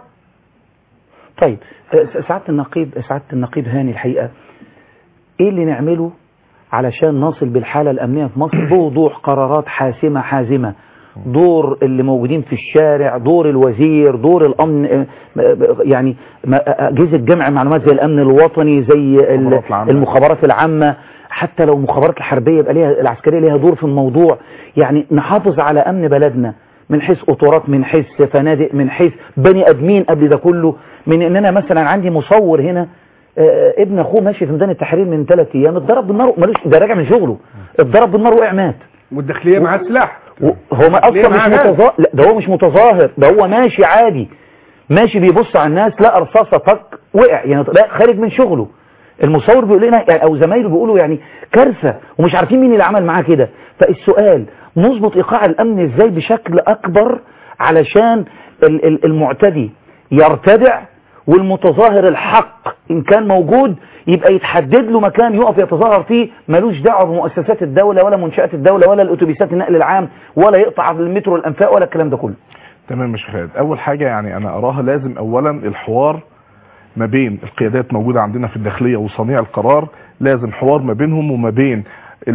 طيب آه، س- سعاده النقيب سعاده النقيب هاني الحقيقه ايه اللي نعمله علشان نصل بالحاله الامنيه في مصر بوضوح قرارات حاسمه حازمه دور اللي موجودين في الشارع دور الوزير دور الامن آه، آه، يعني ما- آه، اجهزه جمع معلومات زي الامن الوطني زي ال- المخابرات العامة. المخابرات العامه حتى لو المخابرات الحربيه يبقى ليها العسكريه ليها دور في الموضوع يعني نحافظ على امن بلدنا من حيث قطارات من حيث فنادق من حيث بني ادمين قبل ده كله من ان انا مثلا عندي مصور هنا آه، ابن اخوه ماشي في ميدان التحرير من ثلاث ايام اتضرب بالنار ملوش ده راجع من شغله اتضرب بالنار وقع مات والداخليه معاه سلاح هو ما ليه اصلا مش معاه ناس؟ متظاهر لا ده هو مش متظاهر ده هو ماشي عادي ماشي بيبص على الناس لا رصاصه فك وقع يعني لا خارج من شغله المصور بيقول لنا يعني او زمايله بيقولوا يعني كارثه ومش عارفين مين اللي عمل معاه كده فالسؤال نظبط ايقاع الامن ازاي بشكل اكبر علشان ال- ال- المعتدي يرتدع والمتظاهر الحق ان كان موجود يبقى يتحدد له مكان يقف يتظاهر فيه ملوش دعوه بمؤسسات الدوله ولا منشات الدوله ولا الاتوبيسات النقل العام ولا يقطع المترو الانفاق ولا الكلام ده كله تمام مش خالد اول حاجه يعني انا اراها لازم اولا الحوار ما بين القيادات موجوده عندنا في الداخليه وصانع القرار لازم حوار ما بينهم وما بين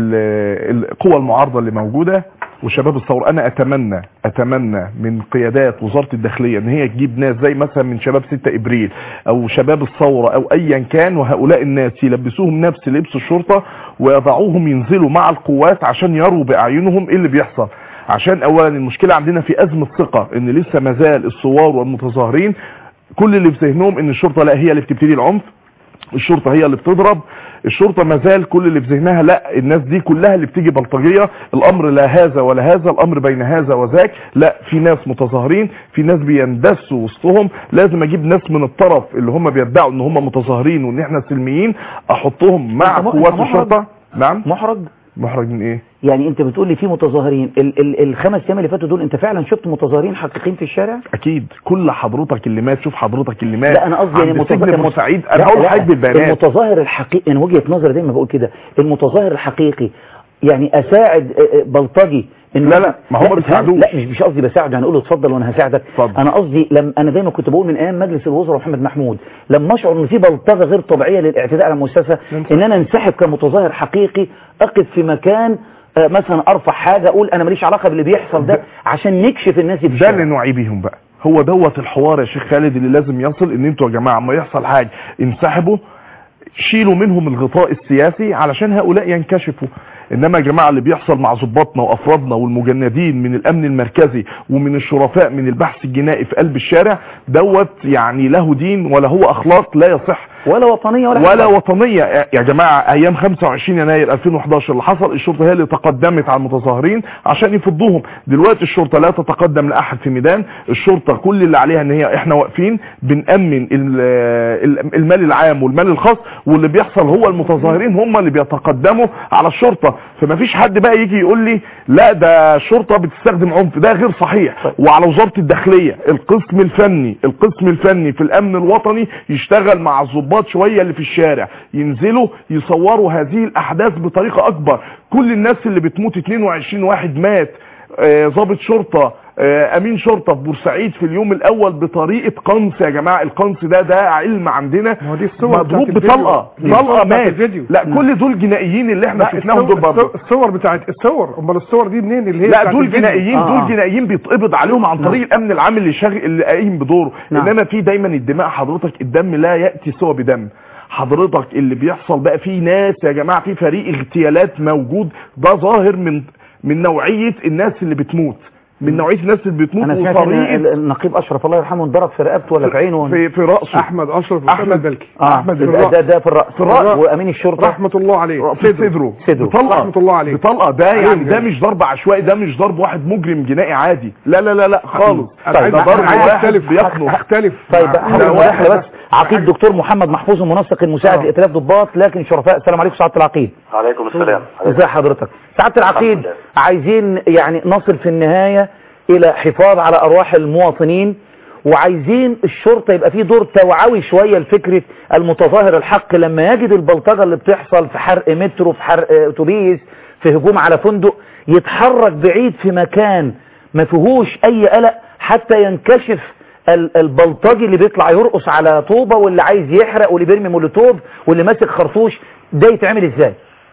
ال- القوى المعارضه اللي موجوده وشباب الثوره انا اتمنى اتمنى من قيادات وزاره الداخليه ان هي تجيب ناس زي مثلا من شباب 6 ابريل او شباب الثوره او ايا كان وهؤلاء الناس يلبسوهم نفس لبس الشرطه ويضعوهم ينزلوا مع القوات عشان يروا باعينهم ايه اللي بيحصل عشان اولا المشكله عندنا في ازمه ثقه ان لسه مازال الثوار والمتظاهرين كل اللي في ذهنهم ان الشرطه لا هي اللي بتبتدي العنف الشرطه هي اللي بتضرب الشرطه مازال كل اللي في ذهنها لا الناس دي كلها اللي بتيجي بلطجيه الامر لا هذا ولا هذا الامر بين هذا وذاك لا في ناس متظاهرين في ناس بيندسوا وسطهم لازم اجيب ناس من الطرف اللي هم بيدعوا ان هم متظاهرين وان احنا سلميين احطهم مع أنت م- قوات أنت محرج؟ الشرطه نعم محرج محرج من ايه يعني انت بتقول لي في متظاهرين ال ال الخمس ايام اللي فاتوا دول انت فعلا شفت متظاهرين حقيقيين في الشارع اكيد كل حضرتك اللي مات شوف حضرتك اللي مات لا انا قصدي يعني عند المتظاهر سجن بورسعيد لا، انا هقول لا، لحضرتك بالبيانات المتظاهر الحقيقي انا وجهه نظري دايما بقول كده المتظاهر الحقيقي يعني اساعد آه، آه، بلطجي إنه- لا، لا، ما هم لا، بيساعدوش. لا مش مش قصدي بساعده يعني اقول له اتفضل وانا هساعدك انا قصدي لم انا دايما كنت بقول من ايام مجلس الوزراء محمد محمود لما اشعر ان في بلطجه غير طبيعيه للاعتداء على المؤسسه ان انا انسحب كمتظاهر حقيقي اقف في مكان آه، مثلا ارفع حاجه اقول انا ماليش علاقه باللي بيحصل ده عشان نكشف الناس اللي في ده الشارع. اللي نوعي بيهم بقى هو دوت الحوار يا شيخ خالد اللي لازم يصل ان انتوا يا جماعه اما يحصل حاجه انسحبوا شيلوا منهم الغطاء السياسي علشان هؤلاء ينكشفوا انما يا جماعه اللي بيحصل مع ضباطنا وافرادنا والمجندين من الامن المركزي ومن الشرفاء من البحث الجنائي في قلب الشارع دوت يعني له دين ولا هو اخلاق لا يصح ولا وطنيه ولا ولا حاجة. وطنيه يا جماعه ايام 25 يناير 2011 اللي حصل الشرطه هي اللي تقدمت على المتظاهرين عشان يفضوهم دلوقتي الشرطه لا تتقدم لاحد في ميدان الشرطه كل اللي عليها ان هي احنا واقفين بنامن ال- ال- المال العام والمال الخاص واللي بيحصل هو المتظاهرين هم اللي بيتقدموا على الشرطه فما فيش حد بقى يجي يقول لي لا ده الشرطه بتستخدم عنف ده غير صحيح وعلى وزاره الداخليه القسم الفني القسم الفني في الامن الوطني يشتغل مع الضباط شويه اللي في الشارع ينزلوا يصوروا هذه الاحداث بطريقه اكبر كل الناس اللي بتموت 22 واحد مات آه، ضابط شرطه آه، امين شرطه في بورسعيد في اليوم الاول بطريقه قنص يا جماعه القنص ده ده علم عندنا الصور مضروب بتاعت الفيديو. بطلقه دي الصور طلقه بتاعت مات الفيديو. لا كل دول جنائيين اللي احنا لا، شفناهم الصور- دول برضه الصور- الصور بتاعت الصور امال الصور دي منين اللي هي لا بتاعت دول الفيديو؟ جنائيين آه، دول آه. جنائيين بيتقبض عليهم عن طريق الامن العام اللي شاغل اللي قايم بدوره نعم. انما في دايما الدماء حضرتك الدم لا ياتي سوى بدم حضرتك اللي بيحصل بقى في ناس يا جماعه في فريق اغتيالات موجود ده ظاهر من من نوعيه الناس اللي بتموت من نوعيه الناس اللي بتموت انا سمعت ان وطريقه ال- النقيب اشرف الله يرحمه انضرب في رقبته ولا في عينه في في راسه احمد اشرف أحمد احمد بلكي اه احمد ده, بالرأس. ده, ده في الراس في الرأس. وامين الشرطه رحمه الله عليه في صدره صدره. بطلقه رحمه الله عليه بطلقه ده عليهم يعني ده جميعا. مش ضرب عشوائي ده مش ضرب واحد مجرم جنائي عادي لا لا لا لا خالص أنا عايز- ده ضرب أنا عايز واحد أختلف. بيخنق اختلف طيب مع- حضرتك لا، مداخله واحد- بس عقيد دكتور محمد محفوظ المنسق المساعد آه. لائتلاف ضباط لكن شرفاء السلام عليكم سعاده العقيد عليكم السلام ازي حضرتك سعاده العقيد عايزين يعني نصل في النهايه الى حفاظ على ارواح المواطنين وعايزين الشرطه يبقى فيه دور توعوي شويه لفكره المتظاهر الحق لما يجد البلطجه اللي بتحصل في حرق مترو في حرق اتوبيس في هجوم على فندق يتحرك بعيد في مكان ما فيهوش اي قلق حتى ينكشف ال- البلطجي اللي بيطلع يرقص على طوبه واللي عايز يحرق واللي بيرمي مولوتوف واللي ماسك خرطوش ده يتعمل ازاي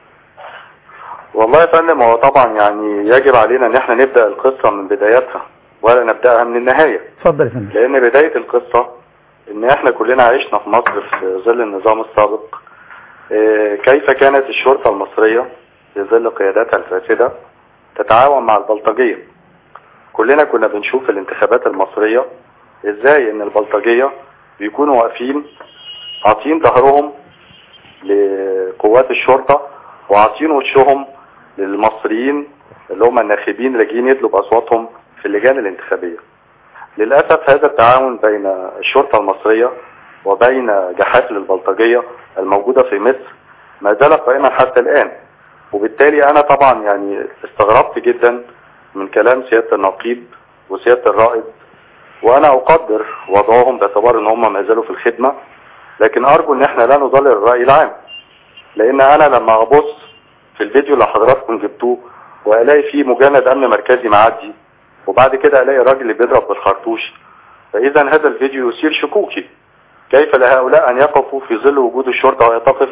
والله يا فندم هو طبعا يعني يجب علينا ان احنا نبدأ القصة من بدايتها ولا نبدأها من النهاية اتفضل يا فندم لان بداية القصة ان احنا كلنا عشنا في مصر في ظل النظام السابق اه، كيف كانت الشرطة المصرية في ظل قياداتها الفاسدة تتعاون مع البلطجية كلنا كنا بنشوف في الانتخابات المصرية ازاي ان البلطجية بيكونوا واقفين عاطين ظهرهم لقوات الشرطة وعاطين وشهم للمصريين اللي هم الناخبين اللي جايين يدلوا بأصواتهم في اللجان الانتخابية للأسف هذا التعاون بين الشرطة المصرية وبين جحافل البلطجية الموجودة في مصر ما زال قائما حتى الآن وبالتالي أنا طبعا يعني استغربت جدا من كلام سيادة النقيب وسيادة الرائد وأنا أقدر وضعهم باعتبار أن هم ما زالوا في الخدمة لكن أرجو أن احنا لا نضلل الرأي العام لأن أنا لما أبص في الفيديو اللي حضراتكم جبتوه وألاقي فيه مجند أمن مركزي معدي وبعد كده ألاقي الراجل اللي بيضرب بالخرطوش فإذا هذا الفيديو يثير شكوكي كيف لهؤلاء أن يقفوا في ظل وجود الشرطة ويتقف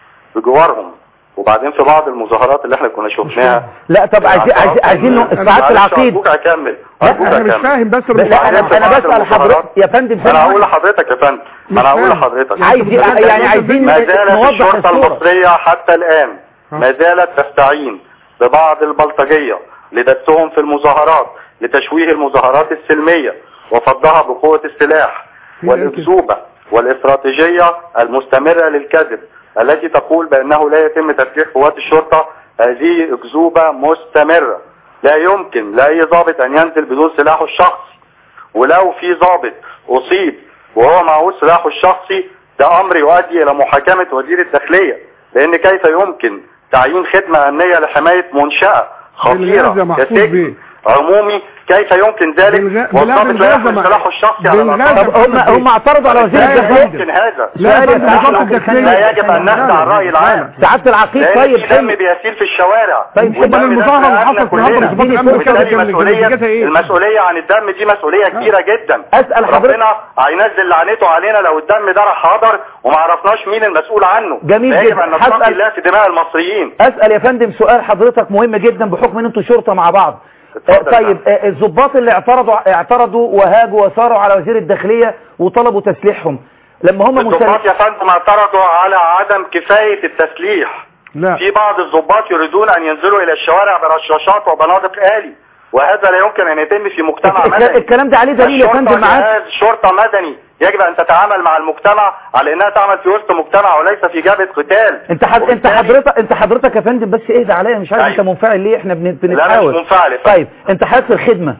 بجوارهم وبعدين في بعض المظاهرات اللي احنا كنا شفناها لا طب عايزين عايزين عايزين نوع- ساعات العقيد ارجوك اكمل لا، ارجوك انا مش اكمل فاهم بس لا انا المقارنة. انا بسال حضرتك يا فندم انا هقول ثانية. لحضرتك يا فندم مش انا هقول فاهم. لحضرتك عايز يعني عايزين ما زالت نوضح الشرطة الصورة المصرية حتى الآن ما زالت تستعين ببعض البلطجية لدسهم في المظاهرات لتشويه المظاهرات السلمية وفضها بقوة السلاح والأكذوبة والاستراتيجية المستمرة للكذب التي تقول بأنه لا يتم تسليح قوات الشرطة هذه أكذوبة مستمرة لا يمكن لأي ضابط أن ينزل بدون سلاحه الشخصي ولو في ضابط أصيب وهو معه سلاحه الشخصي ده أمر يؤدي إلى محاكمة وزير الداخلية لأن كيف يمكن تعيين خدمة أمنية لحماية منشأة بالغاز يا خطيرة محفوظ كسجن بيه. عمومي كيف يمكن ذلك بالغ- لا، والضابط لا بالغاز يحمل مع- سلاحه الشخصي على بالغاز الأقل طب هم هم اعترضوا على وزير لا يا لا الداخلية يمكن هذا لا يا سؤال فندم يا وزارة فندم. الداخلية لا يجب أن نخدع الرأي العام سعادة العقيد لأن طيب في دم حلو بيسيل في الشوارع طيب، طب والدم ده المظاهرة اللي سألنا حصلت النهارده كلنا. مظاهرة أمن وبالتالي كانت المسؤولية نتيجتها إيه؟ المسؤولية عن الدم دي مسؤولية كبيرة جدا اسال حضرتك ربنا هينزل لعنته علينا لو الدم ده راح حاضر وما عرفناش مين المسؤول عنه جميل فيجب جدا. ان نتقي هسأل- الله في دماء المصريين اسال يا فندم سؤال حضرتك مهم جدا بحكم ان انتوا شرطه مع بعض آه، اتفضل يا طيب آه، الضباط اللي اعترضوا اعترضوا وهاجوا وصاروا على وزير الداخليه وطلبوا تسليحهم لما هم الضباط مسلمين يا فندم اعترضوا على عدم كفاية التسليح لا في بعض الضباط يريدون ان ينزلوا الى الشوارع برشاشات وبنادق آلي وهذا لا يمكن ان يتم في مجتمع الك- مدني الكلام ده عليه دليل يا الشرطة فندم معاك جهاز شرطة مدني يجب ان تتعامل مع المجتمع على انها تعمل في وسط مجتمع وليس في جبهة قتال انت حد... انت وبالتالي- حضرتك انت حضرتك يا فندم بس اهدى عليا مش عارف أيوة. انت منفعل ليه احنا بن... لا مش بنتحاول منفعل يا فندم. طيب انت حضرتك في الخدمه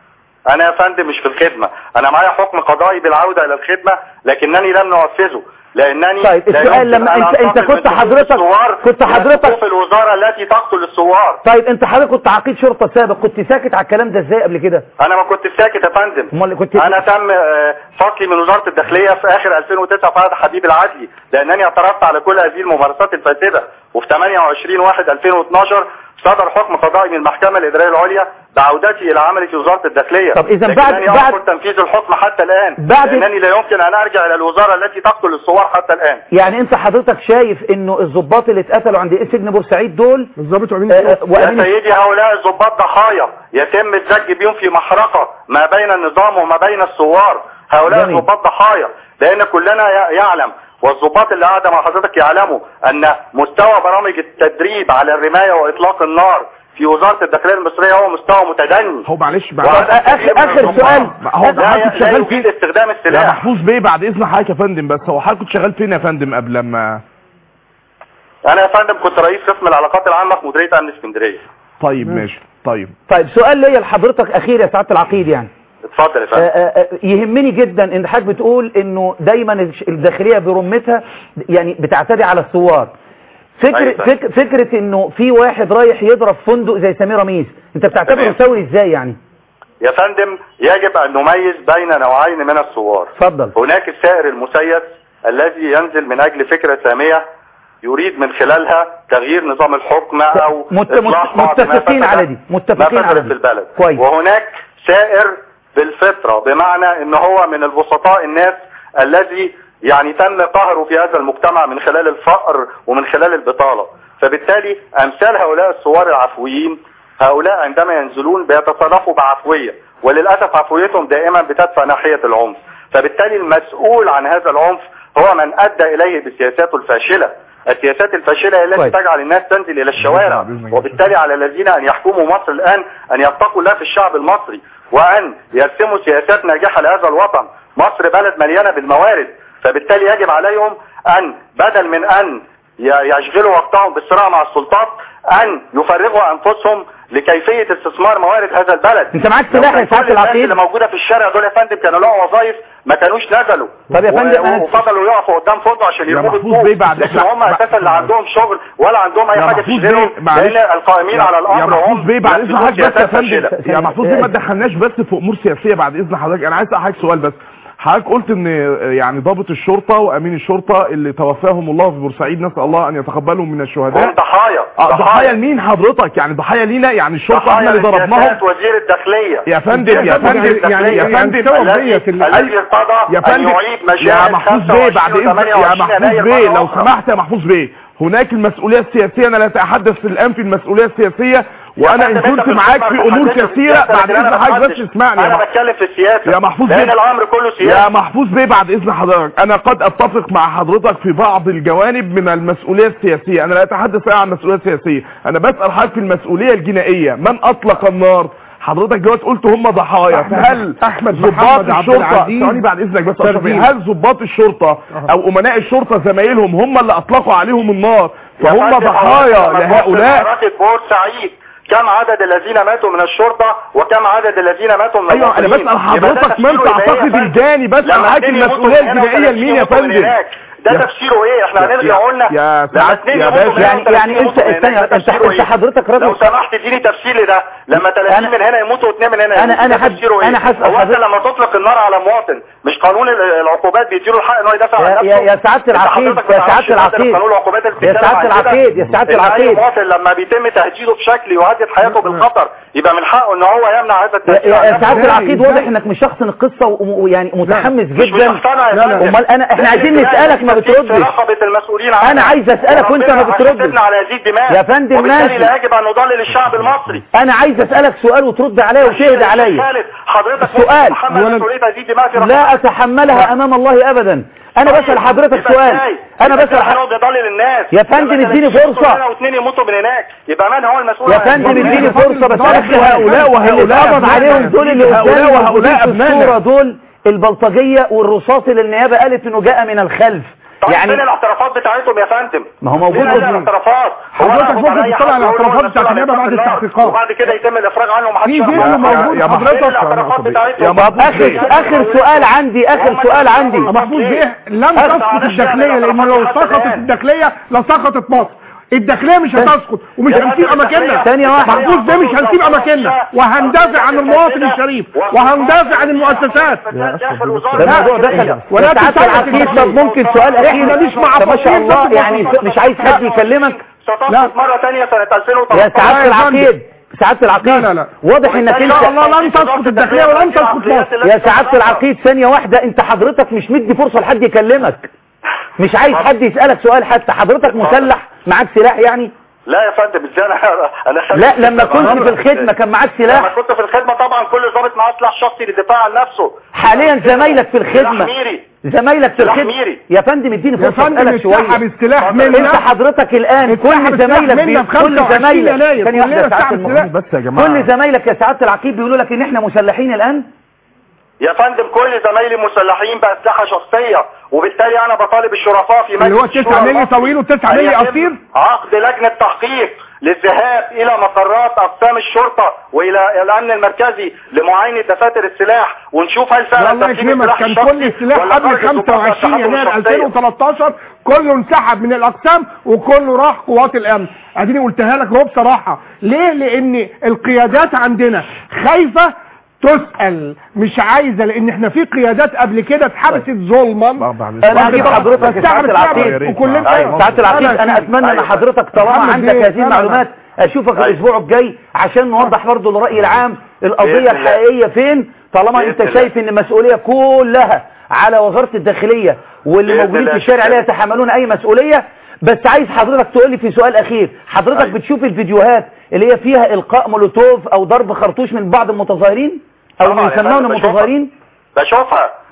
انا يا فندم مش في الخدمة انا معايا حكم قضائي بالعودة الى الخدمة لكنني لم ننفذه لانني طيب، لا السؤال يمكن لما أن انت- انت أنتقل كنت من صفوف حضرتك- الثوار كنت إلى حضرتك- صفوف الوزارة التي تقتل الثوار طيب انت حضرتك كنت عقيد شرطه سابق كنت ساكت على الكلام ده ازاي قبل كده انا ما كنت ساكت يا فندم امال كنت انا تم آه، فصلي من وزارة الداخلية في اخر 2009 في عهد حبيب العدلي لانني اعترفت على كل هذه الممارسات الفاسدة وفي 28 واحد 2012 صدر حكم قضائي من المحكمة الإدارية العليا بعودتي إلى عملي في وزارة الداخلية طب إذا بعد- لكنني بعد- أرفض تنفيذ الحكم حتى الآن بعد- لأنني لا يمكن أن أرجع إلى الوزارة التي تقتل الثوار حتى الآن يعني انت حضرتك شايف انه الضباط اللي اتقتلوا عند سجن بورسعيد دول الضابط وامين آه، آه، الشرطة. يا وامين سيدي هؤلاء الضباط ضحايا يتم الزج بهم في محرقة ما بين النظام وما بين الثوار هؤلاء جميل. الضباط ضحايا لأن كلنا ي- يعلم والضباط اللي قاعدة مع حضرتك يعلموا أن مستوى برامج التدريب على الرماية وإطلاق النار في وزارة الداخلية المصرية هو مستوى متدني هو معلش طب بعد اخر اخر سؤال هو لا, حضرتك لا شغال يفيد فين استخدام يا السلاح محفوظ بيه بعد اذن حضرتك يا فندم بس هو حضرتك كنت شغال فين يا فندم قبل لما أنا يا فندم كنت رئيس قسم العلاقات العامة في مديرية أمن اسكندرية طيب ماشي طيب طيب سؤال ليا لحضرتك اخير يا سعاده العقيد يعني اتفضل يا آه، فندم آه، آه، يهمني جدا ان حضرتك بتقول انه دايما الش- الداخليه برمتها يعني بتعتدي على الثوار فكر أيوة. فك فكره انه في واحد رايح يضرب فندق زي سمير رميس انت بتعتبره تمام. ثوري ازاي يعني يا فندم يجب أن نميز بين نوعين من الثوار اتفضل هناك السائر المسيس الذي ينزل من أجل فكرة سامية يريد من خلالها تغيير نظام الحكم أو مت- إصلاح مت- بعض ما متفقين فسد- على دي متفقين ما على فسد دي في البلد كويس. وهناك سائر بالفطرة بمعنى ان هو من البسطاء الناس الذي يعني تم قهره في هذا المجتمع من خلال الفقر ومن خلال البطالة فبالتالي امثال هؤلاء الثوار العفويين هؤلاء عندما ينزلون بيتصرفوا بعفوية وللأسف عفويتهم دائما بتدفع ناحية العنف فبالتالي المسؤول عن هذا العنف هو من أدى إليه بسياساته الفاشلة السياسات الفاشلة هي التي كويس. تجعل الناس تنزل إلى الشوارع وبالتالي على الذين أن يحكموا مصر الآن أن يتقوا الله في الشعب المصري وأن يرسموا سياسات ناجحة لهذا الوطن مصر بلد مليانة بالموارد فبالتالي يجب عليهم أن بدل من أن ي- يشغلوا وقتهم بالصراع مع السلطات أن يفرغوا أنفسهم لكيفية استثمار موارد هذا البلد انت معاك لو سلاح كان يا سعادة كل الناس العقيد؟ اللي موجودة في الشارع دول يا فندم كانوا لهم وظائف ما كانوش نزلوا طب يا فندم، و- أنا- وفضلوا يقفوا قدام فوضى عشان يا يرموا محفوظ بيه بعد لكن إذنك- هم اساسا لا عندهم شغل ولا عندهم اي يا حاجه محفوظ تشغلهم بيه معلش لان القائمين على يا الامر محفوظ هم بيه بعد اذن ينفذون حضرتك بس يا سياسات فندم فاشلة. يا محفوظ بيه ما تدخلناش بس في امور سياسيه بعد اذن حضرتك انا عايز اسال حضرتك سؤال بس حضرتك قلت ان يعني ضابط الشرطه وامين الشرطه اللي توفاهم الله في بورسعيد نسال الله ان يتقبلهم من الشهداء هم ضحايا آه، ضحايا لمين حضرتك يعني ضحايا لينا يعني الشرطه احنا ضحايا اللي ضربناهم لسياسات وزير الداخليه يا فندم يا فندم يعني يا فندم الذي الذي ارتضى يا ان فندم يعيد يا مشاهد محفوظ بيه بعد اذنك يا محفوظ بيه لو سمحت يا محفوظ بيه هناك المسؤوليه السياسيه انا لا اتحدث الان في المسؤوليه السياسيه وانا ان كنت معاك في امور كثيره بعد اذن حضرتك بس اسمعني يا انا محفوظ. بتكلم في السياسه يا محفوظ لان بيه الامر كله يا سياسه محفوظ بيه بعد اذن حضرتك انا قد اتفق مع حضرتك في بعض الجوانب من المسؤوليه السياسيه انا لا اتحدث الآن عن المسؤوليه السياسيه انا بسال حضرتك في المسؤوليه الجنائيه من اطلق النار حضرتك دلوقتي قلت هم ضحايا فهل أحمد ضباط محمد عبد الشرطه العزيز ثواني بعد اذنك بس أشرف بيه. تربية. هل ضباط الشرطه او امناء الشرطه زمايلهم هم اللي اطلقوا عليهم النار يا فهم فندم، ضحايا حضرتك لما تبص لهؤلاء لمعركة بورسعيد كم عدد الذين ماتوا من الشرطة وكم عدد الذين ماتوا من ايوه انا المواطنين؟ بسال يبقى ده حضرتك من تفسيره يبقى إيه يا تعتقد فندم؟ الجاني بسال لما حضرتك اتنين يموتوا المسؤوليه من هنا الجنائيه وثلاثين لمين يا يموتوا من فندم هناك. ده يا- تفسيره ايه احنا يا- هنرجع يا- قلنا يا لما سعادة- اتنين يا يموتوا باشا. من هنا يعني وثلاثين يعني انت يموتوا من هناك. استنى ده انت تفسيره انت إيه؟ حضرتك لو راجل سمحت اديني تفسير لده لما 30 أنا- من هنا يموتوا واثنين من هنا أنا- يموتوا. أنا ده حد- تفسيره ايه أنا حاسس- هو انت حضرتك- لما تطلق النار على مواطن مش قانون ال- العقوبات بيديله الحق ان هو يدافع عن يا- نفسه يا- يا سعادة أنت العقيد، حضرتك يا ما سعادة تعرفش مثلا العقيد. قانون العقوبات اللي يا بتتكلم سعادة عن كده؟ العقيد، يا سعادة إن أي العقيد. مواطن لما بيتم تهديده بشكل يهدد حياته بالخطر يبقى من حقه ان هو يمنع هذا يا التهديد يا- عن يا نفسه. سعادة العقيد واضح انك مش شخص القصة و- ويعني متحمس مش جدا مقتنع يا لا، لا. فندم. امال انا احنا ده عايزين الانتماء نسألك ما التي في بتردش رقبة المسؤولين عنها. أنا عايز أسألك وأنت ما وربنا بتردش. هيحاسبنا على هذه الدماء يا فندم وبالتالي ماشي. لا يجب ان نضلل الشعب المصري انا عايز اسألك سؤال وترد عليا وتهدى عليا خالد حضرتك السؤال. تتحمل ولد- مسؤوليه هذه الدماء في لا رقبتك. اتحملها امام الله ابدا انا طيب، بسأل حضرتك يبقى سؤال إزاي؟ انا يبقى بسأل إزاي ح- هنقعد نضلل الناس يا فندم لما اديني 30 يموتوا فرصة. من هنا واثنين يموتوا من هناك يبقى من هو المسؤول يا عن فندم الموضوع؟ اديني فرصة بس هؤلاء أخي وهؤلاء وهؤلاء اللي اتقبض أبنائنا. عليهم دول اللي هؤلاء قدامي وهؤلاء موجودين في أبنائنا. الصورة دول البلطجية والرصاص اللي النيابة قالت انه جاء من الخلف طيب يعني فين الاعترافات بتاعتهم يا فندم ما هو موجود فين قدامي. الاعترافات هو حضرتك أنا ممكن أخد على أي تطلع حد وأقول له الاعترافات نزل بتاعت على النيابة بعد النار، التحقيقات. وبعد كده يتم الافراج عنه ومحدش في يعرف فيديو عنه. موجود يا حضرتك فين الاعترافات بتاعتهم يا طب اخر اخر سؤال عندي اخر سؤال عندي محفوظ بيه لم أخذ تسقط على الداخلية الشارع لان لو حتى سقطت الآن. الداخلية لسقطت مصر الداخلية مش هتسقط ومش يا هنسيب فندم اماكننا الداخلية- ثانية واحدة. محفوظ بيه مش هنسيب اماكننا وهندافع عن المواطن الشريف وهندافع عن المؤسسات ده الموضوع دخل ولا يا سعادة تسأل العقيد الداخلية. طب ممكن سؤال اخير إحنا مش مع طب ما شاء فصيل الله ضد يعني الفصيل. مش عايز حد يكلمك ستسقط مرة ثانية سنة 2013 يا سعادة العقيد سعادة العقيد لا، لا، لا. واضح انك ان شاء انت الله لن تسقط الداخلية ولن تسقط مصر يا سعادة العقيد ثانية واحدة انت حضرتك مش مدي فرصة لحد يكلمك مش عايز حد يسألك سؤال حتى حضرتك مسلح معاك سلاح يعني لا يا فندم ازاي انا انا خدت لا لما كنت مرة. في الخدمة كان معاك لما سلاح كنت في الخدمة طبعا كل ضابط معاه سلاح شخصي للدفاع عن نفسه حاليا زمايلك في سلاح الخدمة ميري زمايلك في سلاح الخدمة ميري. يا فندم اديني يا فرصة فندم اسألك شوية اتسحب السلاح انت منا حضرتك الان اتسحب كل السلاح زمايلك منا بي... في كل 25 زمايلك يناير. ثانية واحدة يا كلنا سعادة اتسحب المهندس السلاح. بس يا جماعة كل زمايلك يا سعادة العقيد بيقولوا لك ان احنا مسلحين الان يا فندم كل زمايلي مسلحين بأسلحة شخصية وبالتالي انا بطالب الشرفاء في اللي هو مجلس 9 الشورى مللي المصري طويل و9 أن مللي يتم قصير عقد لجنة تحقيق للذهاب الى مقرات اقسام الشرطة والى الامن المركزي لمعاينة دفاتر السلاح ونشوف هل لا فعلا الله تسليم يكرمك السلاح كان الشخصي كل السلاح ولا قبل خرج الضباط 25 والتحكم يناير الشخصية. 2013 كله انسحب من الاقسام وكله راح قوات الامن اديني قلتها لك اهو بصراحه ليه لان القيادات عندنا خايفه تسأل مش عايزة لان احنا في قيادات قبل كده اتحبست ظلما انا هجيب حضرتك يا سعادة العقيد وكلنا سعادة العقيد انا اتمنى ان حضرتك طالما محمد عندك بيه، هذه لا، لا، المعلومات اشوفك أيوة. الاسبوع الجاي عشان نوضح برضو للرأي العام القضية بإذن الله. الحقيقية فين طالما بإذن انت الله. شايف ان المسؤولية كلها على وزارة الداخلية واللي بإذن موجودين في الله. الشارع لا يتحملون اي مسؤولية بس عايز حضرتك تقول لي في سؤال اخير حضرتك أيوة. بتشوف الفيديوهات اللي هي فيها القاء مولوتوف او ضرب خرطوش من بعض المتظاهرين او طبعاً من يا فندم يسمون بشوفها. المتظاهرين بشوفها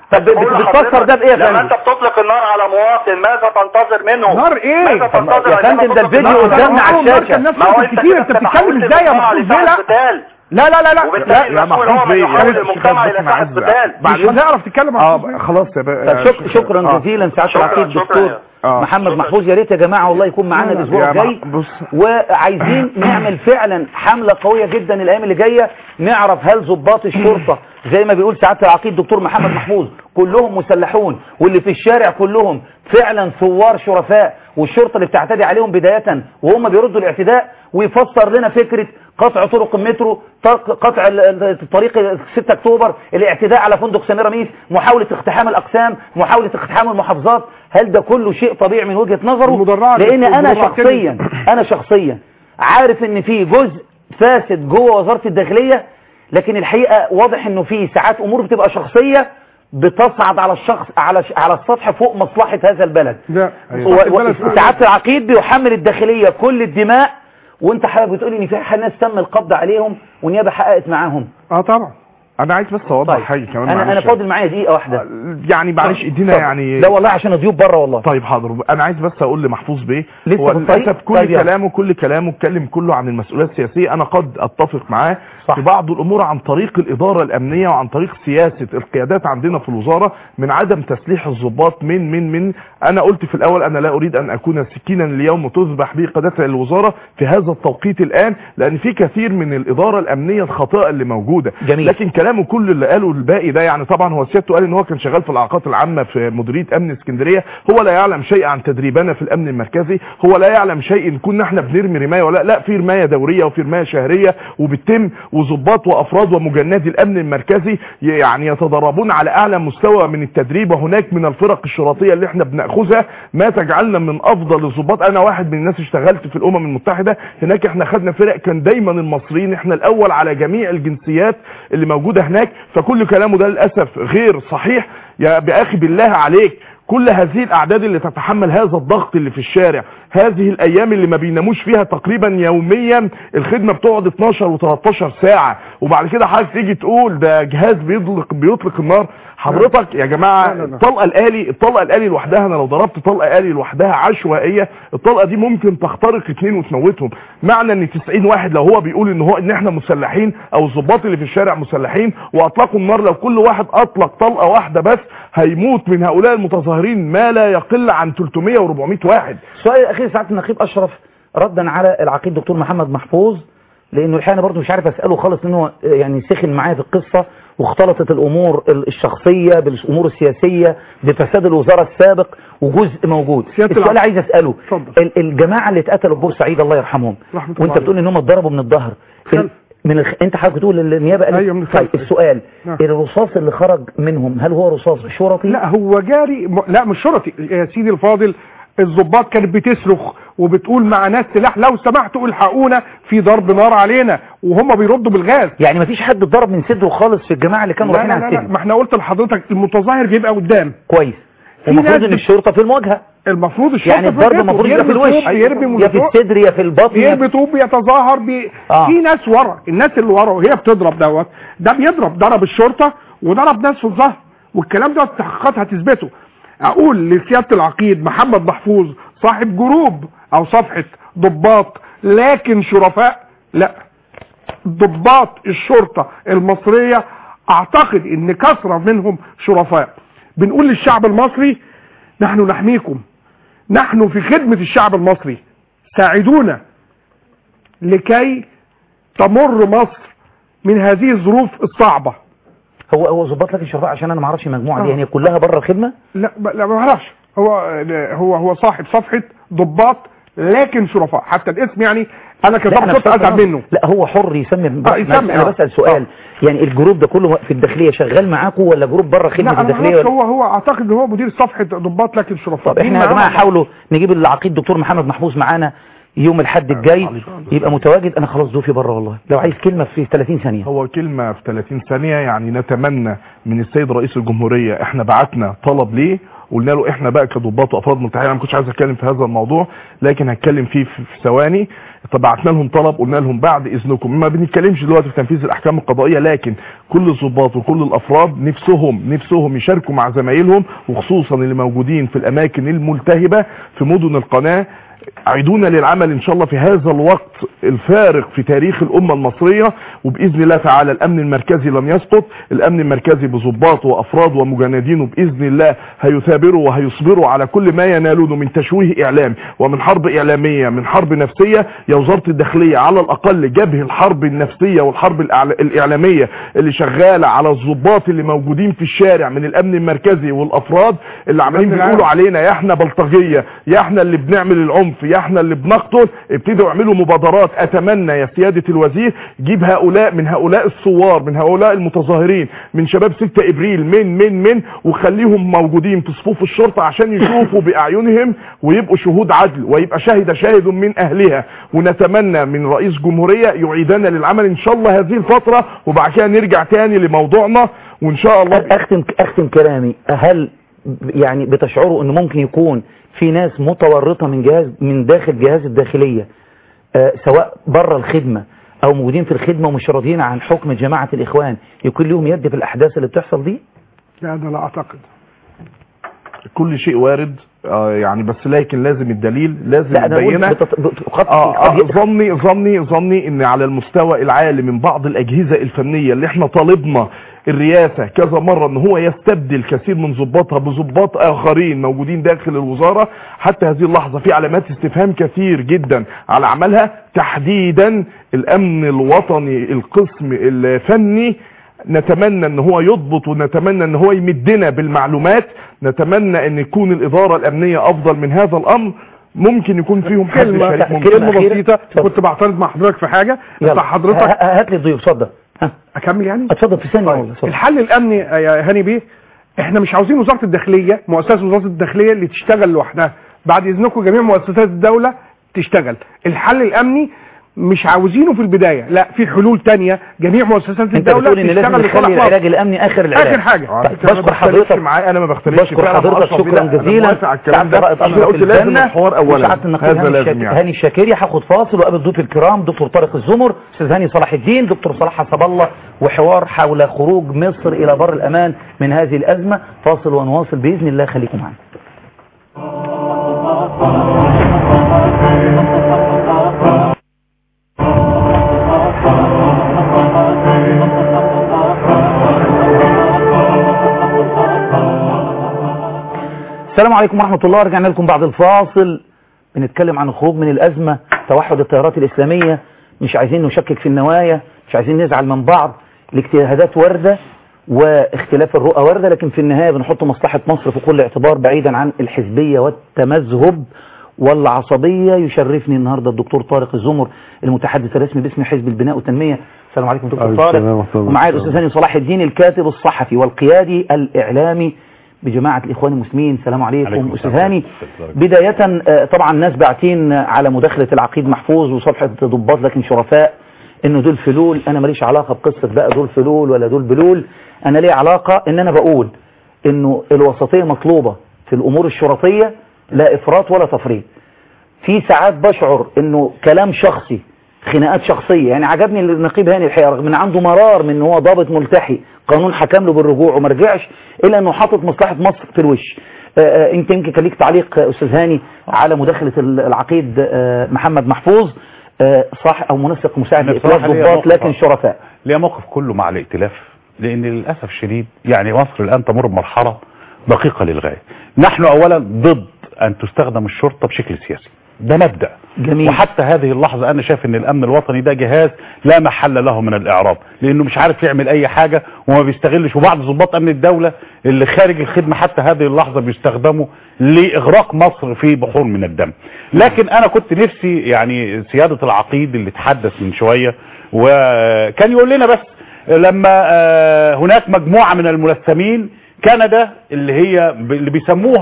طب بت- بقول بتفسر لحضرتك، ده بايه يا لما فندم انت بتطلق النار على مواطن ماذا تنتظر منه نار ايه؟ ماذا طب تنتظر يا عندما فندم ده تطلق الفيديو النار على قدامنا على مواطن؟ الشاشة. الناس ما هو كتير، كده انت كده بتتكلم تحولت ازاي يا المجتمع محفوظ لساحة لا قتال. لا لا لا لا وبالتالي لا يا المسؤول محفوظ هو من بيه يحول يعني المجتمع شكراً الى بس ساحة معز. قتال مش هتعرف تتكلم يا اه محفوظ بيه. خلاص يا بقى طب شك- شكرا آه. جزيلا سعاده شكراً، العقيد شكراً دكتور يا- آه. محمد محفوظ يا ريت يا جماعه والله يكون معانا لا، لا. الاسبوع يا الجاي مح- بص وعايزين نعمل فعلا حمله قويه جدا الايام اللي جايه نعرف هل ضباط الشرطه زي ما بيقول سعاده العقيد دكتور محمد محفوظ كلهم مسلحون واللي في الشارع كلهم فعلا ثوار شرفاء والشرطه اللي بتعتدي عليهم بدايه وهم بيردوا الاعتداء ويفسر لنا فكره قطع طرق المترو طرق- قطع ال- ال- الطريق 6 اكتوبر الاعتداء على فندق سميرة محاولة اقتحام الاقسام محاولة اقتحام المحافظات هل ده كله شيء طبيعي من وجهة نظره المدرعات- لان انا المدرعات شخصيا انا شخصيا عارف ان في جزء فاسد جوه وزارة الداخلية لكن الحقيقة واضح انه في ساعات امور بتبقى شخصية بتصعد على الشخص على على السطح فوق مصلحة هذا البلد ده و- و- سعادة العقيد بيحمل الداخلية كل الدماء وانت حضرتك بتقول ان في ناس تم القبض عليهم والنيابة حققت معاهم اه طبعا انا عايز بس اوضح طيب. حاجه كمان انا انا معلش. فاضل معايا دقيقة واحدة يعني معلش ادينا اتفضل. يعني لا والله عشان الضيوف بره والله طيب حاضر انا عايز بس اقول لمحفوظ بيه لسه هو في الطريق؟ للاسف كل طيب يلا. كلامه كل كلامه اتكلم كله عن المسؤوليه السياسيه انا قد اتفق معاه صح. في بعض الامور عن طريق الاداره الامنيه وعن طريق سياسه القيادات عندنا في الوزاره من عدم تسليح الضباط من من من انا قلت في الاول انا لا اريد ان اكون سكينا اليوم تذبح به قيادات الوزاره في هذا التوقيت الان لان في كثير من الاداره الامنيه الخاطئه اللي موجوده جميل. لكن كلامه كل اللي قاله الباقي ده يعني طبعا هو سيادته قال ان هو كان شغال في العلاقات العامه في مديريه امن اسكندريه هو لا يعلم شيء عن تدريبنا في الامن المركزي هو لا يعلم شيء ان كنا احنا بنرمي رمايه ولا لا في رمايه دوريه وفي رمايه شهريه وبتتم وظباط وافراد ومجندي الامن المركزي يعني يتدربون على اعلى مستوى من التدريب وهناك من الفرق الشرطيه اللي احنا بناخذها ما تجعلنا من افضل الضباط انا واحد من الناس اشتغلت في الامم المتحده هناك احنا خدنا فرق كان دايما المصريين احنا الاول على جميع الجنسيات اللي موجوده هناك فكل كلامه ده للاسف غير صحيح يا باخي بالله عليك كل هذه الاعداد اللي تتحمل هذا الضغط اللي في الشارع هذه الايام اللي ما بيناموش فيها تقريبا يوميا الخدمه بتقعد 12 و13 ساعه وبعد كده حضرتك تيجي تقول ده جهاز بيطلق بيطلق النار حضرتك يا جماعه لا، لا، لا. الطلقه الالي الطلقه الالي لوحدها انا لو ضربت طلقه الي لوحدها عشوائيه الطلقه دي ممكن تخترق اتنين وتموتهم معنى ان 90 واحد لو هو بيقول ان هو ان احنا مسلحين او الضباط اللي في الشارع مسلحين واطلقوا النار لو كل واحد اطلق طلقه واحده بس هيموت من هؤلاء المتظاهرين ما لا يقل عن 300 و400 واحد السؤال الاخير سعاده النقيب اشرف ردا على العقيد دكتور محمد محفوظ لانه الحقيقه انا برضه مش عارف اساله خالص لانه يعني سخن معايا في القصه واختلطت الامور الشخصيه بالامور السياسيه بفساد الوزاره السابق وجزء موجود سيادة السؤال العقيد. عايز اساله اتفضل. ال- الجماعه اللي اتقتلوا في بورسعيد الله يرحمهم رحمة الله وانت بتقول ان هم اتضربوا من الظهر ال- من الخ... انت حضرتك بتقول النيابه قالت أيوة، من طيب الخلف. السؤال نعم. الرصاص اللي خرج منهم هل هو رصاص شرطي لا هو جاري م... لا مش شرطي يا سيدي الفاضل الضباط كانت بتصرخ وبتقول مع ناس سلاح لو سمحتوا الحقونا في ضرب نار علينا وهم بيردوا بالغاز يعني مفيش حد اتضرب من صدره خالص في الجماعه اللي كانوا لا رايحين لا على لا, لا السجن ما احنا قلت لحضرتك المتظاهر بيبقى قدام كويس في المفروض ناس ان بت- الشرطه في المواجهه المفروض الشرطه يعني الضرب في المفروض يبقى في بيرمي الوش طوب، بيرمي يا في مولوتوف، الصدر يا في البطن يا بيرمي طوب بيتظاهر بي... آه. في ناس ورا الناس اللي ورا وهي بتضرب دوت ده بيضرب ضرب الشرطه وضرب ناس في الظهر والكلام ده التحقيقات هتثبته اقول لسياده العقيد محمد محفوظ صاحب جروب او صفحه ضباط لكن شرفاء لا ضباط الشرطه المصريه اعتقد ان كثره منهم شرفاء بنقول للشعب المصري نحن نحميكم نحن في خدمه الشعب المصري ساعدونا لكي تمر مصر من هذه الظروف الصعبة هو هو ظباط لك الشرطه عشان انا ما اعرفش المجموعه دي آه. يعني كلها بره الخدمه لا ب- لا ما اعرفش هو هو هو صاحب صفحة ضباط لكن شرفاء حتى الاسم يعني انا لا، كضابط أنا شرطة بصراحة- ازعل منه لا هو حر يسمي آه، يسمي، انا آه. بسال سؤال يعني الجروب ده كله في الداخليه شغال معاكم ولا جروب بره لا خدمه انا ما الداخليه اعرفش ولا هو هو اعتقد ان هو مدير صفحة ضباط لكن شرفاء طب احنا مين يا معاه جماعه بعض؟ حاولوا نجيب العقيد دكتور محمد محفوظ معانا يوم الحد الجاي يبقى متواجد انا خلاص ضيوفي بره والله لو عايز كلمه في 30 ثانيه هو كلمة في 30 ثانية يعني نتمنى من السيد رئيس الجمهورية احنا بعتنا طلب ليه قلنا له احنا بقى كضباط وافراد ملتحيه انا ما كنتش عايز اتكلم في هذا الموضوع لكن هتكلم فيه في في ثواني فبعتنا لهم طلب قلنا لهم بعد اذنكم ما بنتكلمش دلوقتي في تنفيذ الاحكام القضائيه لكن كل الضباط وكل الافراد نفسهم نفسهم يشاركوا مع زمايلهم وخصوصا اللي موجودين في الاماكن الملتهبه في مدن القناه عيدونا للعمل ان شاء الله في هذا الوقت الفارق في تاريخ الامه المصريه وباذن الله تعالى الامن المركزي لن يسقط الامن المركزي بضباط وافراد ومجندين وباذن الله هيثابروا وهيصبروا على كل ما ينالونه من تشويه اعلام ومن حرب اعلاميه من حرب نفسيه يا وزاره الداخليه على الاقل جبه الحرب النفسيه والحرب الأعل- الاعلاميه اللي شغاله على الضباط اللي موجودين في الشارع من الامن المركزي والافراد اللي عمالين الأمن بيقولوا العام. علينا يا احنا بلطجيه يا احنا اللي بنعمل العنف يا احنا اللي بنقتل ابتدوا يعملوا مبادرات اتمنى يا سياده الوزير جيب هؤلاء من هؤلاء الثوار من هؤلاء المتظاهرين من شباب 6 ابريل من من من وخليهم موجودين في صفوف الشرطه عشان يشوفوا باعينهم ويبقوا شهود عدل ويبقى شاهد شاهد من اهلها ونتمنى من رئيس جمهوريه يعيدنا للعمل ان شاء الله هذه الفتره وبعد كده نرجع تاني لموضوعنا وان شاء الله اختم اختم كلامي هل يعني بتشعروا ان ممكن يكون في ناس متورطه من جهاز من داخل جهاز الداخليه آه، سواء بره الخدمه او موجودين في الخدمه ومش راضيين عن حكم جماعه الاخوان يكون لهم يد في الاحداث اللي بتحصل دي لا انا لا اعتقد كل شيء وارد آه يعني بس لكن لازم الدليل لازم لا انا بقول البينه بتط- بت- قد آه آه قد- ظني ظني ظني ان على المستوى العالي من بعض الاجهزه الفنيه اللي احنا طالبنا الرئاسه كذا مره ان هو يستبدل كثير من ضباطها بضباط اخرين موجودين داخل الوزاره حتى هذه اللحظه في علامات استفهام كثير جدا على عملها تحديدا الامن الوطني القسم الفني نتمنى ان هو يضبط ونتمنى ان هو يمدنا بالمعلومات نتمنى ان يكون الاداره الامنيه افضل من هذا الامر ممكن يكون فيهم حد كلمة شريك ممكن كلمة أخيرة. بسيطة كنت بعترض مع حضرتك في حاجة يلا. بس حضرتك ه- هات لي الضيوف اتفضل ها، اكمل يعني اتفضل في ثانيه والله اتفضل. الحل الامني يا هاني بيه احنا مش عاوزين وزاره الداخليه مؤسسه وزاره الداخليه اللي تشتغل لوحدها بعد اذنكم جميع مؤسسات الدوله تشتغل الحل الامني مش عاوزينه في البدايه لا في حلول تانية جميع مؤسسات انت الدوله بتقول ان لازم تشتغل نخلي لصالح العلاج مصر. الامني اخر العلاج اخر حاجه طيب، بشكر حضرتك معايا انا ما بختلفش بشكر فعلا حضرتك أشرف بيه، شكرا لا، أنا جزيلا موافق على الكلام سعد ده. رائد أنا اشرف قلت لازم الجنة الحوار اولا وسعاده النقيب هذا هاني, لازم الشاك... يعني الشاكري هاخد فاصل وقابل ضيوف الكرام دكتور طارق الزمر استاذ هاني صلاح الدين دكتور صلاح حسب الله وحوار حول خروج مصر الى بر الامان من هذه الازمه فاصل ونواصل باذن الله خليكم معنا السلام عليكم ورحمة الله رجعنا لكم بعد الفاصل بنتكلم عن الخروج من الأزمة توحد التيارات الإسلامية مش عايزين نشكك في النوايا مش عايزين نزعل من بعض الاجتهادات واردة واختلاف الرؤى واردة لكن في النهاية بنحط مصلحة مصر في كل اعتبار بعيدا عن الحزبية والتمذهب والعصبية يشرفني النهاردة الدكتور طارق الزمر المتحدث الرسمي باسم حزب البناء والتنمية السلام عليكم دكتور عليكم طارق السلام ورحمة الله ومعايا وبركاته. الأستاذ هاني صلاح الدين الكاتب الصحفي والقيادي الإعلامي بجماعة الإخوان المسلمين السلام عليكم أستاذ هاني بداية آه، طبعا الناس باعتين على مداخلة العقيد محفوظ وصفحة ضباط لكن شرفاء انه دول فلول انا ماليش علاقة بقصة بقى دول فلول ولا دول بلول انا ليه علاقة ان انا بقول انه الوسطية مطلوبة في الامور الشرطية لا افراط ولا تفريط في ساعات بشعر انه كلام شخصي خناقات شخصية يعني عجبني النقيب هاني الحقيقة رغم ان عنده مرار من ان هو ضابط ملتحي قانون حكم له بالرجوع وما رجعش الا انه حاطط مصلحة مصر في الوش آه، آه، انت يمكن كان ليك تعليق آه، استاذ هاني على مداخلة ال- العقيد آه، محمد محفوظ آه، صح او منسق مساعد أنا لإطلاق بصراحة ليا ضباط موقف لكن آه. شرفاء ليها موقف كله مع الائتلاف لان للاسف الشديد يعني مصر الان تمر بمرحله دقيقه للغايه نحن اولا ضد ان تستخدم الشرطه بشكل سياسي ده مبدا جميل. وحتى هذه اللحظه انا شايف ان الامن الوطني ده جهاز لا محل له من الاعراب لانه مش عارف يعمل اي حاجه وما بيستغلش وبعض ضباط امن الدوله اللي خارج الخدمه حتى هذه اللحظه بيستخدموا لاغراق مصر في بحور من الدم لكن انا كنت نفسي يعني سياده العقيد اللي تحدث من شويه وكان يقول لنا بس لما آه، هناك مجموعه من الملثمين كندا اللي هي ب- اللي بيسموها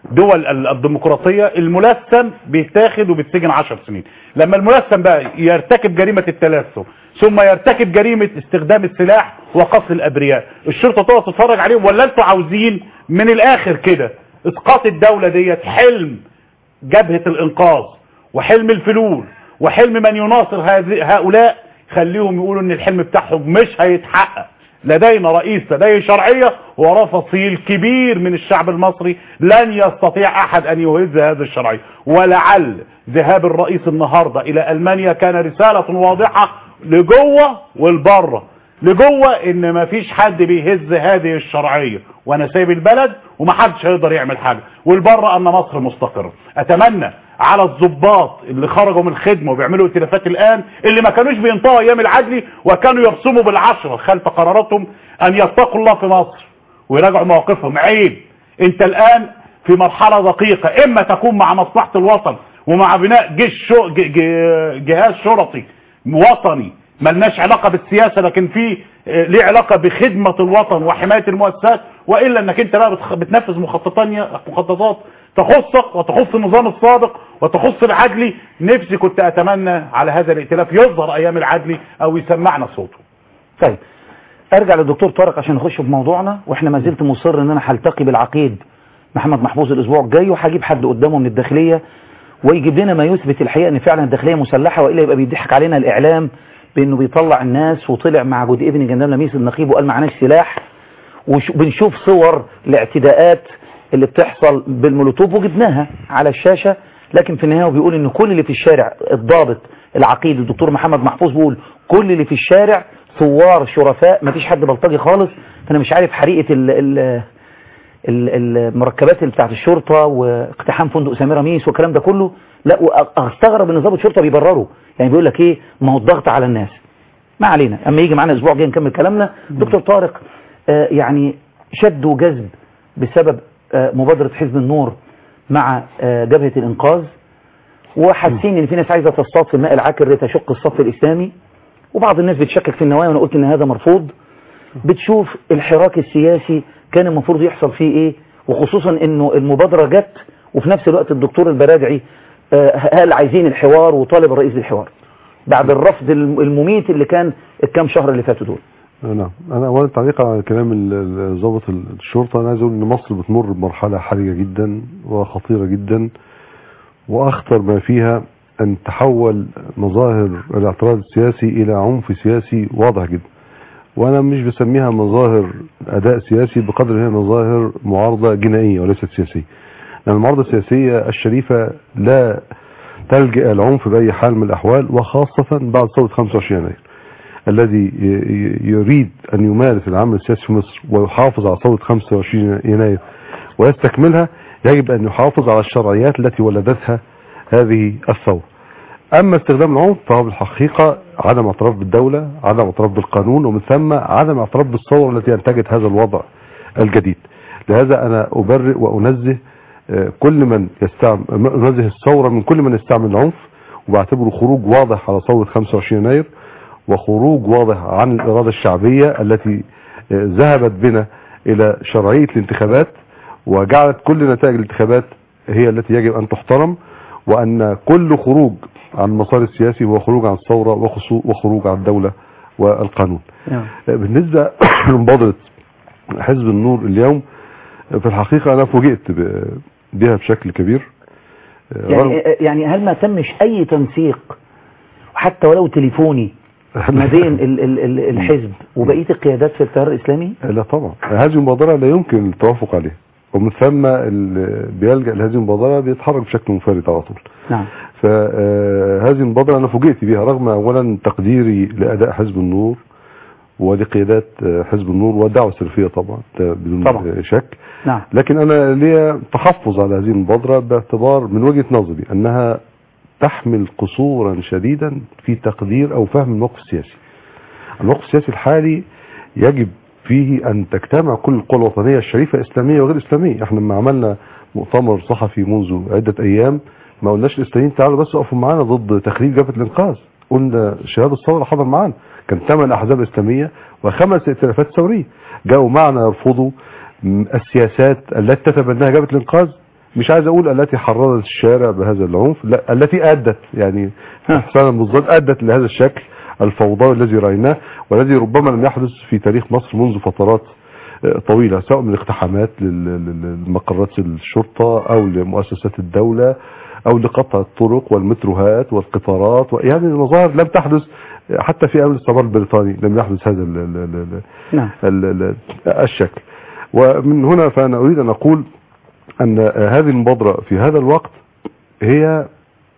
دول ال- الديمقراطية الملثم بيتاخد وبيتسجن 10 سنين لما الملثم بقى يرتكب جريمة التلثم ثم يرتكب جريمة استخدام السلاح وقتل الابرياء الشرطة تقعد تتفرج عليهم ولا انتوا عاوزين من الاخر كده اسقاط الدولة ديت حلم جبهة الانقاذ وحلم الفلول وحلم من يناصر هذه هؤلاء خليهم يقولوا ان الحلم بتاعهم مش هيتحقق لدينا رئيس لديه شرعية وراه فصيل كبير من الشعب المصري لن يستطيع احد ان يهز هذه الشرعية ولعل ذهاب الرئيس النهاردة الى المانيا كان رسالة واضحة لجوه والبره لجوه ان مفيش حد بيهز هذه الشرعية وانا سايب البلد ومحدش هيقدر يعمل حاجة والبره ان مصر مستقرة اتمنى على الضباط اللي خرجوا من الخدمة وبيعملوا ائتلافات الان اللي ما كانوش بينطقوا ايام العدلي وكانوا يرسموا بالعشرة خلف قراراتهم ان يتقوا الله في مصر ويراجعوا مواقفهم عيب انت الان في مرحلة دقيقة اما تكون مع مصلحة الوطن ومع بناء جيش شو ج- ج- جهاز شرطي وطني ملناش علاقة بالسياسة لكن في آه، ليه علاقة بخدمة الوطن وحماية المؤسسات وإلا انك انت بقى بتخ- بتنفذ مخططات مخططات تخصك وتخص النظام السابق وتخص العدلي نفسي كنت اتمنى على هذا الائتلاف يظهر ايام العدلي او يسمعنا صوته طيب ارجع للدكتور طارق عشان نخش في موضوعنا واحنا ما زلت مصر ان انا هلتقي بالعقيد محمد محفوظ الاسبوع الجاي وهجيب حد قدامه من الداخليه ويجيب لنا ما يثبت الحقيقه ان فعلا الداخليه مسلحه والا يبقى بيضحك علينا الاعلام بانه بيطلع الناس وطلع مع جود ابن جندال لميس النقيب وقال معناش سلاح وبنشوف صور الاعتداءات اللي بتحصل بالمولوتوف وجبناها على الشاشة لكن في النهاية هو بيقول ان كل اللي في الشارع الضابط العقيد الدكتور محمد محفوظ بيقول كل اللي في الشارع ثوار شرفاء مفيش حد بلطجي خالص فانا مش عارف حريقة ال ال ال- المركبات اللي بتاعت الشرطة واقتحام فندق سميرة ميس والكلام ده كله لا واستغرب ان ضابط شرطة بيبرره يعني بيقول لك ايه ما هو الضغط على الناس ما علينا اما يجي معانا الاسبوع الجاي نكمل كلامنا دكتور طارق آه، يعني شد وجذب بسبب آه، مبادرة حزب النور مع آه، جبهة الإنقاذ وحاسين ان في ناس عايزة تصطاد في الماء العكر لتشق الصف الإسلامي وبعض الناس بتشكك في النوايا وانا قلت ان هذا مرفوض بتشوف الحراك السياسي كان المفروض يحصل فيه ايه وخصوصا انه المبادرة جت وفي نفس الوقت الدكتور البرادعي آه، قال عايزين الحوار وطالب الرئيس بالحوار بعد الرفض الم- المميت اللي كان الكام شهر اللي فاتوا دول نعم انا اولا تعليق على كلام ال- ال- ضابط الشرطه انا عايز اقول ان مصر بتمر بمرحله حرجه جدا وخطيره جدا واخطر ما فيها ان تحول مظاهر الاعتراض السياسي الى عنف سياسي واضح جدا وانا مش بسميها مظاهر اداء سياسي بقدر ما هي مظاهر معارضه جنائيه وليست سياسيه لان المعارضه السياسيه الشريفه لا تلجا العنف باي حال من الاحوال وخاصه بعد ثوره 25 يناير الذي ي- ي- يريد أن يمارس العمل السياسي في مصر ويحافظ على ثورة 25 يناير ويستكملها يجب أن يحافظ على الشرعيات التي ولدتها هذه الثورة أما استخدام العنف فهو بالحقيقة عدم اعتراف بالدولة عدم اعتراف بالقانون ومن ثم عدم اعتراف بالثورة التي أنتجت هذا الوضع الجديد لهذا أنا أبرئ وأنزه آه، كل من يستعمل أنزه الثورة من كل من يستعمل العنف وبعتبره خروج واضح على ثورة 25 يناير وخروج واضح عن الإرادة الشعبية التي آه، ذهبت بنا إلى شرعية الانتخابات وجعلت كل نتائج الانتخابات هي التي يجب أن تحترم وأن كل خروج عن المسار السياسي هو خروج عن الثورة وخصو- وخروج عن الدولة والقانون نعم. آه، بالنسبة لمبادرة حزب النور اليوم آه، في الحقيقة أنا فوجئت ب- بها بشكل كبير آه، رغم- يعني يعني هل ما تمش اي تنسيق حتى ولو تليفوني ما بين ال- ال- ال- الحزب وبقيه القيادات في التيار الاسلامي لا طبعا هذه المبادرة لا يمكن التوافق عليها ومن ثم ال- بيلجأ لهذه المبادرة بيتحرك بشكل منفرد على طول نعم فهذه المبادرة أنا فوجئت بها رغم أولا تقديري لأداء حزب النور ولقيادات آه، حزب النور والدعوة السلفية طبعا ده بدون طبعا. شك نعم لكن أنا لي تحفظ على هذه المبادرة باعتبار من وجهة نظري أنها تحمل قصورا شديدا في تقدير أو فهم الموقف السياسي الموقف السياسي الحالي يجب فيه أن تجتمع كل القوى الوطنية الشريفة إسلامية وغير إسلامية احنا لما عملنا مؤتمر صحفي منذ عدة أيام ما قلناش الإسلاميين تعالوا بس اقفوا معانا ضد تخريب جبهة الإنقاذ قلنا شباب الثورة حضر معانا كان ثمان أحزاب إسلامية وخمس ائتلافات ثورية جاءوا معنا يرفضوا م- السياسات التي تتبناها جبهة الإنقاذ مش عايز اقول التي حررت الشارع بهذا العنف لا التي ادت يعني احسانا بالظبط ادت لهذا الشكل الفوضوي الذي رايناه والذي ربما لم يحدث في تاريخ مصر منذ فترات آه، طويلة سواء من الاقتحامات لل- لل- لمقرات الشرطة او لمؤسسات الدولة او لقطع الطرق والمتروهات والقطارات و- يعني مظاهر لم تحدث حتى في ايام الاستعمار البريطاني لم يحدث هذا ال ال ال نعم ال ال الشكل ومن هنا فأنا أريد أن أقول أن هذه المبادرة في هذا الوقت هي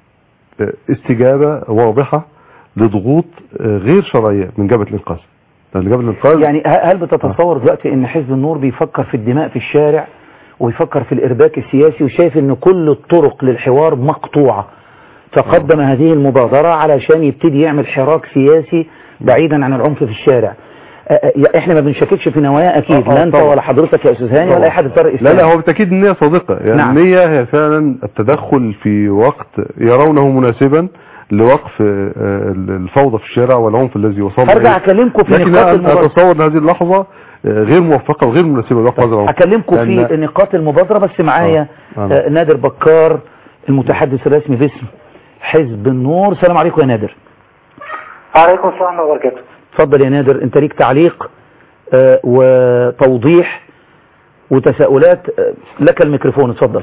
استجابة واضحة لضغوط غير شرعية من جبهة الإنقاذ لأن جبهة الإنقاذ يعني ه- هل بتتصور دلوقتي ان حزب النور بيفكر في الدماء في الشارع ويفكر في الارباك السياسي وشايف ان كل الطرق للحوار مقطوعة فقدم هذه المبادرة علشان يبتدي يعمل حراك سياسي بعيدا عن العنف في الشارع أ- أ- احنا ما بنشككش في نوايا اكيد آه، آه، لا انت طبعا. ولا حضرتك يا استاذ هاني ولا اي حد في الطريق لا الإسلامي. لا هو بالتأكيد النية صادقة يعني نعم. النية هي فعلا التدخل في وقت يرونه مناسبا لوقف آه، الفوضى في الشارع والعنف الذي وصلنا هرجع إليه. أكلمكم في لكن نقاط أنا المبادرة. أتصور أن هذه اللحظة آه، غير موفقة وغير مناسبة لوقف هذا العنف اكلمكم لأن- في نقاط المبادرة بس معايا آه. آه. آه، نادر بكار المتحدث الرسمي باسم حزب النور السلام عليكم يا نادر عليكم السلام ورحمة الله وبركاته اتفضل يا نادر انت ليك تعليق آه، وتوضيح وتساؤلات آه، لك الميكروفون اتفضل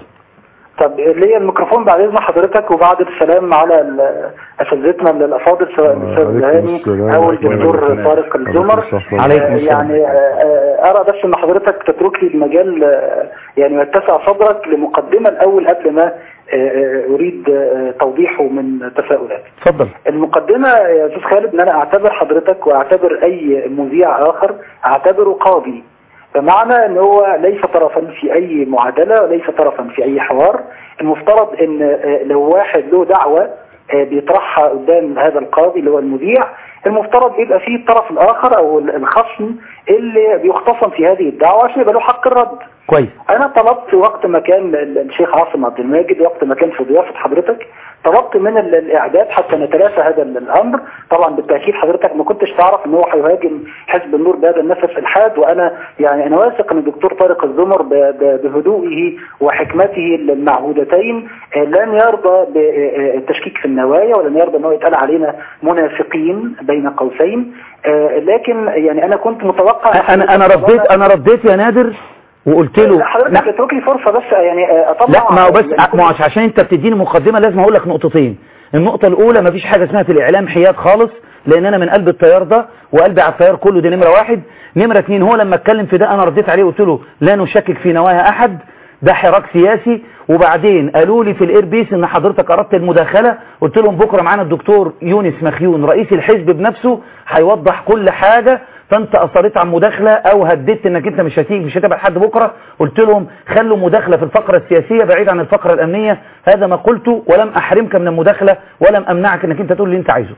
طب ليا الميكروفون بعد اذن حضرتك وبعد السلام على ال- اساتذتنا الافاضل سواء الاستاذ عليكم هاني السلام او ورحمة الله الدكتور وبركاته. طارق الزمر السلام. عليكم آه، السلام. يعني آه، آه، ارى بس ان حضرتك تترك لي المجال آه، يعني ويتسع صدرك لمقدمه الاول قبل ما آه، آه، اريد آه، توضيحه من تساؤلات اتفضل المقدمة يا أستاذ خالد إن أنا أعتبر حضرتك وأعتبر أي مذيع آخر أعتبره قاضي بمعنى ان هو ليس طرفا في اي معادلة وليس طرفا في اي حوار المفترض ان آه، لو واحد له دعوة آه، بيطرحها قدام هذا القاضي اللي هو المذيع المفترض يبقى فيه الطرف الاخر او الخصم اللي بيختصم في هذه الدعوة عشان يبقى له حق الرد كويس انا طلبت وقت ما كان ال- الشيخ عاصم عبد الماجد وقت ما كان في ضيافة حضرتك طلبت من ال- الاعداد حتى نتلافى هذا ال- الامر طبعا بالتاكيد حضرتك ما كنتش تعرف ان هو هيهاجم حزب النور بهذا النفس الحاد وانا يعني انا واثق ان الدكتور طارق الزمر ب- ب- بهدوئه وحكمته المعهودتين آه، لن يرضى بالتشكيك في النوايا ولن يرضى ان هو يتقال علينا منافقين بين قوسين آه، لكن يعني انا كنت متوقع انا انا رديت انا رديت يا نادر وقلت له حضرتك اترك لي فرصه بس يعني آه، اطلع لا ما هو بس يعني ما هو عشان انت بتديني مقدمه لازم اقول لك نقطتين النقطه الاولى ما فيش حاجه اسمها في الاعلام حياد خالص لان انا من قلب التيار ده وقلبي على التيار كله دي نمره واحد نمره اتنين هو لما اتكلم في ده انا رديت عليه وقلت له لا نشكك في نوايا احد ده حراك سياسي وبعدين قالوا لي في الاير بيس ان حضرتك اردت المداخله قلت لهم بكره معانا الدكتور يونس مخيون رئيس الحزب بنفسه هيوضح كل حاجه فانت اصريت عن مداخله او هددت انك انت مش هتيجي مش هتبقى لحد بكره قلت لهم خلوا مداخله في الفقره السياسيه بعيد عن الفقره الامنيه هذا ما قلته ولم احرمك من المداخله ولم امنعك انك انت تقول اللي انت عايزه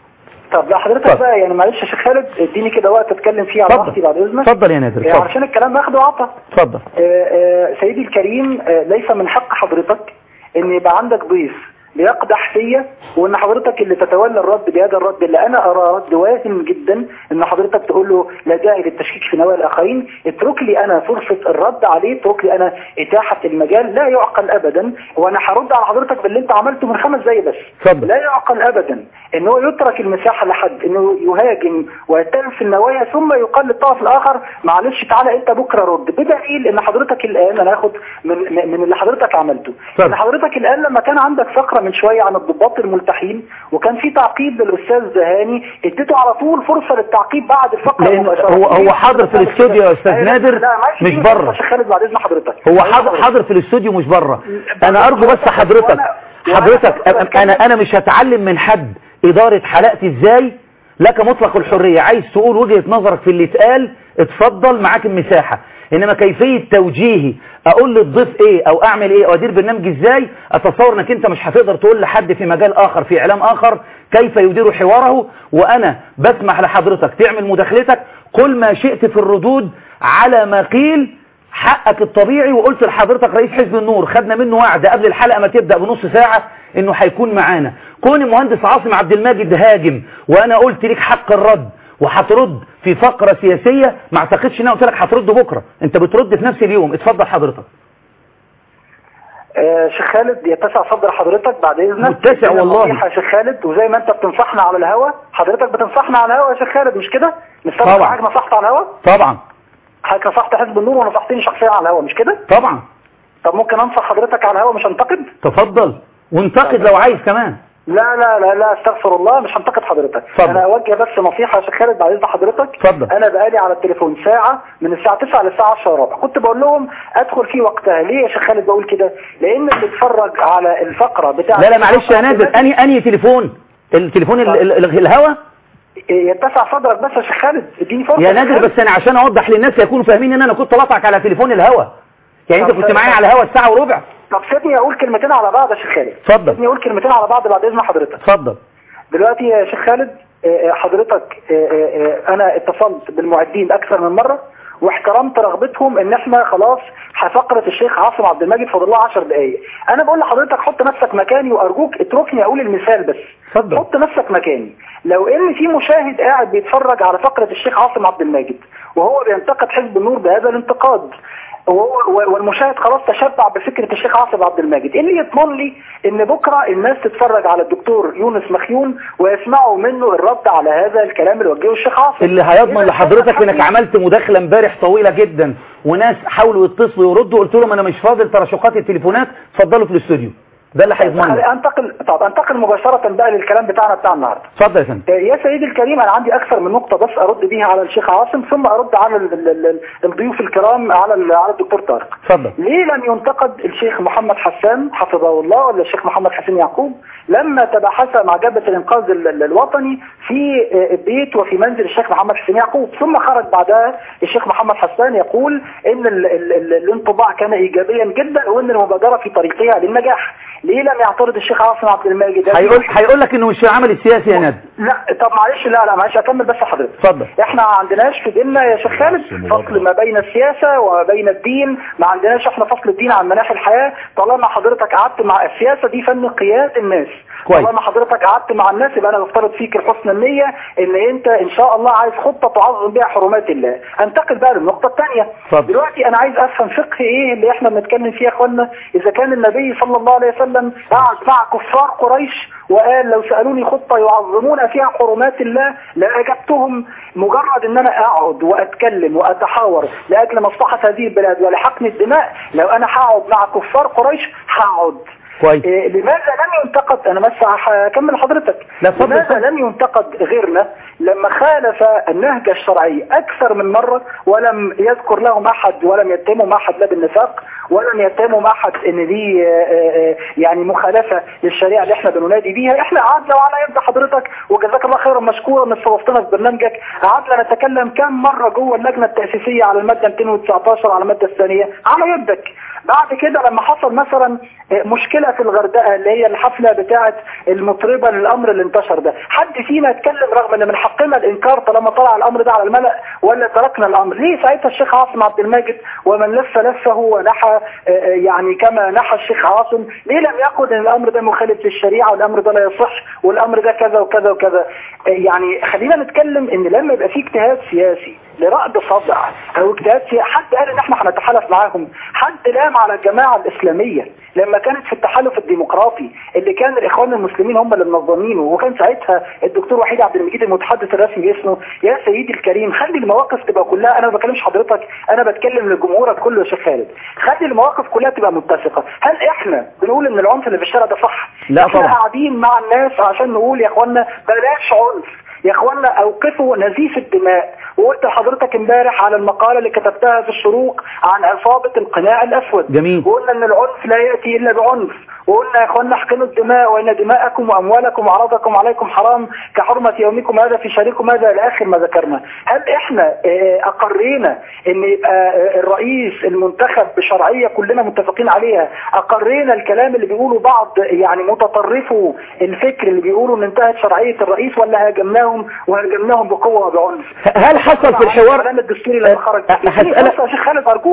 طب لا حضرتك بقى يعني معلش يا شيخ خالد اديني كده وقت اتكلم فيه على اتفضل. راحتي بعد اذنك اتفضل يا نادر آه، اتفضل عشان الكلام اخده وعطى اتفضل آه، آه، سيدي الكريم آه، ليس من حق حضرتك ان يبقى عندك ضيف بيقدح فيا وان حضرتك اللي تتولى الرد بهذا الرد اللي انا اراه رد واهم جدا ان حضرتك تقول له لا داعي للتشكيك في نوايا الاخرين اترك لي انا فرصه الرد عليه اترك لي انا اتاحه المجال لا يعقل ابدا وانا هرد على حضرتك باللي انت عملته من خمس دقايق بس اتفضل. لا يعقل ابدا ان هو يترك المساحه لحد انه يهاجم ويتهم في النوايا ثم يقال للطرف الاخر معلش تعالى انت بكره رد بدليل ان حضرتك الان انا هاخد من من- من اللي حضرتك عملته اتفضل. ان حضرتك الان لما كان عندك فقره من شويه عن الضباط الملتحين وكان في تعقيب للاستاذ زهاني اديته على طول فرصه للتعقيب بعد الفقره لان مباشرة. هو هو حاضر في الاستوديو يا استاذ أيوة، نادر لا، معلش مش دي بره يا شيخ خالد بعد اذن حضرتك هو حاضر حاضر في الاستوديو مش بره انا ارجو بس حضرتك حضرتك أنا- انا انا مش هتعلم من حد اداره حلقتي ازاي لك مطلق الحريه عايز تقول وجهه نظرك في اللي اتقال اتفضل معاك المساحه انما كيفيه توجيهي اقول للضيف ايه او اعمل ايه او ادير برنامج ازاي اتصور انك انت مش هتقدر تقول لحد في مجال اخر في اعلام اخر كيف يدير حواره وانا بسمح لحضرتك تعمل مداخلتك كل ما شئت في الردود على ما قيل حقك الطبيعي وقلت لحضرتك رئيس حزب النور خدنا منه وعد قبل الحلقة ما تبدأ بنص ساعة انه هيكون معانا كون المهندس عاصم عبد الماجد هاجم وانا قلت ليك حق الرد وهترد في فقرة سياسية ما اعتقدش ان انا قلت لك هترد بكرة انت بترد في نفس اليوم اتفضل حضرتك آه، شيخ خالد يتسع صدر حضرتك بعد اذنك متسع لنا والله. نصيحة يا شيخ خالد وزي ما انت بتنصحنا على الهوا حضرتك بتنصحنا على الهوا يا شيخ خالد مش كده مش سامع طبعا. حضرتك نصحت على الهوا طبعا حضرتك نصحت حزب النور ونصحتني شخصيا على الهوا مش كده طبعا طب ممكن انصح حضرتك على الهوا مش انتقد تفضل وانتقد لو عايز كمان لا لا لا لا استغفر الله مش هنتقد حضرتك اتفضل. انا اوجه بس نصيحه يا شيخ خالد بعد اذن حضرتك اتفضل. انا بقالي على التليفون ساعه من الساعه 9 للساعه 10 وربع كنت بقول لهم ادخل في وقتها ليه يا شيخ خالد بقول كده لان اللي اتفرج على الفقره بتاعه لا لا معلش يا نادر اني اني تليفون التليفون ال- ال- ال- الهوا يتسع صدرك بس يا شيخ خالد اديني فرصه يا نادر بس انا عشان اوضح للناس يكونوا فاهمين ان انا كنت بطعك على تليفون الهوا يعني انت طب كنت معايا على الهوا الساعه وربع طب سيبني اقول كلمتين على بعض يا شيخ خالد اتفضل. سيبني اقول كلمتين على بعض بعد اذن حضرتك اتفضل دلوقتي يا شيخ خالد آه، آه، حضرتك آه، آه، آه، انا اتصلت بالمعدين اكثر من مرة واحترمت رغبتهم ان احنا خلاص فقرة الشيخ عاصم عبد المجيد فاضل لها 10 دقايق انا بقول لحضرتك حط نفسك مكاني وارجوك اتركني اقول المثال بس اتفضل. حط نفسك مكاني لو ان في مشاهد قاعد بيتفرج على فقرة الشيخ عاصم عبد المجيد وهو بينتقد حزب النور بهذا الانتقاد وهو والمشاهد خلاص تشبع بفكرة الشيخ عاصم عبد المجيد ايه اللي يضمن لي ان بكرة الناس تتفرج على الدكتور يونس مخيون ويسمعوا منه الرد على هذا الكلام اللي وجهه الشيخ عاصم اللي هيضمن لحضرتك انك عملت مداخله امبارح طويله جدا وناس حاولوا يتصلوا يردوا قلت لهم انا مش فاضل تراشقات التليفونات اتفضلوا في الاستوديو ده اللي هيضمن خلي لك انتقل طب انتقل مباشرة بقى للكلام بتاعنا بتاع النهارده اتفضل يا فندم يا سيدي الكريم انا عندي اكثر من نقطة بس ارد بيها على الشيخ عاصم ثم ارد على ال- ال- ال- الضيوف الكرام على ال- على الدكتور طارق اتفضل ليه لم ينتقد الشيخ محمد حسان حفظه الله ولا الشيخ محمد حسين يعقوب لما تباحث مع جبهة الانقاذ ال- ال- الوطني في آه، بيت وفي منزل الشيخ محمد حسين يعقوب ثم خرج بعدها الشيخ محمد حسان يقول ان ال ال ال الانطباع كان ايجابيا جدا وان المبادرة في طريقها للنجاح ليه لم يعترض الشيخ عاصم عبد الماجد هيقول هيقول لك انه مش في العمل السياسي يا نادر لا طب معلش لا لا معلش اكمل بس حضرتك اتفضل احنا ما عندناش في ديننا يا شيخ خالد فصل ما بين السياسة وما بين الدين ما عندناش احنا فصل الدين عن مناحي الحياة طالما حضرتك قعدت مع السياسة دي فن قياد الناس كويس. طالما حضرتك قعدت مع الناس يبقى انا بفترض فيك الحسن النية ان انت ان شاء الله عايز خطة تعظم بها حرمات الله انتقل بقى للنقطة الثانية اتفضل. دلوقتي انا عايز افهم فقه ايه اللي احنا بنتكلم فيه يا اخوانا اذا كان النبي صلى الله عليه وسلم قعد مع كفار قريش وقال لو سألوني خطة يعظمون فيها حرمات الله لأجبتهم مجرد ان انا اقعد واتكلم واتحاور لاجل مصلحة هذه البلاد ولحقن الدماء لو انا هقعد مع كفار قريش هقعد كويس إيه لماذا لم ينتقد انا بس هكمل حضرتك لا، اتفضل، لماذا اتفضل. لم ينتقد غيرنا لما خالف النهج الشرعي اكثر من مرة ولم يذكر لهم احد ولم يتهمهم احد لا بالنفاق ولم يتهمهم احد ان دي آه، آه، يعني مخالفة للشريعة اللي احنا بننادي بيها احنا قعدنا وعلى يد حضرتك وجزاك الله خيرا مشكورا ان استضفتنا في برنامجك قعدنا نتكلم كم مرة جوه اللجنة التأسيسية على المادة 219 على المادة الثانية على يدك بعد كده لما حصل مثلا مشكلة في الغردقة اللي هي الحفلة بتاعة المطربة للأمر اللي انتشر ده حد فينا اتكلم رغم ان من حقنا الإنكار طالما طلع الأمر ده على الملأ ولا تركنا الأمر ليه ساعتها الشيخ عاصم عبد الماجد ومن لف لفه ونحى آه، آه، يعني كما نحى الشيخ عاصم ليه لم يقل ان الأمر ده مخالف للشريعة والأمر ده لا يصح والأمر ده كذا وكذا وكذا آه، يعني خلينا نتكلم ان لما يبقى في اجتهاد سياسي لرأد صدع او اجتهاد سياسي حد قال ان احنا هنتحالف معاهم حد لام على الجماعة الاسلامية لما كانت في التحالف الديمقراطي اللي كان الاخوان المسلمين هم اللي منظمينه وكان ساعتها الدكتور وحيد عبد المجيد المتحدث الرسمي باسمه يا سيدي الكريم خلي المواقف تبقى كلها انا ما بكلمش حضرتك انا بتكلم لجمهورك كله يا شيخ خالد خلي المواقف كلها تبقى متسقة هل احنا بنقول ان العنف اللي في الشارع ده صح لا احنا طبعا. قاعدين مع الناس عشان نقول يا اخوانا بلاش عنف يا اخوانا اوقفوا نزيف الدماء وقلت لحضرتك امبارح على المقالة اللي كتبتها في الشروق عن عصابة القناع الاسود جميل. وقلنا ان العنف لا يأتي الا بعنف وقلنا يا اخوانا احقنوا الدماء وان دماءكم واموالكم واعراضكم عليكم حرام كحرمة يومكم هذا في شهركم هذا الى اخر ما ذكرنا هل احنا اه، اقرينا ان يبقى اه، الرئيس المنتخب بشرعية كلنا متفقين عليها اقرينا الكلام اللي بيقوله بعض يعني متطرفوا الفكر اللي بيقولوا ان انتهت شرعية الرئيس ولا هاجمناهم وهاجمناهم بقوة وبعنف هل حصل في الحوار الكلام الدستوري لما خرج أه، اديني هسألك- فرصة يا شيخ خالد ارجوك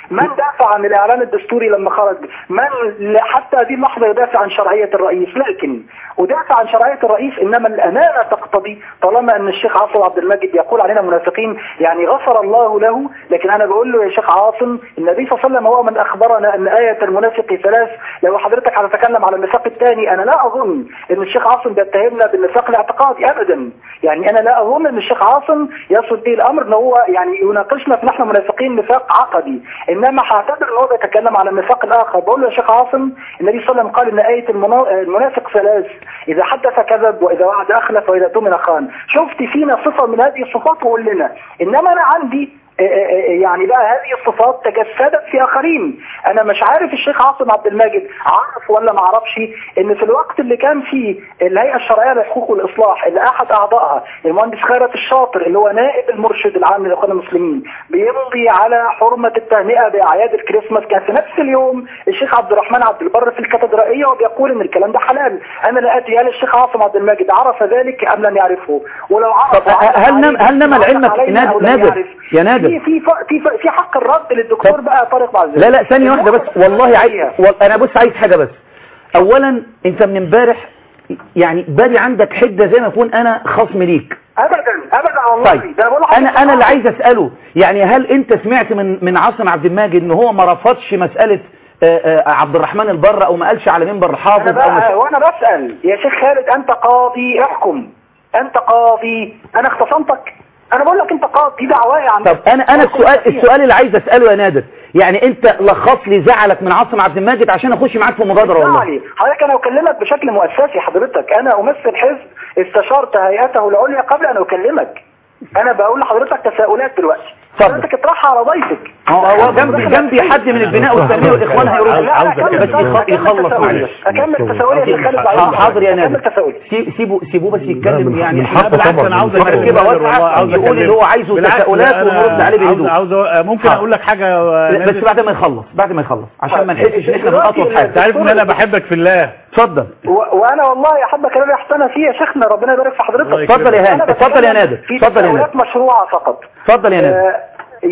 من دافع عن الاعلان الدستوري لما خرج من ل- حتى هذه اللحظه يدافع عن شرعيه الرئيس لكن ودافع عن شرعيه الرئيس انما الامانه تقتضي طالما ان الشيخ عاصم عبد المجيد يقول علينا منافقين يعني غفر الله له لكن انا بقول له يا شيخ عاصم النبي صلى الله عليه وسلم هو من اخبرنا ان ايه المنافق ثلاث لو حضرتك هتتكلم على النفاق الثاني انا لا اظن ان الشيخ عاصم بيتهمنا بالنفاق الاعتقادي ابدا يعني انا لا اظن ان الشيخ عاصم يصل به الامر ان هو يعني يناقشنا في نحن منافقين نفاق عقدي انما هعتبر ان هو بيتكلم على النفاق الاخر بقول له يا شيخ عاصم النبي صلى الله عليه وسلم قال ان ايه المنا- المنافق ثلاث اذا حدث كذب واذا وعد اخلف واذا اؤتمن خان شفت فينا صفه من هذه الصفات وقول لنا انما انا عندي آه، آه، آه، يعني بقى هذه الصفات تجسدت في اخرين انا مش عارف الشيخ عاصم عبد الماجد عارف ولا ما عرفش ان في الوقت اللي كان فيه الهيئه الشرعيه للحقوق والاصلاح اللي احد اعضائها المهندس خيرت الشاطر اللي هو نائب المرشد العام للاخوان المسلمين بيمضي على حرمه التهنئه باعياد الكريسماس كان في نفس اليوم الشيخ عبد الرحمن عبد البر في الكاتدرائيه وبيقول ان الكلام ده حلال انا لا ادري هل الشيخ عاصم عبد الماجد عرف ذلك ام لم يعرفه ولو عرف طب هل نم هل نما لعلمك علينا أو ناد- لم نادر يعرف. يا نادر في في في في, في حق الرد للدكتور بقى طارق بعزيز لا لا ثانية واحدة بس والله عايز وال- انا بص عايز حاجة بس اولا انت من امبارح يعني بالي عندك حدة زي ما يكون انا خصم ليك ابدا ابدا والله طيب ده بقول انا انا اللي عايز اساله يعني هل انت سمعت من من عاصم عبد الماجد ان هو ما رفضش مساله آه، آه، عبد الرحمن البر او ما قالش على منبر انا حافظ او بقى مش وانا بسال يا شيخ خالد انت قاضي احكم انت قاضي انا اختصمتك انا بقول لك انت قاضي دي دعوايا عن طب انا انا السؤال السؤال اللي عايز اساله يا نادر يعني انت لخص لي زعلك من عاصم عبد الماجد عشان اخش معاك في مبادره والله علي حضرتك انا اكلمك بشكل مؤسسي حضرتك انا امثل حزب استشرت هيئته العليا قبل ان اكلمك انا بقول لحضرتك تساؤلات دلوقتي حضرتك اطرحها على ضيفك هو هو جنبي جنبي حد من البناء والتنميه والاخوان هيرد لا لا كمل بس يخ- أكمل يخلص تساؤلي. معلش اكمل تساؤلي يا شيخ خالد بعد ح- إذنك. حاضر يا أكمل نادر تساؤلي سي- سيبه سيبوه بس يتكلم من- يعني من حقه بالعكس طبعاً، انا عاوز من حقه. مركبه والله واسعه عاوز يقول اللي هو عايزه بالعكس، تساؤلات أنا ونرد عليه عاوز- بهدوء عاوز أ- ممكن حاضر. اقول لك حاجه يا لا، بس نادر؟ بعد ما يخلص بعد ما يخلص عشان ما نحسش ان احنا دلوقتي بنقطع حاجه انت عارف ان انا بحبك في الله اتفضل و- وانا والله احب كلامي احسن فيه يا شيخنا ربنا يبارك في حضرتك الله يكرمك. اتفضل يا هاني، أنا اتفضل يا بتكلم نادر، في اتفضل يا تساؤلات مشروعه فقط اتفضل يا نادر آه،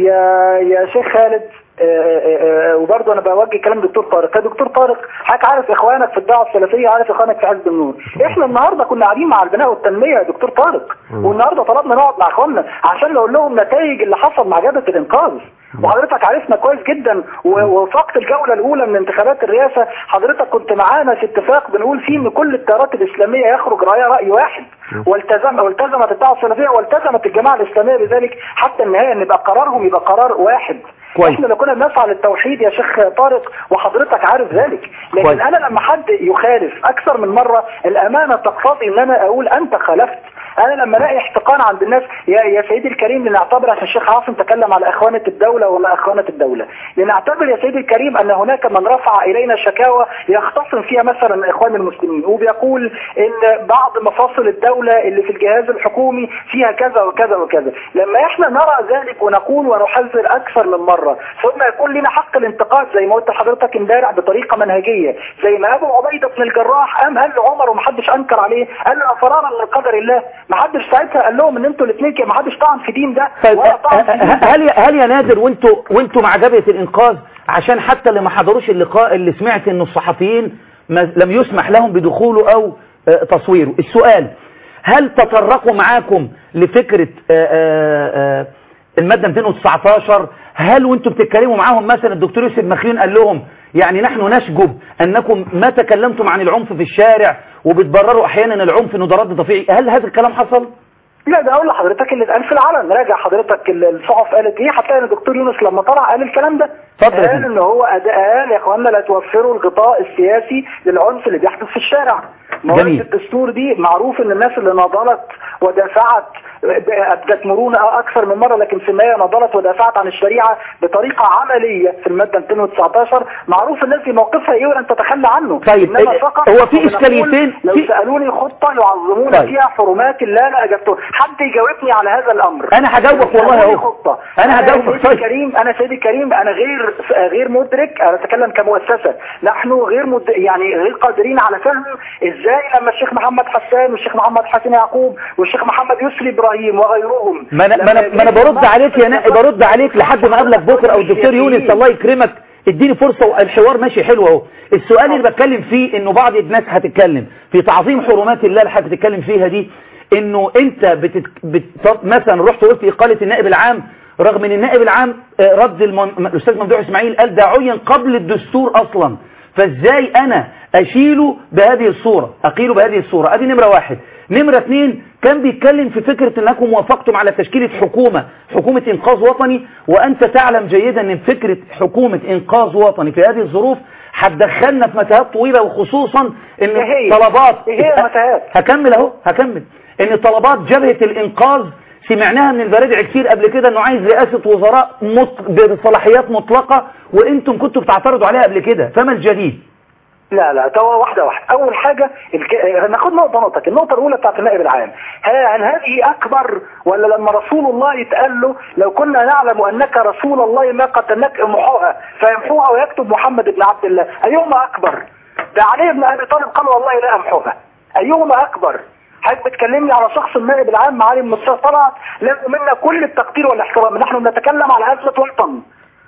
يا يا شيخ خالد آه، آه، آه، وبرضه انا بوجه كلام دكتور طارق يا دكتور طارق حضرتك عارف اخوانك في الدعوه السلفيه عارف اخوانك في حزب النور احنا النهارده كنا قاعدين مع البناء والتنميه يا دكتور طارق والنهارده طلبنا نقعد مع اخواننا عشان نقول لهم نتائج اللي حصل مع جبهه الانقاذ وحضرتك عرفنا كويس جدا و- وفقت الجوله الاولى من انتخابات الرئاسه حضرتك كنت معانا في اتفاق بنقول فيه ان كل التيارات الاسلاميه يخرج راي راي واحد والتزم والتزمت الدعوه السلفيه والتزمت الجماعه الاسلاميه بذلك حتى النهايه ان يبقى قرارهم يبقى قرار واحد كويس. احنا لو كنا بنسعى للتوحيد يا شيخ طارق وحضرتك عارف ذلك لكن كويس. انا لما حد يخالف اكثر من مره الامانه تقتضي ان انا اقول انت خالفت انا لما الاقي احتقان عند الناس يا يا سيدي الكريم لنعتبر عشان الشيخ عاصم تكلم على اخوانه الدوله وما اخوانه الدوله لنعتبر يا سيدي الكريم ان هناك من رفع الينا شكاوى يختصم فيها مثلا اخوان المسلمين وبيقول ان بعض مفاصل الدوله اللي في الجهاز الحكومي فيها كذا وكذا وكذا لما احنا نرى ذلك ونقول ونحذر اكثر من مره ثم يكون لنا حق الانتقاد زي ما قلت لحضرتك امبارح بطريقه منهجيه زي ما ابو عبيده بن الجراح قام قال لعمر ومحدش انكر عليه قال له فرارا من قدر الله محدش ساعتها قال لهم ان انتوا الاثنين كده محدش طعن في دين ده طيب ولا طعن في دين ده. هل يا- هل يا نادر وانتوا وانتوا مع جبهه الانقاذ عشان حتى اللي ما حضروش اللقاء اللي سمعت ان الصحفيين ما لم يسمح لهم بدخوله او آه، تصويره السؤال هل تطرقوا معاكم لفكره آه، آه، آه، الماده 219 هل وانتوا بتتكلموا معاهم مثلا الدكتور يوسف مخيون قال لهم يعني نحن نشجب انكم ما تكلمتم عن العنف في الشارع وبتبرروا احيانا العنف انه ده رد طبيعي هل هذا الكلام حصل؟ لا ده اقول لحضرتك اللي اتقال في العلن راجع حضرتك ال- الصحف قالت ايه حتى ان الدكتور يونس لما طلع قال الكلام ده اتفضل يا قال فندم. ان هو أد- قال يا اخوانا لا توفروا الغطاء السياسي للعنف اللي بيحدث في الشارع مواد جميل. الدستور دي معروف ان الناس اللي ناضلت ودافعت ابدت مرونه اكثر من مره لكن في النهايه نضلت ودافعت عن الشريعه بطريقه عمليه في الماده 219 معروف الناس دي موقفها ايه ولن تتخلى عنه طيب، انما ال- فقط هو في بنقول إشكاليتين لو في- سالوني خطه يعظمون طيب. فيها حرمات الله لا اجبته حد يجاوبني على هذا الامر أنا هجاوبك والله سألوني أهو. خطه أنا هجاوبك، سيدي طيب. الكريم انا سيدي الكريم انا غير غير غير مدرك انا اتكلم كمؤسسه نحن غير مد... يعني غير قادرين على فهم ازاي لما الشيخ محمد حسان والشيخ محمد حسين يعقوب والشيخ محمد يسري ابراهيم وغيرهم ما انا ما انا ما انا برد عليك يا نائب برد عليك لحد ما اقابلك بكره او الدكتور يونس الله يكرمك اديني فرصه والحوار ماشي حلو اهو السؤال اللي بتكلم فيه انه بعض الناس هتتكلم في تعظيم حرمات الله اللي حضرتك بتتكلم فيها دي انه انت بتت... بت... مثلا رحت قلت اقاله النائب العام رغم ان النائب العام آه، رد المن... الاستاذ ممدوح اسماعيل قال ده عين قبل الدستور اصلا فازاي انا اشيله بهذه الصورة اقيله بهذه الصورة ادي نمرة واحد نمرة اثنين كان بيتكلم في فكرة انكم وافقتم على تشكيلة حكومة حكومة انقاذ وطني وانت تعلم جيدا ان فكرة حكومة انقاذ وطني في هذه الظروف هتدخلنا في متاهات طويلة وخصوصا ان إيه هي؟ طلبات إيه هي المتاهات؟ هكمل اهو هكمل ان طلبات جبهة الانقاذ سمعناها من البرادع كتير قبل كده انه عايز رئاسة وزراء مط... بصلاحيات مطلقة وانتم كنتوا بتعترضوا عليها قبل كده فما الجديد لا لا تو واحدة واحدة أول حاجة الك... ناخد نقطة نقطة النقطة الأولى بتاعت النائب العام ها- هل هذه أكبر ولا لما رسول الله يتقال له لو كنا نعلم أنك رسول الله ما قتلناك امحوها فيمحوها ويكتب محمد بن عبد الله أيهما أكبر ده علي بن أبي طالب قال والله لا أمحوها أيهما أكبر حضرتك بتكلمني على شخص النائب العام معالي المستشار طلعت له منا كل التقدير والاحترام نحن نتكلم على أزمة وطن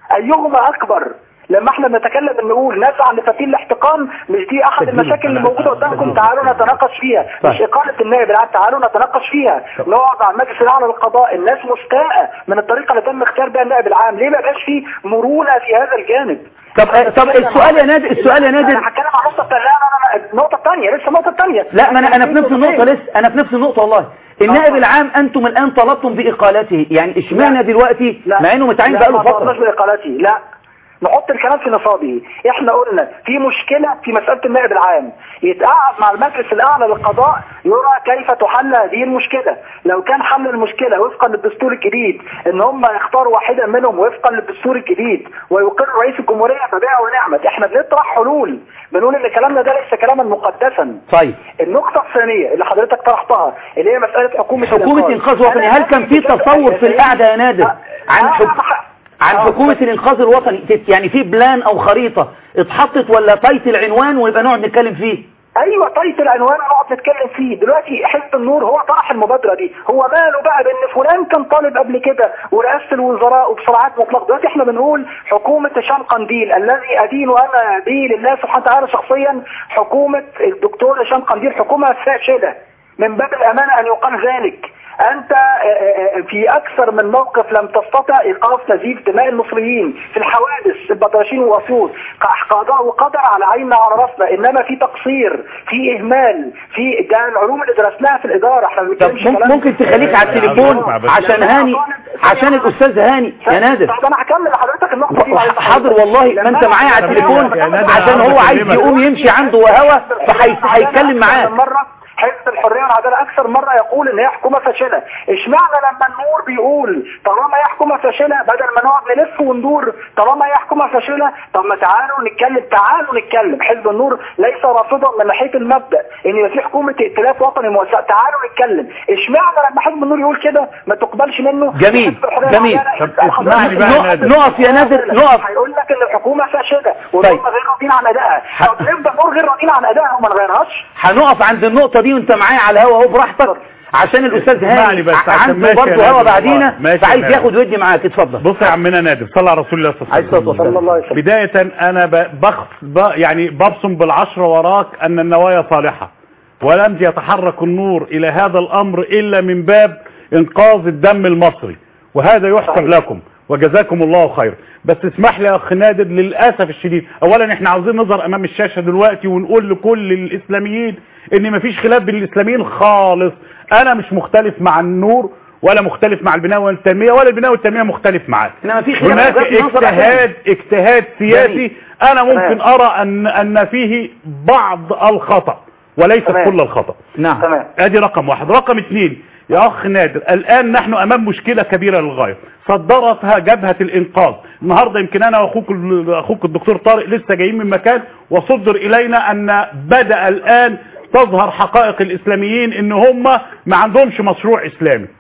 أيهما أكبر لما احنا بنتكلم ان نقول نسعى لفتيل الاحتقان مش دي احد المشاكل اللي موجوده قدامكم تعالوا نتناقش فيها مش اقاله النائب العام تعالوا نتناقش فيها نقعد على المجلس الاعلى للقضاء الناس مستاءه من الطريقه اللي تم اختيار بها النائب العام ليه ما بقاش في مرونه في هذا الجانب طب طب السؤال يا نادر السؤال يا نادر انا هتكلم عن النقطه الثانيه لا لا لا النقطه الثانيه لسه النقطه الثانيه لا ما انا انا في نفس النقطة لسه انا في نفس النقطة والله النائب العام انتم الان طلبتم باقالته يعني اشمعنى دلوقتي مع انه متعين لا بقاله ما فترة طلبناش باقالته لا نحط الكلام في نصابه احنا قلنا في مشكلة في مسألة النائب العام يتقعد مع المجلس الاعلى للقضاء يرى كيف تحل هذه المشكلة لو كان حل المشكلة وفقا للدستور الجديد ان هم يختاروا واحدا منهم وفقا للدستور الجديد ويقر رئيس الجمهورية فبيع ونعمت احنا بنطرح حلول بنقول ان كلامنا ده ليس كلاما مقدسا طيب النقطة الثانية اللي حضرتك طرحتها اللي هي مسألة حكومة حكومة انقاذ وطني هل كان في تصور في القعدة يا نادر عن حك... عن حكومة الانقاذ الوطني تت- يعني في بلان او خريطة اتحطت ولا تايت العنوان ونبقى نقعد نتكلم فيه ايوه طيب العنوان نقعد نتكلم فيه دلوقتي حزب النور هو طرح المبادره دي هو ماله بقى بان فلان كان طالب قبل كده ورئاسه الوزراء وبسرعات مطلقه دلوقتي احنا بنقول حكومه هشام قنديل الذي ادين انا به لله سبحانه وتعالى شخصيا حكومه الدكتور هشام قنديل حكومه فاشله من باب الامانه ان يقال ذلك انت آه، آه، في اكثر من موقف لم تستطع ايقاف نزيف دماء المصريين في الحوادث البطرشين واسيوط قضاء وقدر على عيننا وعلى راسنا انما في تقصير في اهمال في ده العلوم اللي درسناها في الاداره احنا ما طب بنتكلمش ممكن, كلام- ممكن تخليك على التليفون عشان هاني عشان الاستاذ هاني يا نادر طب انا هكمل لحضرتك النقطه دي بعد حاضر والله ما انت معايا على التليفون عشان هو عايز يقوم يمشي عنده وهوا فهيتكلم معاك مرة حزب الحرية والعدالة أكثر مرة يقول إن هي حكومة فاشلة، إشمعنى لما النور بيقول طالما هي حكومة فاشلة بدل ما نقعد نلف وندور طالما هي حكومة فاشلة طب ما تعالوا نتكلم تعالوا نتكلم، حزب النور ليس رافضا من ناحية المبدأ إن يبقى في حكومة ائتلاف وطني موسع، تعالوا نتكلم، إشمعنى لما حزب النور يقول كده ما تقبلش منه جميل حزب الحرية جميل والعدالة طب اسمعني بقى يا نادر نقف يا نادر نقف هيقول لك ان الحكومه فاشله وهم طيب. غير راضيين عن ادائها طب نفضل نقول غير راضيين عن ادائها وما نغيرهاش هنقف عند النقطة دي وانت معايا على الهوا اهو براحتك عشان الاستاذ اسمعني هاني بس عشان عنده ماشي يا برضه نادر هوا والله. بعدينا ماشي يا فعايز نادر. ياخد ويدي معاك اتفضل بص يا عمنا نادر صلى على رسول الله صلى عليه الصلاة والسلام بداية أنا ب- بخ ب- يعني ببصم بالعشرة وراك أن النوايا صالحة ولم يتحرك النور إلى هذا الأمر إلا من باب إنقاذ الدم المصري وهذا يحسب لكم وجزاكم الله خير بس اسمح لي يا أخ نادر للأسف الشديد أولا إحنا عاوزين نظهر أمام الشاشة دلوقتي ونقول لكل الإسلاميين إن مفيش خلاف بين الإسلاميين خالص أنا مش مختلف مع النور ولا مختلف مع البناء والتنمية ولا البناء والتنمية مختلف معاك انما في خلاف هناك وجهات نظر اجتهاد اجتهاد سياسي جميل. انا ممكن تمام. ارى ان ان فيه بعض الخطأ وليس تمام. كل الخطأ نعم تمام ادي رقم واحد رقم اثنين يا اخ نادر الان نحن امام مشكلة كبيرة للغاية صدرتها جبهة الانقاذ النهاردة يمكن انا واخوك ال- اخوك الدكتور طارق لسه جايين من مكان وصدر الينا ان بدأ الان تظهر حقائق الاسلاميين ان هم ما عندهمش مشروع اسلامي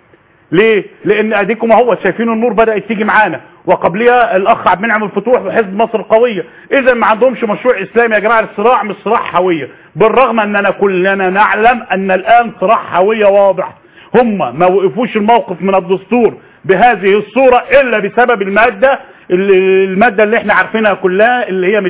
ليه لان اديكم اهو شايفين النور بدات تيجي معانا وقبلها الاخ عبد المنعم الفتوح وحزب مصر القويه اذا ما عندهمش مشروع اسلامي يا جماعه الصراع مش صراع هويه بالرغم اننا كلنا نعلم ان الان صراع هويه واضح هم ما وقفوش الموقف من الدستور بهذه الصوره الا بسبب الماده الماده اللي احنا عارفينها كلها اللي هي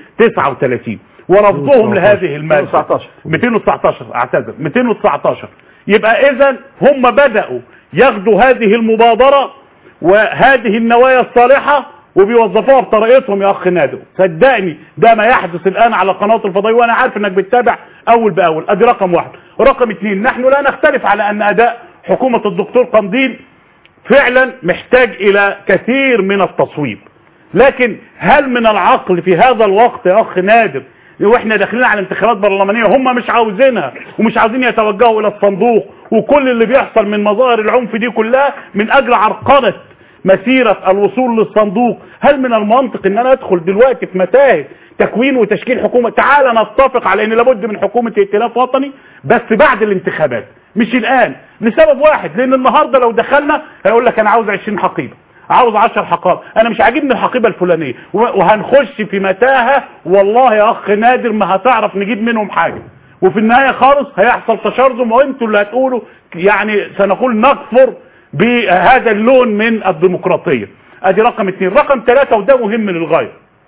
239 ورفضهم لهذه الماده 219 219 اعتذر 219 يبقى اذا هم بدأوا ياخدوا هذه المبادرة وهذه النوايا الصالحة وبيوظفوها بطريقتهم يا اخ نادر صدقني ده ما يحدث الان على قناة الفضائية وانا عارف انك بتتابع اول باول ادي رقم واحد رقم اثنين نحن لا نختلف على ان اداء حكومة الدكتور قنديل فعلا محتاج الى كثير من التصويب لكن هل من العقل في هذا الوقت يا اخ نادر واحنا داخلين على انتخابات برلمانيه هم مش عاوزينها ومش عاوزين يتوجهوا الى الصندوق وكل اللي بيحصل من مظاهر العنف دي كلها من اجل عرقله مسيره الوصول للصندوق هل من المنطق ان انا ادخل دلوقتي في متاهه تكوين وتشكيل حكومه تعالى نتفق على ان لابد من حكومه ائتلاف وطني بس بعد الانتخابات مش الان لسبب واحد لان النهارده لو دخلنا هيقول لك انا عاوز 20 حقيبه عاوز 10 حقائب انا مش عاجبني الحقيبه الفلانيه وهنخش في متاهه والله يا اخ نادر ما هتعرف نجيب منهم حاجه وفي النهايه خالص هيحصل تشرذم وانتوا اللي هتقولوا يعني سنقول نكفر بهذا اللون من الديمقراطيه ادي رقم اثنين رقم ثلاثة وده مهم للغايه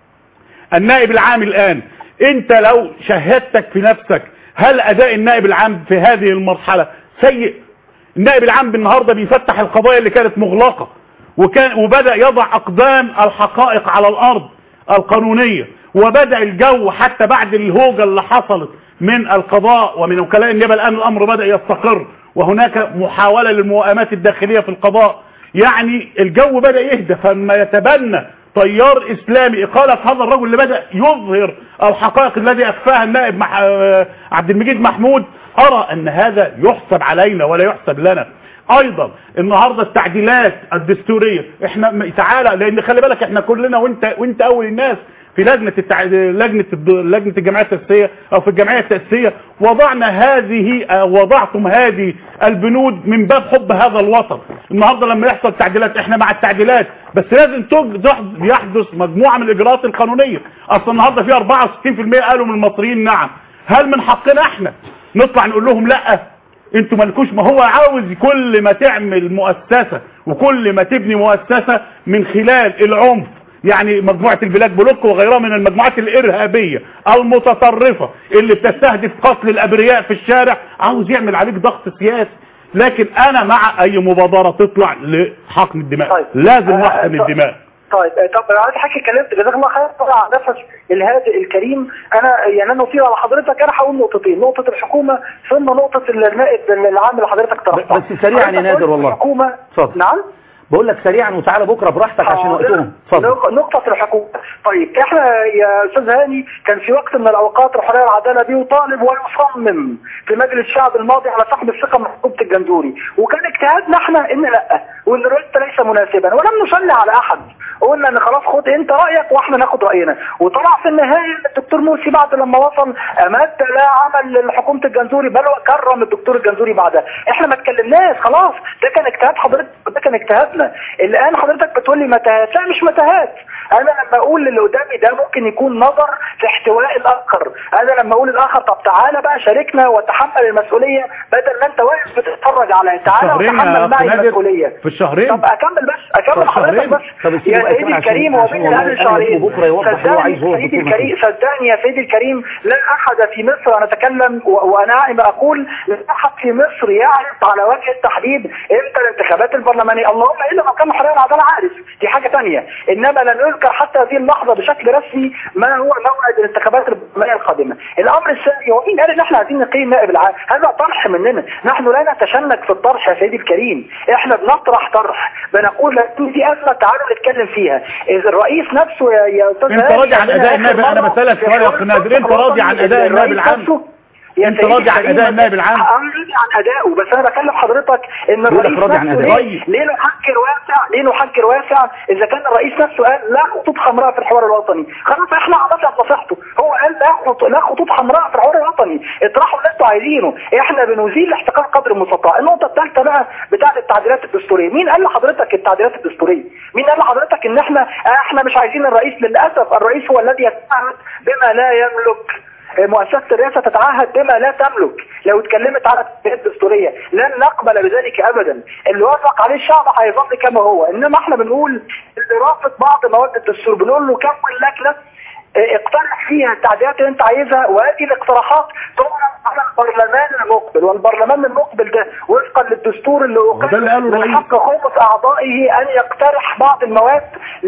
النائب العام الان انت لو شهدتك في نفسك هل اداء النائب العام في هذه المرحله سيء النائب العام بالنهارده بيفتح القضايا اللي كانت مغلقه وكان وبدأ يضع أقدام الحقائق على الأرض القانونية وبدأ الجو حتى بعد الهوجة اللي حصلت من القضاء ومن وكلاء النيابة الآن الأمر بدأ يستقر وهناك محاولة للموائمات الداخلية في القضاء يعني الجو بدأ يهدى فلما يتبنى تيار إسلامي إقالة هذا الرجل اللي بدأ يظهر الحقائق الذي أخفاها النائب مح... عبد المجيد محمود أرى أن هذا يحسب علينا ولا يحسب لنا ايضا النهارده التعديلات الدستوريه احنا تعالى لان خلي بالك احنا كلنا وانت وانت اول الناس في لجنه التع... لجنه الد... لجنه الجمعيه التاسيسيه او في الجمعيه التاسيسيه وضعنا هذه وضعتم هذه البنود من باب حب هذا الوطن النهارده لما يحصل تعديلات احنا مع التعديلات بس لازم تج... يحدث مجموعه من الاجراءات القانونيه اصل النهارده في 64% قالوا من المصريين نعم هل من حقنا احنا نطلع نقول لهم لا انتوا مالكوش ما هو عاوز كل ما تعمل مؤسسة وكل ما تبني مؤسسة من خلال العنف يعني مجموعة البلاك بلوك وغيرها من المجموعات الارهابية المتطرفة اللي بتستهدف قتل الابرياء في الشارع عاوز يعمل عليك ضغط سياسي لكن انا مع اي مبادرة تطلع لحقن الدماء طيب. لازم آه، نحقن طب- الدماء طيب آه، طب انا عايز حكي كلمت جزاك الله خير طبعا على نفس الهادئ الكريم انا يعني انا اطير على حضرتك انا هقول نقطتين نقطه الحكومه ثم نقطه النائب العام اللي حضرتك طرحتها بس سريعا يا حضرتك نادر قلت والله. الحكومه اتفضل. نعم بقول لك سريعا وتعالى بكره براحتك عشان حاضر. وقتهم اتفضل نق- نقطة الحكومة طيب احنا يا استاذ هاني كان في وقت من الاوقات الحرية والعدالة بيطالب ويصمم في مجلس الشعب الماضي على سحب الثقة من حكومة الجنزوري وكان اجتهادنا احنا ان لا وان الرئيس ليس مناسبا ولم نصلي على احد قلنا ان خلاص خد انت رايك واحنا ناخد راينا وطلع في النهايه الدكتور مرسي بعد لما وصل امد لا عمل لحكومه الجنزوري بل وكرم الدكتور الجنزوري بعدها احنا ما اتكلمناش خلاص ده كان اجتهاد حضرتك ده كان اجتهادنا الان حضرتك بتقول لي متاهات لا مش متاهات انا لما اقول للي قدامي ده ممكن يكون نظر في احتواء الاخر انا لما اقول الاخر طب تعالى بقى شاركنا وتحمل المسؤوليه بدل ما انت واقف بتتفرج على تعالى شهرين يا وتحمل أخ معي نادر. المسؤوليه في الشهرين طب اكمل بس اكمل طب حضرتك شهرين. بس طب سيبه يا بقى سيدي عشان- الكريم عشان وبين والله اهل أنا الشهرين بكرة يوضح اللي هو عايزه هو صدقني سيدي الدكتور الكريم صدقني يا سيدي الكريم لا احد في مصر انا اتكلم و- وانا عائم اقول لا احد في مصر يعرف على وجه التحديد امتى الانتخابات البرلمانيه اللهم الا لو كان الحريه والعداله عارف دي حاجه ثانيه انما لن يذكر حتى هذه اللحظه بشكل رسمي ما هو موعد الانتخابات البرلمانيه القادمه الامر الثاني هو مين قال ان احنا عايزين نقيم نائب العام هذا طرح مننا نحن لا نتشنج في الطرح يا سيدي الكريم احنا بنطرح طرح بنقول لكن دي ازمه تعالوا نتكلم فيها إذا الرئيس نفسه يا يا استاذ انت هاني راضي عن عندنا اداء آخر النائب انا مرة بسالك في سؤال يا حوار اخ نادر انت الوطني راضي عن اداء النائب الرئيس العام نفسه يا انت سيدي راضي عن الكريم، اداء النائب العام انا راضي عن ادائه بس انا بكلم حضرتك ان بقول لك الرئيس راضي عن نفسه أدائه. ليه ليه له حجر واسع ليه له حجر واسع اذا كان الرئيس نفسه قال لا خطوط حمراء في الحوار الوطني خلاص احنا عملنا بنصيحته هو قال لا خط- لا خطوط حمراء في الحوار الوطني اطرحوا اللي انتوا عايزينه احنا بنزيل الاحتكار قدر المستطاع النقطه الثالثه بقى بتاعه التعديلات الدستوريه مين قال لحضرتك التعديلات الدستوريه مين قال لحضرتك ان احنا احنا مش عايزين الرئيس للاسف الرئيس هو الذي يتعهد بما لا يملك مؤسسة الرئاسة تتعهد بما لا تملك لو اتكلمت على التعديلات الدستورية لن نقبل بذلك ابدا اللي وافق عليه الشعب هيظل كما هو انما احنا بنقول اللي رافض بعض مواد الدستور بنقول له كون لجنة اه، اقترح فيها التعديلات اللي انت عايزها وهذه الاقتراحات تعرض على البرلمان المقبل والبرلمان المقبل ده وفقا للدستور اللي ده اللي قاله من الرئيس. حق خمس اعضائه ان يقترح بعض المواد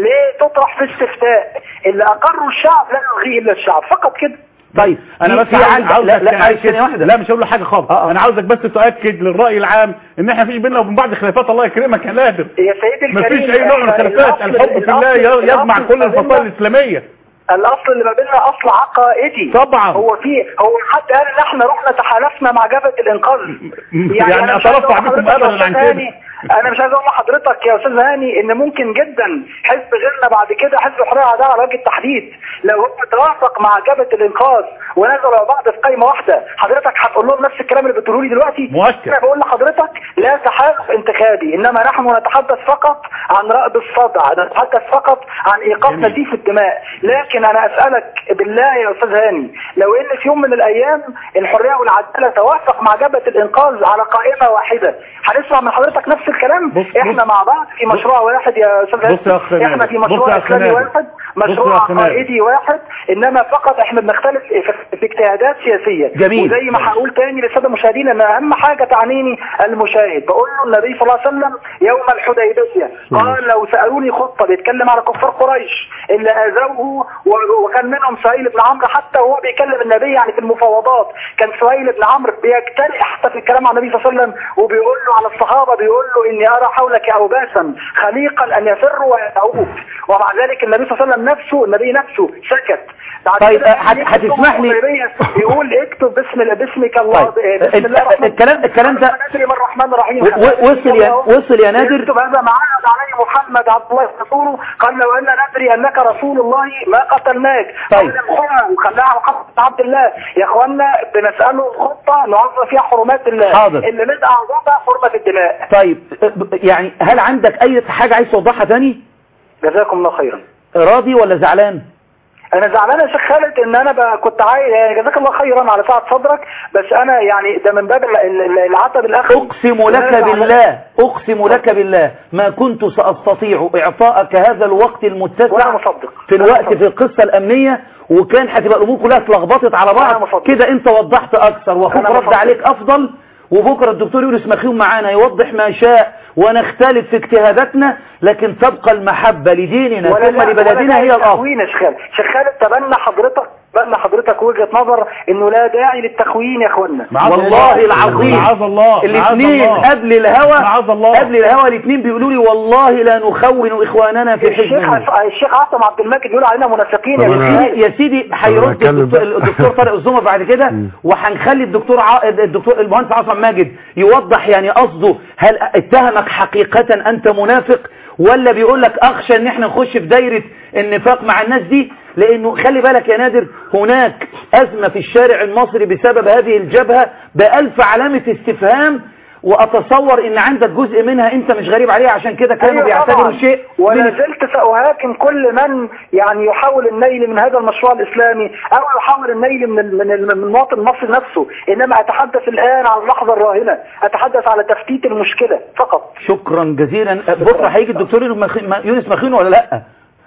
لتطرح في استفتاء اللي اقره الشعب لا يلغيه الا الشعب فقط كده طيب انا في- بس في عاوز- عندك- عاوزك لا لا يعني معلش ثانية واحدة لا مش هقول له حاجه خالص انا عاوزك بس تؤكد للراي العام ان احنا مفيش بيننا وبين بعض خلافات الله يكرمك يا نادر يا سيدي الكريم مفيش اي نوع من احنا الخلافات الأصل- الحب في الله الأصل- يجمع الأصل كل ما بيننا- الفصائل الاسلاميه الاصل اللي ما بيننا اصل عقائدي طبعا. هو في هو حد قال ان احنا رحنا تحالفنا مع جبهه الانقاذ يعني أنا مش عايز أترفع أقول بكم لحضرتك أبداً يا عن أستاذ كده. هاني، انا مش عايز اقول لحضرتك يا استاذ هاني ان ممكن جدا حزب غيرنا بعد كده حزب الحريه والعداله على وجه التحديد لو هو توافق مع جبهه الانقاذ ونزلوا مع بعض في قايمه واحده حضرتك هتقول لهم نفس الكلام اللي بتقوله لي دلوقتي مؤكد. انا بقول لحضرتك لا تحالف انتخابي انما نحن نتحدث فقط عن رأب الصدع نتحدث فقط عن ايقاف جميل. نزيف الدماء لكن انا اسالك بالله يا استاذ هاني لو ان في يوم من الايام الحريه والعداله توافق مع جبهه الانقاذ على قائمه واحده هنسمع من حضرتك نفس الكلام بص- احنا مع بعض في مشروع واحد يا استاذ هاني بص يا أخ احنا نادر. في بص مشروع يا أخ اسلامي نادر. واحد بص يا مشروع أخ نادر. عقائدي واحد انما فقط احنا بنختلف في- في اجتهادات سياسيه جميل. وزي ما هقول تاني للساده المشاهدين ان اهم حاجه تعنيني المشاهد بقول له النبي صلى الله عليه وسلم يوم الحديبيه قال لو سالوني خطه بيتكلم على كفار قريش اللي اذوه و- وكان منهم سهيل بن عمرو حتى وهو بيكلم النبي يعني في المفاوضات كان سهيل بن عمرو بيجترئ حتى في الكلام عن النبي صلى الله عليه وسلم وبيقول له على الصحابه بيقول له اني ارى حولك اوباسا خليقا ان يفروا ويدعوك ومع ذلك النبي صلى الله عليه وسلم نفسه النبي نفسه سكت بعد طيب، كده أه، هت- يكتب هتسمح لي- الحديبية، يقول اكتب باسم باسمك الله طيب، بسم الله الرحمن الكلام- الكلام ده- ندري من الرحمن الرحيم و- و- وصل يا- وصل يا نادر. يكتب هذا ما عهد عليه محمد عبد الله رسوله قال لو ان ندري انك رسول الله ما قتلناك طيب. قال امحوها وخلاها على محمد بن عبد الله يا اخوانا بنساله خطه نعظم فيها حرمات الله حاضر. اللي من اعظمها حرمه الدماء طيب أه، يعني هل عندك اي حاجة عايز توضحها تاني جزاكم الله خيرا راضي ولا زعلان انا زعلان يا شيخ خالد ان انا بقى كنت عايز يعني جزاك الله خيرا على سعه صدرك بس انا يعني ده من باب ال- ال- العتب الاخر اقسم لك بالله اقسم لك بالله ما كنت ساستطيع اعطائك هذا الوقت وانا المتسع مصدق في الوقت في القصة الامنية وكان هتبقى الامور كلها اتلخبطت على أنا بعض مصدق. كده انت وضحت اكثر واخوك أنا رد مصدق. عليك افضل وبكرة الدكتور يونس مخيوم معانا يوضح ما شاء ونختلف في اجتهاداتنا لكن تبقى المحبة لديننا ولا ثم لا- لبلدنا ولا هي داعي الأصل للتخوين يا شيخ خالد شيخ خالد تبنى حضرتك تبنى حضرتك وجهة نظر انه لا داعي للتخوين يا اخوانا معاذ والله الله. العظيم معاذ الله معاذ الاثنين الله. قبل الهوى معاذ الله. قبل الهوى الاثنين بيقولوا لي والله لا نخون اخواننا في حزب الشيخ النور. الشيخ عاصم عبد المجيد بيقول علينا منافقين يا طب شيخ أنا- خالد. يا سيدي هيرد هتكلم الدكتور, بقى. الدكتور طارق الزمر بعد كده وهنخلي الدكتور ع... الدكتور المهندس عاصم ماجد يوضح يعني قصده هل اتهمك حقيقة انت منافق ولا بيقول لك اخشى ان احنا نخش في دايرة النفاق مع الناس دي لانه خلي بالك يا نادر هناك ازمة في الشارع المصري بسبب هذه الجبهة بألف علامة استفهام واتصور ان عندك جزء منها انت مش غريب عليه عشان كده كانوا أيوة بيعتبروا طبعاً. شيء ولا من زلت سأهاكم كل من يعني يحاول النيل من هذا المشروع الإسلامي أو يحاول النيل من ال- من ال- من المواطن المصري نفسه إنما أتحدث الآن عن اللحظة الراهنة أتحدث على تفتيت المشكلة فقط شكرا جزيلا بكره هيجي الدكتور يونس مخ- يونس مخيون ولا لا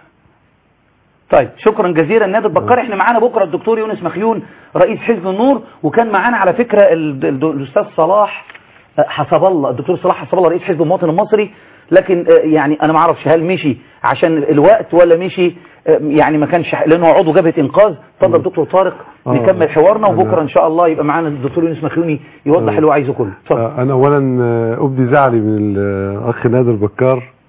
طيب شكرا جزيلا نادر بكار احنا معانا بكره الدكتور يونس مخيون رئيس حزب النور وكان معانا على فكره ال- ال- الاستاذ صلاح آه، حسب الله الدكتور صلاح حسب الله رئيس حزب المواطن المصري لكن آه، يعني انا ما اعرفش هل مشي عشان الوقت ولا مشي آه، يعني ما كانش لانه هو عضو جبهه انقاذ اتفضل دكتور طارق آه. نكمل حوارنا أنا- وبكره ان شاء الله يبقى معانا الدكتور يونس مخيوني يوضح آه. اللي هو عايزه كله اتفضل آه، انا اولا آه، ابدي زعلي من الاخ نادر بكار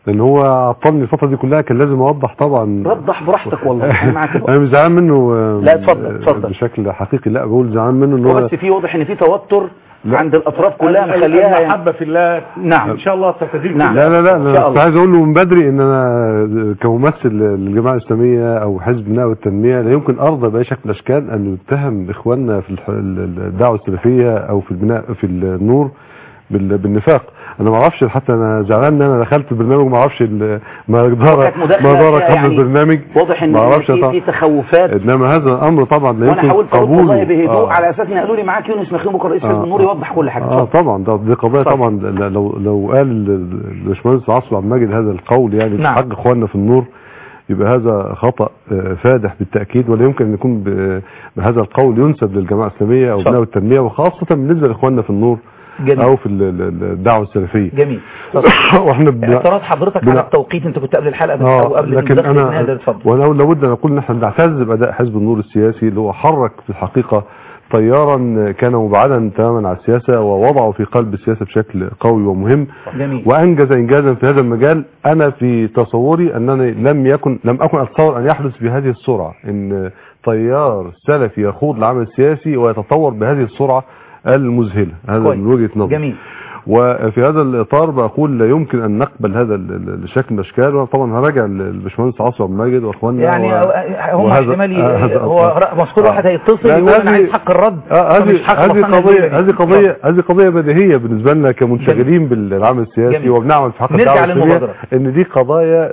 لان هو عطلني الفتره دي كلها كان لازم اوضح طبعا وضح براحتك والله انا معاك انا مش زعلان منه آه، لا، اتفضل، اتفضل. بشكل حقيقي لا بقول زعلان منه ان هو هو بس في واضح ان في توتر لا. عند الاطراف كلها مخليها يعني المحبه في الله نعم ان شاء الله تستزيد نعم. لا لا لا إن انا شاء كنت الله. عايز اقول له من بدري ان انا كممثل للجماعه الاسلاميه او حزب البناء والتنميه لا يمكن ارضى باي شكل من الاشكال ان نتهم اخواننا في الح- الدعوه السلفيه او في البناء في النور بال- بالنفاق انا ما اعرفش حتى انا زعلان ان انا دخلت البرنامج ما اعرفش ال- ما دار كانت مداخلة ما دار فيها قبل يعني البرنامج واضح ان ما اعرفش في, طبعا. في تخوفات انما هذا الامر طبعا لا وانا يمكن حاولت ارد قبوله والله بهدوء آه. على اساس ان قالوا لي معاك يونس مخيم بكره رئيس حزب آه. النور يوضح كل حاجه اه اتفضل. طبعا ده دي قضيه اتفضل. طبعا ل- لو لو قال ال- ال- الباشمهندس عاصم عبد المجيد هذا القول يعني في نعم. حق اخواننا في النور يبقى هذا خطا آه، فادح بالتاكيد ولا يمكن ان يكون ب- بهذا القول ينسب للجماعه الاسلاميه او صح. البناء والتنميه وخاصه بالنسبه لاخواننا في النور جميل. او في ال- ال- الدعوه السلفيه جميل واحنا بن- اعتراض حضرتك بن- على التوقيت انت كنت قبل الحلقه بس او اه قبل لكن المداخله انا نادر اتفضل وانا لابد ان اقول ان احنا نعتز باداء حزب النور السياسي اللي هو حرك في الحقيقه تيارا كان مبعدا تماما عن السياسه ووضعه في قلب السياسه بشكل قوي ومهم جميل وانجز انجازا في هذا المجال انا في تصوري انني لم يكن لم اكن اتصور ان يحدث بهذه السرعه ان تيار سلفي يخوض العمل السياسي ويتطور بهذه السرعه المذهله هذا كويس. من وجهه نظري جميل وفي هذا الاطار بقول لا يمكن ان نقبل هذا ال- ال- الشكل من الاشكال وانا طبعا هراجع للباشمهندس عاصم عبد المجيد واخواننا يعني و... هم وهذا- احتمال ي- آه، هذا هو أطار. ر- مسؤول آه. واحد هيتصل لأن يقول انا هذه- عايز حق الرد آه، فمش هذه حق هذه بطلنا قضيه الجملة دي. هذه قضيه هذه قضيه بديهيه بالنسبه لنا كمنشغلين بالعمل السياسي جميل. وبنعمل في حق نرجع الدعوه الإسلامية، للمبادرة. ان دي قضايا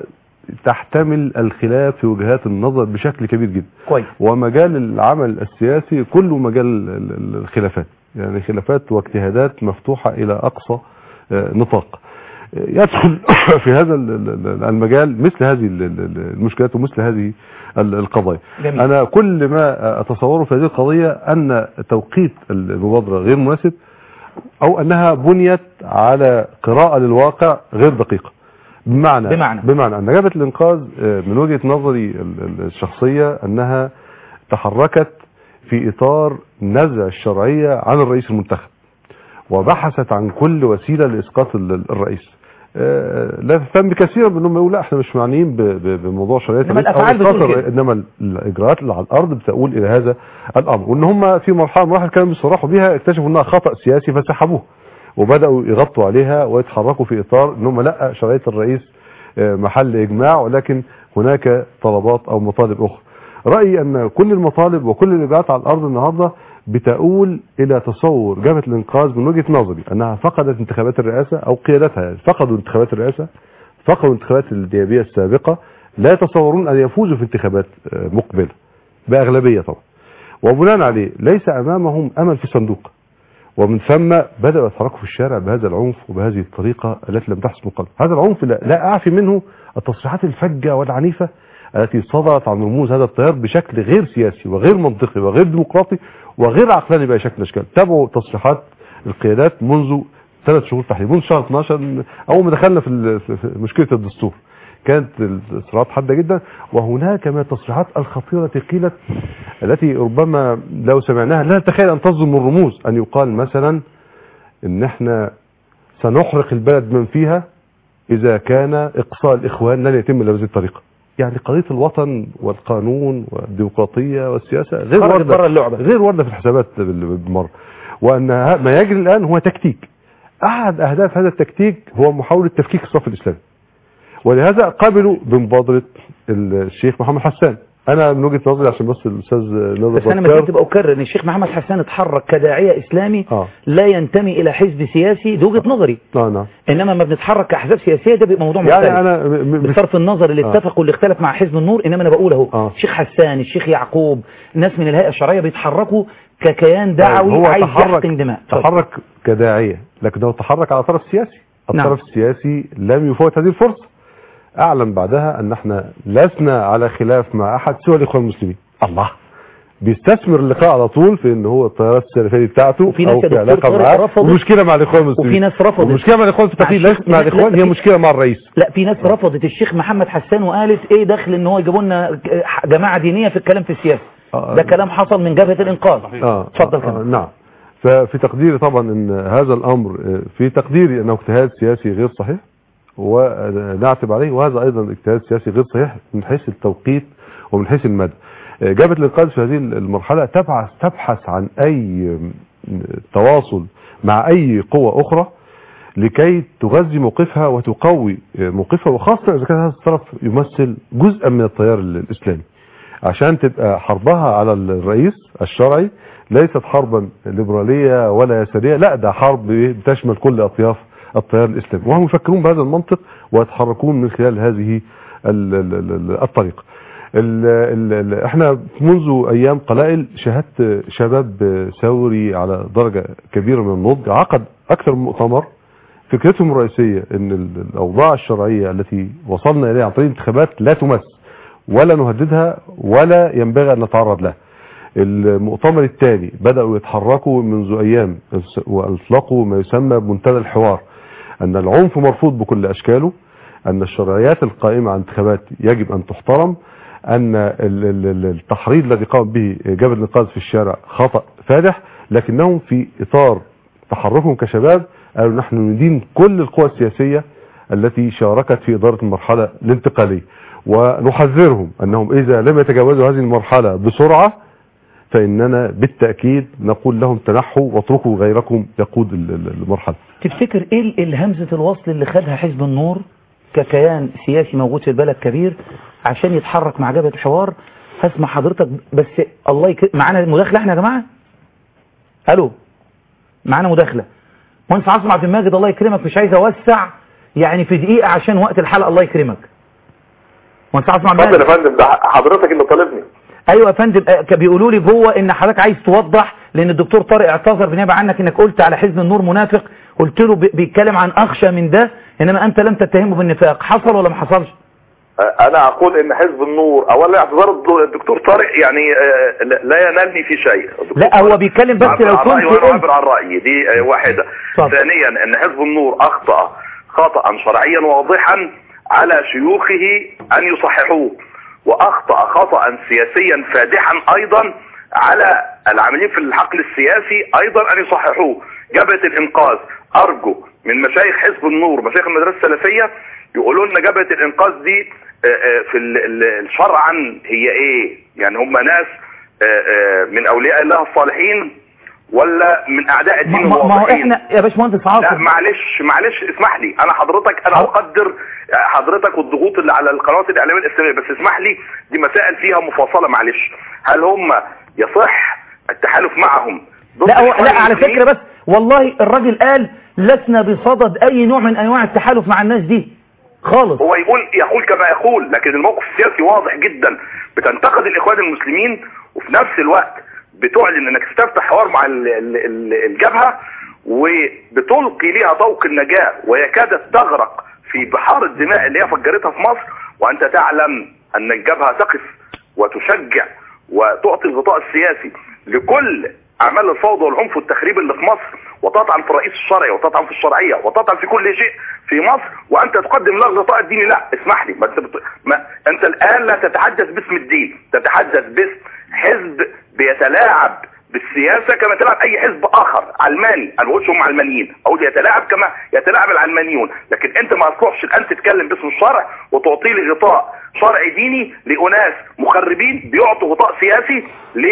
تحتمل الخلاف في وجهات النظر بشكل كبير جدا كويس ومجال العمل السياسي كله مجال ال- ال- الخلافات يعني خلافات واجتهادات مفتوحة إلى أقصى آه، نطاق آه، يدخل في هذا ال- ال- ال- المجال مثل هذه ال- ال- المشكلات ومثل هذه ال- القضايا جميل. أنا كل ما أتصوره في هذه القضية أن توقيت المبادرة غير مناسب أو أنها بنيت على قراءة للواقع غير دقيقة بمعنى بمعنى؟ بمعنى أن جبهة الإنقاذ آه، من وجهة نظري ال- ال- الشخصية أنها تحركت في إطار نزع الشرعية عن الرئيس المنتخب وبحثت عن كل وسيلة لإسقاط ال- ال- الرئيس آه، لا تهتم كثيرا بانهم يقولوا لا احنا مش معنيين ب- ب- بموضوع شرعيه إنما الرئيس أو الأفعال إسقاط بتقول الرئيس، كده. انما ال- الاجراءات اللي على الارض بتقول الى هذا الامر وان هم في مرحله مراحل كانوا بيصرحوا بيها اكتشفوا انها خطا سياسي فسحبوها وبداوا يغطوا عليها ويتحركوا في اطار ان هم لا شرعيه الرئيس آه، محل اجماع ولكن هناك طلبات او مطالب اخرى رايي ان كل المطالب وكل الاجراءات على الارض النهارده بتؤول الى تصور جبهه الانقاذ من وجهه نظري انها فقدت انتخابات الرئاسه او قيادتها يعني فقدوا انتخابات الرئاسه فقدوا الانتخابات النيابيه السابقه لا يتصورون ان يفوزوا في انتخابات آه، مقبله باغلبيه طبعا وبناء عليه ليس امامهم امل في صندوق ومن ثم بدأوا يتحركوا في الشارع بهذا العنف وبهذه الطريقة التي لم تحدث من قبل هذا العنف لا, لا أعفي منه التصريحات الفجة والعنيفة التي صدرت عن رموز هذا التيار بشكل غير سياسي وغير منطقي وغير ديمقراطي وغير عقلاني بأي شكل من الأشكال تابعوا تصريحات القيادات منذ ثلاث شهور تحديدا منذ شهر 12 أول ما دخلنا في ال- في في مشكلة الدستور كانت الصراعات حادة جدا وهناك من التصريحات الخطيرة التي قيلت التي ربما لو سمعناها لا نتخيل أن تصدر من رموز أن يقال مثلا إن احنا سنحرق البلد من فيها إذا كان إقصاء الإخوان لن يتم إلا بهذه الطريقة يعني قضية الوطن والقانون والديمقراطية والسياسة غير خرجت واردة بره اللعبة. غير واردة في الحسابات بال- بالمرة وأن ه- ما يجري الآن هو تكتيك أحد أهداف هذا التكتيك هو محاولة تفكيك الصف الإسلامي ولهذا قابلوا بمبادرة الشيخ محمد حسان أنا من وجهة نظري عشان بس الأستاذ نادر بس انا ما بكار- زلت بأكرر ان الشيخ محمد حسان اتحرك كداعية اسلامي اه لا ينتمي الى حزب سياسي دي وجهة نظري اه نعم انما ما بنتحرك كاحزاب سياسيه ده بيبقى موضوع مختلف يعني أنا م- م- بصرف النظر اللي آه. اتفق واللي اختلف مع حزب النور انما انا بقول اهو آه. الشيخ حسان الشيخ يعقوب ناس من الهيئه الشرعيه بيتحركوا ككيان دعوي هو عايز تحرك يحقن دماء اتفضل. تحرك كداعية لكنه تحرك على طرف سياسي نعم. الطرف السياسي لم يفوت هذه الفرصة أعلم بعدها أن احنا لسنا على خلاف مع أحد سوى الإخوان المسلمين الله بيستثمر اللقاء على طول في ان هو الطيارات السلفيه بتاعته وفي ناس او يا في دكتور علاقه طارق معاه رفضوا- ومشكله مع الاخوان المسلمين وفي ناس رفضت المشكله مع الاخوان في التقليد مع ليست مع الشيخ- الاخوان لا، هي في- مشكله مع الرئيس لا في ناس رفضت الشيخ محمد حسان وقالت ايه دخل ان هو يجيبوا لنا جماعه دينيه في الكلام في السياسه ده كلام حصل من جبهه الانقاذ اه اتفضل آه كمان نعم ففي تقديري طبعا ان هذا الامر آه، في تقديري انه اجتهاد سياسي غير صحيح ونعتب عليه وهذا ايضا اجتهاد سياسي غير صحيح من حيث التوقيت ومن حيث المدى آه، جبهه الانقاذ في هذه المرحله تبحث تبحث عن اي تواصل مع اي قوه اخرى لكي تغذي موقفها وتقوي موقفها وخاصة إذا كان هذا الطرف يمثل جزءا من التيار الإسلامي عشان تبقى حربها على الرئيس الشرعي ليست حربا ليبرالية ولا يسارية لا ده حرب بتشمل كل أطياف التيار الإسلامي وهم يفكرون بهذا المنطق ويتحركون من خلال هذه ال- ال- ال- الطريقة ال ال ال احنا منذ ايام قلائل شاهدت شباب ثوري على درجة كبيرة من النضج عقد اكثر من مؤتمر فكرتهم الرئيسية ان ال- الاوضاع الشرعية التي وصلنا اليها عن طريق الانتخابات لا تمس ولا نهددها ولا ينبغي ان نتعرض لها المؤتمر الثاني بدأوا يتحركوا منذ ايام واطلقوا ما يسمى بمنتدى الحوار ان العنف مرفوض بكل اشكاله ان الشرعيات القائمة على الانتخابات يجب ان تحترم ان ال- ال- ال- التحريض الذي قام به جبل النقاز في الشارع خطأ فادح لكنهم في اطار تحركهم كشباب قالوا نحن ندين كل القوى السياسية التي شاركت في إدارة المرحلة الانتقالية ونحذرهم أنهم إذا لم يتجاوزوا هذه المرحلة بسرعة فإننا بالتأكيد نقول لهم تنحوا واتركوا غيركم يقود ال- ال- المرحلة تفتكر ايه ال- الهمزة الوصل اللي خدها حزب النور ككيان سياسي موجود في البلد كبير عشان يتحرك مع جبهة الحوار هسمع حضرتك بس الله يكرم معانا مداخلة احنا يا جماعة الو معانا مداخلة مهندس عاصم عبد الماجد الله يكرمك مش عايز اوسع يعني في دقيقة عشان وقت الحلقة الله يكرمك مهندس عاصم عبد اتفضل الماجد يا فندم ده حضرتك اللي طالبني ايوه يا فندم آه، كان بيقولوا لي جوه ان حضرتك عايز توضح لان الدكتور طارق اعتذر بالنيابه عنك انك قلت على حزب النور منافق قلت له بي- بيتكلم عن اخشى من ده انما انت لم تتهمه بالنفاق حصل ولا ما حصلش انا اقول ان حزب النور اولا اعتذار الد- الدكتور طارق يعني آه، لا- لا ينالني في شيء لا هو بيتكلم بس عبر لو عن رأيي كنت وانا قلت عبر عن رايي دي آه، واحده ثانيا ان حزب النور اخطا خطا شرعيا واضحا على شيوخه ان يصححوه واخطا خطا سياسيا فادحا ايضا على العاملين في الحقل السياسي ايضا ان يصححوه جبهه الانقاذ ارجو من مشايخ حزب النور مشايخ المدرسه السلفيه يقولوا لنا جبهه الانقاذ دي آه، آه، في ال- ال- شرعا هي ايه يعني هم ناس آه، آه، من اولياء الله الصالحين ولا من اعداء الدين ما, ما هو الواضحين احنا يا باشمهندس لا عاصم معلش معلش اسمح لي انا حضرتك انا اقدر حضرتك والضغوط اللي على القنوات الاعلاميه الاسلاميه بس اسمح لي دي مسائل فيها مفاصله معلش هل هم يصح التحالف معهم ضد لا هو الإخوان لا على المسلمين؟ فكرة بس والله الراجل قال لسنا بصدد اي نوع من انواع التحالف مع الناس دي خالص هو يقول يقول كما يقول لكن الموقف السياسي واضح جدا بتنتقد الاخوان المسلمين وفي نفس الوقت بتعلن انك تفتح حوار مع ال- ال- ال- الجبهه وبتلقي ليها طوق النجاه ويكادت تغرق في بحار الدماء اللي هي فجرتها في مصر وانت تعلم ان الجبهه تقف وتشجع وتعطي الغطاء السياسي لكل اعمال الفوضى والعنف والتخريب اللي في مصر وتطعن في الرئيس الشرعي وتطعن في الشرعيه وتطعن في كل شيء في مصر وانت تقدم له الغطاء الديني لا اسمح لي ما انت بت... ما انت الان لا تتحدث باسم الدين تتحدث باسم حزب بيتلاعب بالسياسة كما يتلاعب اي حزب اخر علماني انا بقولش هم علمانيين اقول يتلاعب كما يتلاعب العلمانيون لكن انت ما اصلحش الان تتكلم باسم الشرع وتعطي لي غطاء شرعي ديني لاناس مخربين بيعطوا غطاء سياسي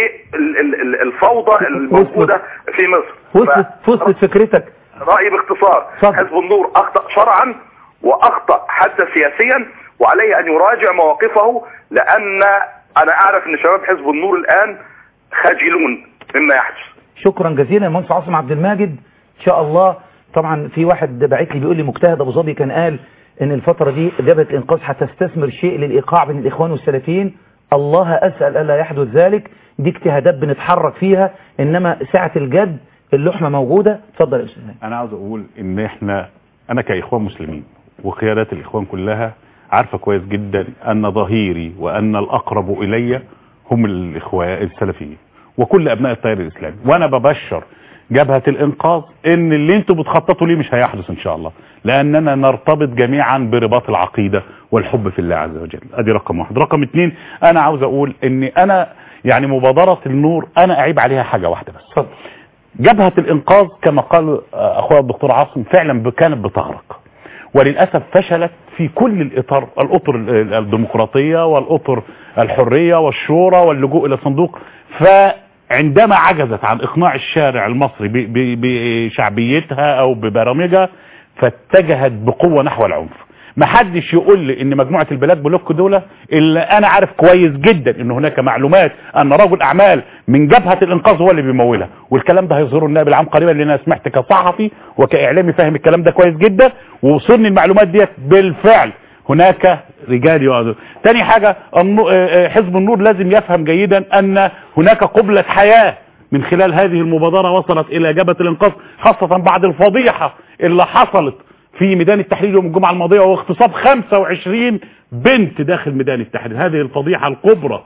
للفوضى الموجودة في مصر وصلت وصلت فكرتك رأيي باختصار حزب النور أخطأ شرعا وأخطأ حتى سياسيا وعليه أن يراجع مواقفه لأن أنا أعرف أن شباب حزب النور الآن خجلون مما يحدث شكرا جزيلا يا مهندس عاصم عبد الماجد ان شاء الله طبعا في واحد باعت لي بيقول لي مجتهد ابو ظبي كان قال ان الفتره دي جبهه الانقاذ هتستثمر شيء للايقاع بين الاخوان والسلفيين الله اسال الا يحدث ذلك دي اجتهادات بنتحرك فيها انما ساعه الجد اللحمه موجوده اتفضل يا استاذ انا عاوز اقول ان احنا انا كاخوان مسلمين وقيادات الاخوان كلها عارفه كويس جدا ان ظهيري وان الاقرب الي هم الاخوان السلفيين وكل ابناء التيار الاسلامي وانا ببشر جبهة الانقاذ ان اللي انتوا بتخططوا ليه مش هيحدث ان شاء الله لاننا نرتبط جميعا برباط العقيدة والحب في الله عز وجل ادي رقم واحد رقم اتنين انا عاوز اقول ان انا يعني مبادرة النور انا اعيب عليها حاجة واحدة بس جبهة الانقاذ كما قال اخويا الدكتور عاصم فعلا ب- كانت بتغرق وللاسف فشلت في كل الاطار الاطر ال- الديمقراطيه والاطر الحريه والشورى واللجوء الى صندوق فعندما عجزت عن اقناع الشارع المصري ب- ب- بشعبيتها او ببرامجها فاتجهت بقوه نحو العنف ما حدش يقول لي ان مجموعه البلاك بلوك دول الا انا عارف كويس جدا ان هناك معلومات ان رجل اعمال من جبهه الانقاذ هو اللي بيمولها والكلام ده هيظهره النائب العام قريبا لان انا سمعت كصحفي وكاعلامي فاهم الكلام ده كويس جدا ووصلني المعلومات ديت بالفعل هناك رجال يقعدوا تاني حاجة النو- آه، آه، حزب النور لازم يفهم جيدا ان هناك قبلة حياة من خلال هذه المبادرة وصلت الى جبهة الانقاذ خاصة بعد الفضيحة اللي حصلت في ميدان التحرير يوم الجمعة الماضية واغتصاب 25 بنت داخل ميدان التحرير هذه الفضيحة الكبرى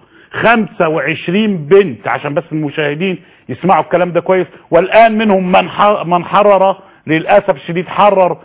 25 بنت عشان بس المشاهدين يسمعوا الكلام ده كويس والآن منهم من ح- من حرر للأسف الشديد حرر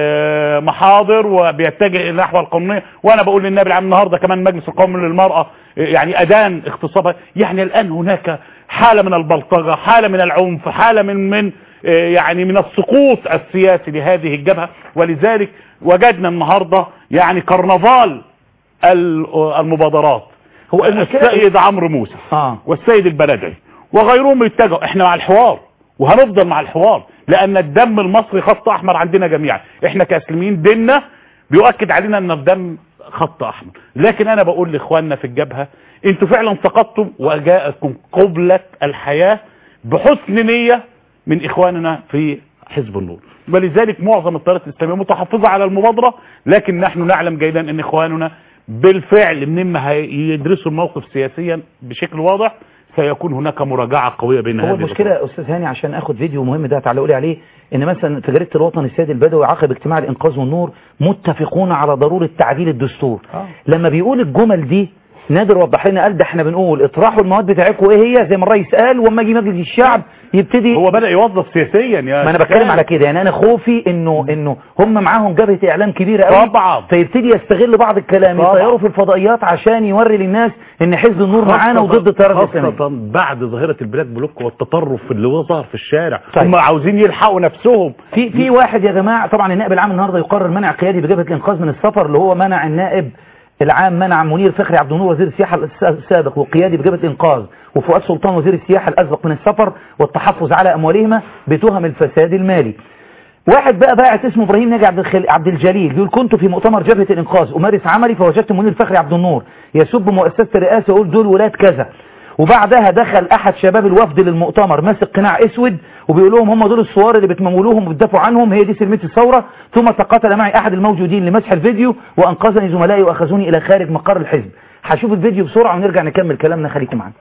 آه، محاضر وبيتجه نحو القانونية وانا بقول للنائب العام النهارده كمان مجلس القومي للمرأة آه، يعني ادان اغتصابها يعني الان هناك حالة من البلطجة حالة من العنف حالة من من آه، يعني من السقوط السياسي لهذه الجبهة ولذلك وجدنا النهاردة يعني كرنفال ال- المبادرات هو السيد عمرو موسى آه. والسيد البلدعي وغيرهم يتجهوا احنا مع الحوار وهنفضل مع الحوار لان الدم المصري خط احمر عندنا جميعا احنا كاسلمين ديننا بيؤكد علينا ان الدم خط احمر لكن انا بقول لاخواننا في الجبهة انتوا فعلا سقطتم وجاءكم قبلة الحياة بحسن نية من اخواننا في حزب النور ولذلك معظم الطائرات الاسلاميه متحفظه على المبادره لكن نحن نعلم جيدا ان اخواننا بالفعل مما هيدرسوا الموقف سياسيا بشكل واضح سيكون هناك مراجعه قويه بين هو هذه المشكلة يا أستاذ هاني عشان أخد فيديو مهم ده تعلقوا لي عليه إن مثلا في جريدة الوطن السيد البدوي عقب اجتماع الإنقاذ والنور متفقون على ضرورة تعديل الدستور لما بيقول الجمل دي نادر وضح لنا قال ده احنا بنقول اطرحوا المواد بتاعتكم ايه هي زي ما الرئيس قال واما يجي مجلس الشعب يبتدي هو بدأ يوظف سياسيا يا ما انا شيخ بتكلم خالد. على كده يعني انا خوفي انه انه هم معاهم جبهه اعلام كبيره قوي طبعا. فيبتدي يستغل بعض الكلام طبعا. يطيروا في الفضائيات عشان يوري للناس ان حزب النور معانا وضد التيار الاسلامي خاصة بعد ظاهرة البلاك بلوك والتطرف اللي هو ظهر في الشارع طيب. هم عاوزين يلحقوا نفسهم في في واحد يا جماعه طبعا النائب العام النهارده يقرر منع قيادي بجبهه الانقاذ من السفر اللي هو منع النائب العام منع منير فخري عبد النور وزير السياحه الس- السابق وقيادي بجبهه الانقاذ وفؤاد سلطان وزير السياحه الاسبق من السفر والتحفظ على اموالهما بتهم الفساد المالي واحد بقى باعت اسمه ابراهيم ناجي عبد الخل... عبد الجليل بيقول كنت في مؤتمر جبهه الانقاذ امارس عملي فوجدت منير فخري عبد النور يسب مؤسسه الرئاسه ويقول دول ولاد كذا وبعدها دخل احد شباب الوفد للمؤتمر ماسك قناع اسود وبيقول لهم هم دول الصور اللي بتمولوهم وبتدافعوا عنهم هي دي سلميه الثوره ثم تقاتل معي احد الموجودين لمسح الفيديو وانقذني زملائي واخذوني الى خارج مقر الحزب هشوف الفيديو بسرعه ونرجع نكمل كلامنا خليكم معانا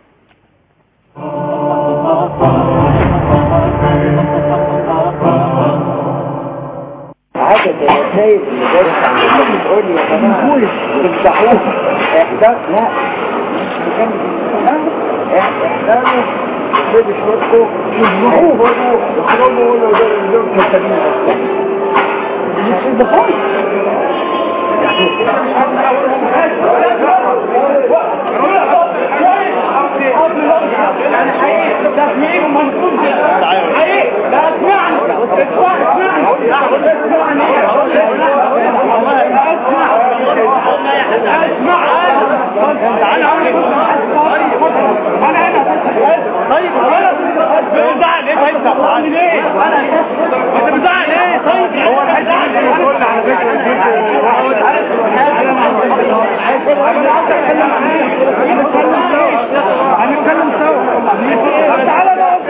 عدد الرسائل اللي جايه عندكم بتقول لي يا جماعه افتحوه احداث لا احداثه خد شوطكم يسمعوه يخرجوا ولا دول كسبين مش الدخول تسميع منقول حقيقي لا اسمعني طيب خلاص بتزعل ليه انت بتزعل ليه انت بتزعل ليه طيب هو الحته عندي كل على فكره هنتكلم سوا طب تعالى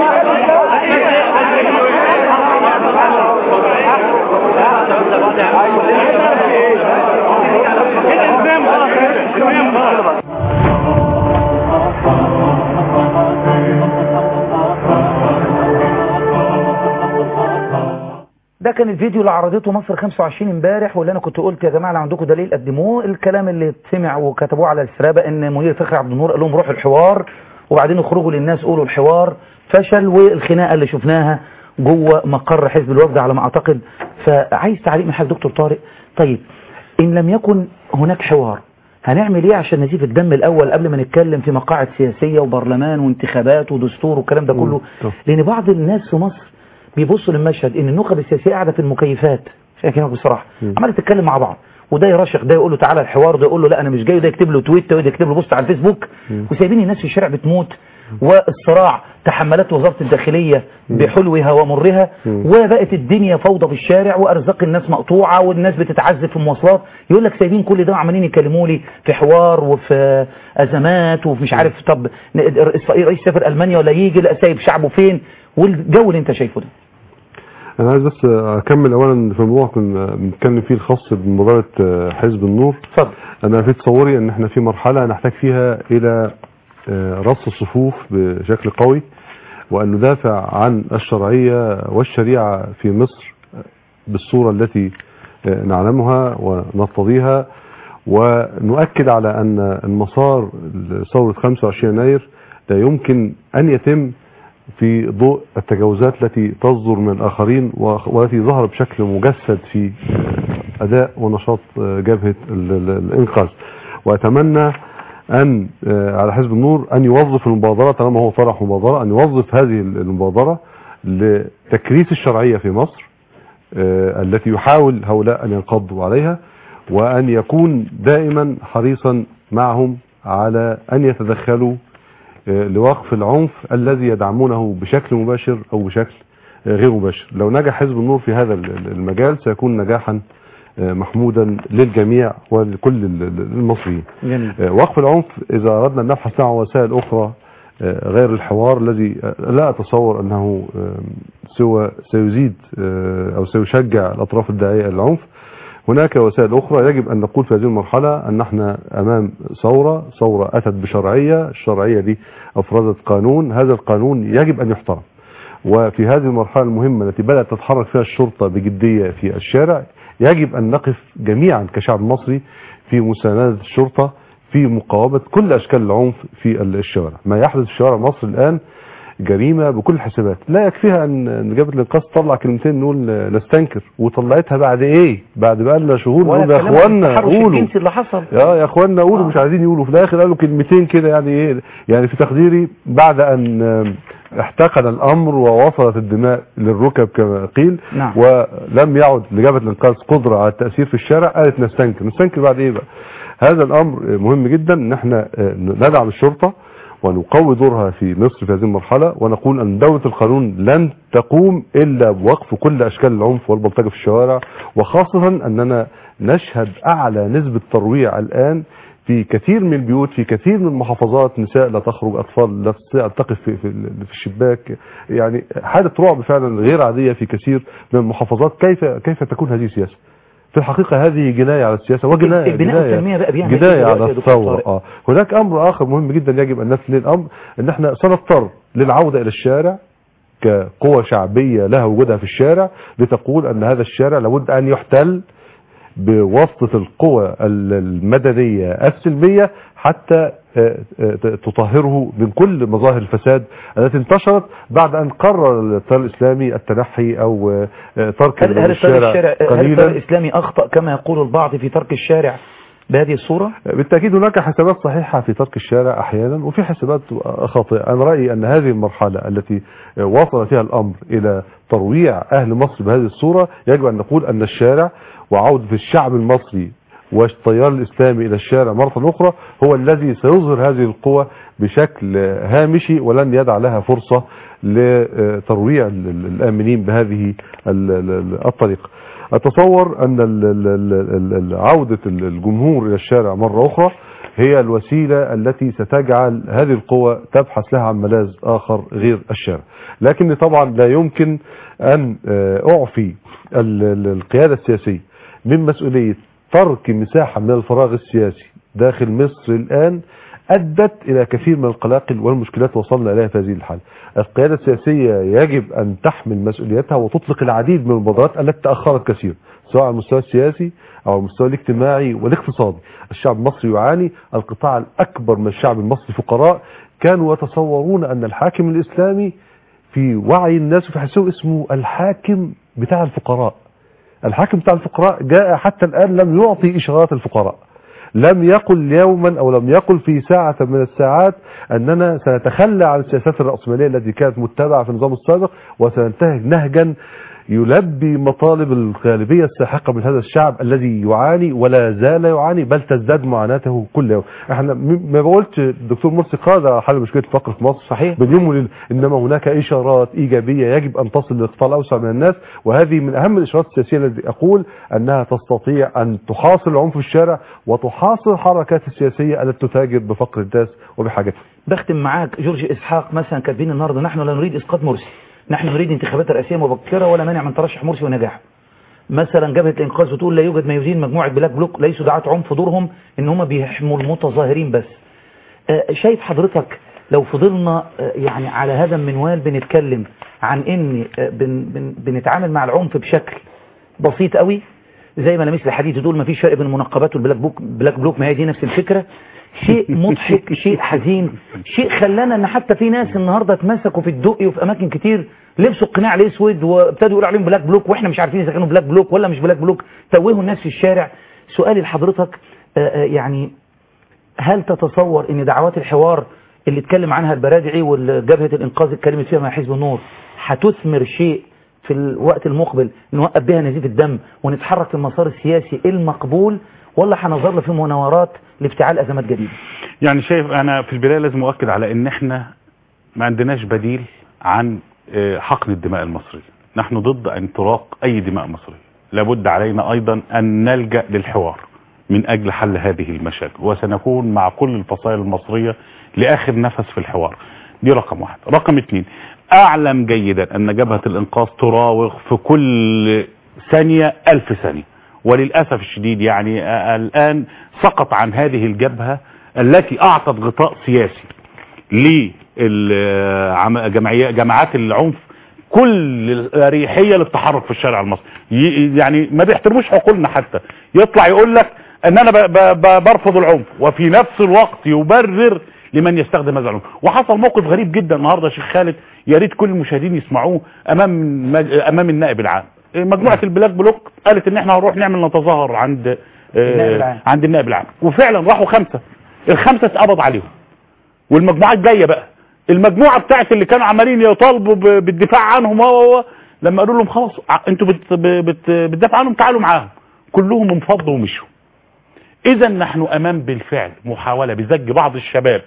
ده كان الفيديو اللي عرضته مصر 25 امبارح واللي انا كنت قلت يا جماعه لو عندكم دليل قدموه الكلام اللي سمع وكتبوه على السرابه ان منير فخري عبد النور قال لهم روحوا الحوار وبعدين اخرجوا للناس قولوا الحوار فشل والخناقه اللي شفناها جوه مقر حزب الوفد على ما اعتقد فعايز تعليق من حضرتك دكتور طارق طيب ان لم يكن هناك حوار هنعمل ايه عشان نزيف الدم الاول قبل ما نتكلم في مقاعد سياسيه وبرلمان وانتخابات ودستور والكلام ده كله لان بعض الناس في مصر بيبصوا للمشهد ان النخب السياسيه قاعده في المكيفات عشان كده بصراحه عماله تتكلم مع بعض وده يرشق ده يقول له تعالى الحوار ده يقول له لا انا مش جاي وده يكتب له تويت وده يكتب له بوست على الفيسبوك وسايبين الناس في الشارع بتموت والصراع تحملته وزاره الداخليه بحلوها ومرها وبقت الدنيا فوضى في الشارع وارزاق الناس مقطوعه والناس بتتعذب في المواصلات يقول لك سايبين كل ده وعمالين يكلموا لي في حوار وفي ازمات ومش عارف طب اسرائيل رئيس سافر المانيا ولا يجي لا سايب شعبه فين والجو اللي انت شايفه ده انا عايز بس اكمل اولا في الموضوع كنا بنتكلم فيه الخاص بمبادره آه، حزب النور اتفضل انا في تصوري ان احنا في مرحله نحتاج فيها الى آه، رص الصفوف بشكل قوي وان ندافع عن الشرعيه والشريعه في مصر بالصوره التي آه، نعلمها ونرتضيها ونؤكد على ان المسار ثوره 25 يناير لا يمكن ان يتم في ضوء التجاوزات التي تصدر من الآخرين و- والتي ظهرت بشكل مجسد في أداء ونشاط جبهة ال- ال- الإنقاذ وأتمنى أن آه، على حزب النور أن يوظف المبادرة طالما هو طرح مبادرة أن يوظف هذه المبادرة لتكريس الشرعية في مصر آه، التي يحاول هؤلاء أن ينقضوا عليها وأن يكون دائما حريصا معهم على أن يتدخلوا آه، لوقف العنف الذي يدعمونه بشكل مباشر أو بشكل آه، غير مباشر لو نجح حزب النور في هذا ال- ال- المجال سيكون نجاحا آه، محمودا للجميع ولكل ال- ال- المصريين جميل آه، وقف العنف إذا أردنا أن نبحث عن وسائل أخرى آه، غير الحوار الذي آه، لا أتصور أنه آه، سوى سيزيد آه، أو سيشجع الأطراف الداعية إلى العنف هناك وسائل أخرى يجب أن نقول في هذه المرحلة أن احنا أمام ثورة ثورة أتت بشرعية الشرعية دي أفرزت قانون هذا القانون يجب أن يحترم وفي هذه المرحلة المهمة التي بدأت تتحرك فيها الشرطة بجدية في الشارع يجب أن نقف جميعا كشعب مصري في مساندة الشرطة في مقاومة كل أشكال العنف في الشوارع ما يحدث في شوارع مصر الآن جريمة بكل الحسابات لا يكفيها ان إن جبهة الانقاذ تطلع كلمتين نقول نستنكر وطلعتها بعد ايه بعد بقى لنا شهور ولا نقول يا الكلام عن اخوانا التحرش قولوا الجنسي اللي حصل يا يا اخوانا قولوا مش عايزين يقولوا في الاخر قالوا كلمتين كده يعني ايه يعني في تقديري بعد ان آم، احتقن الامر ووصلت الدماء للركب كما قيل نعم. ولم يعد لجبهه الانقاذ قدره على التاثير في الشارع قالت نستنكر نستنكر بعد ايه بقى هذا الامر مهم جدا ان احنا آه، ندعم الشرطه ونقوي دورها في مصر في هذه المرحلة ونقول أن دولة القانون لن تقوم إلا بوقف كل أشكال العنف والبلطجة في الشوارع وخاصة أننا نشهد أعلى نسبة ترويع الآن في كثير من البيوت في كثير من المحافظات نساء لا تخرج أطفال لا تستطيع أن تقف في, في, في الشباك يعني حالة رعب فعلا غير عادية في كثير من المحافظات كيف كيف تكون هذه السياسة في الحقيقة هذه جناية على السياسة وجناية البناء جناية- والتنمية بقى بيعمل جناية إيه على دلوقتي يا دكتور الثورة طارق؟ اه هناك امر اخر مهم جدا يجب ان نسل الامر ان احنا سنضطر للعودة الى الشارع كقوة شعبية لها وجودها في الشارع لتقول ان هذا الشارع لابد ان يحتل بواسطة القوى ال- المدنية السلمية حتى آه، آه، تطهره من كل مظاهر الفساد التي انتشرت بعد ان قرر التيار الاسلامي التنحي او آه، ترك هل هل الطريق الشارع هل الطريق قليلا الاسلامي اخطا كما يقول البعض في ترك الشارع بهذه الصوره بالتأكيد هناك حسابات صحيحة في ترك الشارع أحيانا وفي حسابات خاطئة أنا رأيي أن هذه المرحلة التي وصل فيها الأمر إلى ترويع أهل مصر بهذه الصورة يجب أن نقول أن الشارع وعودة الشعب المصري والتيار الإسلامي إلى الشارع مرة أخرى هو الذي سيظهر هذه القوة بشكل هامشي ولن يدع لها فرصة لترويع ال- ال- الآمنين بهذه ال- ال- الطريقة أتصور أن ال- ال- ال- ال- عودة ال- الجمهور إلى الشارع مرة أخرى هي الوسيلة التي ستجعل هذه القوى تبحث لها عن ملاذ آخر غير الشارع لكن طبعا لا يمكن أن آه، أعفي ال- ال- القيادة السياسية من مسؤولية ترك مساحة من الفراغ السياسي داخل مصر الآن أدت إلى كثير من القلاقل والمشكلات وصلنا إليها في هذه الحالة القيادة السياسية يجب أن تحمل مسؤوليتها وتطلق العديد من المبادرات التي تأخرت كثيرا سواء على المستوى السياسي أو على المستوى الاجتماعي والاقتصادي الشعب المصري يعاني القطاع الأكبر من الشعب المصري فقراء كانوا يتصورون أن الحاكم الإسلامي في وعي الناس وفي حسابه اسمه الحاكم بتاع الفقراء الحاكم بتاع الفقراء جاء حتى الآن لم يعطي إشارات الفقراء لم يقل يوما او لم يقل في ساعة من الساعات اننا سنتخلى عن السياسات الرأسمالية التي كانت متبعة في النظام السابق وسننتهج نهجا يلبي مطالب الغالبية الساحقة من هذا الشعب الذي يعاني ولا زال يعاني بل تزداد معاناته كل يوم احنا م- ما بقولش الدكتور مرسي قادر حل مشكلة الفقر في مصر صحيح من يوم وليلة انما هناك اشارات ايجابية يجب ان تصل للقطاع الاوسع من الناس وهذه من اهم الاشارات السياسية التي اقول انها تستطيع ان تحاصر العنف في الشارع وتحاصر الحركات السياسية التي تتاجر بفقر الناس وبحاجتهم بختم معاك جورج إسحاق مثلا كاتبين النهارده نحن لا نريد إسقاط مرسي نحن نريد انتخابات رئاسية مبكرة ولا مانع من ترشح مرسي ونجاحه مثلا جبهة الإنقاذ بتقول لا يوجد ما يزين مجموعة بلاك بلوك ليسوا دعاة عنف دورهم إن هم بيحموا المتظاهرين بس آه، شايف حضرتك لو فضلنا آه، يعني على هذا المنوال بنتكلم عن إن آه، بن بن بنتعامل مع العنف بشكل بسيط قوي زي ما لميس الحديث تقول ما فيش فرق بين المنقبات والبلاك بلوك بلاك بلوك ما هي دي نفس الفكرة شيء مضحك شيء حزين شيء خلانا ان حتى في ناس النهارده اتمسكوا في الدقي وفي اماكن كتير لبسوا القناع الاسود وابتدوا يقولوا عليهم بلاك بلوك واحنا مش عارفين اذا كانوا بلاك بلوك ولا مش بلاك بلوك توهوا الناس في الشارع سؤالي لحضرتك آه، آه، يعني هل تتصور ان دعوات الحوار اللي اتكلم عنها البرادعي والجبهة الانقاذ اتكلمت فيها مع حزب النور هتثمر شيء في الوقت المقبل نوقف بها نزيف الدم ونتحرك في المسار السياسي المقبول ولا هنظل في مناورات لافتعال ازمات جديده يعني شايف انا في البدايه لازم اؤكد على ان احنا ما عندناش بديل عن آه، حقن الدماء المصريه نحن ضد ان تراق اي دماء مصريه لابد علينا ايضا ان نلجا للحوار من اجل حل هذه المشاكل وسنكون مع كل الفصائل المصريه لاخر نفس في الحوار دي رقم واحد رقم اثنين اعلم جيدا ان جبهه الانقاذ تراوغ في كل ثانيه الف ثانيه وللاسف الشديد يعني آه، الان سقط عن هذه الجبهه التي اعطت غطاء سياسي لجمعيات جماعات العنف كل الاريحيه للتحرك في الشارع المصري ي- يعني ما بيحترموش عقولنا حتى يطلع يقول لك ان انا ب- ب- ب- برفض العنف وفي نفس الوقت يبرر لمن يستخدم هذا العنف وحصل موقف غريب جدا النهارده يا شيخ خالد يا ريت كل المشاهدين يسمعوه امام مج- امام النائب العام مجموعه البلاك بلوك قالت ان احنا هنروح نعمل نتظاهر عند آه، النائب العام. عند النائب العام وفعلا راحوا خمسه الخمسه اتقبض عليهم والمجموعات جايه بقى المجموعه بتاعت اللي كانوا عمالين يطالبوا ب- بالدفاع عنهم هو هو لما قالوا لهم خلاص ع- انتوا بت بت بتدافعوا عنهم تعالوا معاهم كلهم انفضوا ومشوا اذا نحن امام بالفعل محاوله بزج بعض الشباب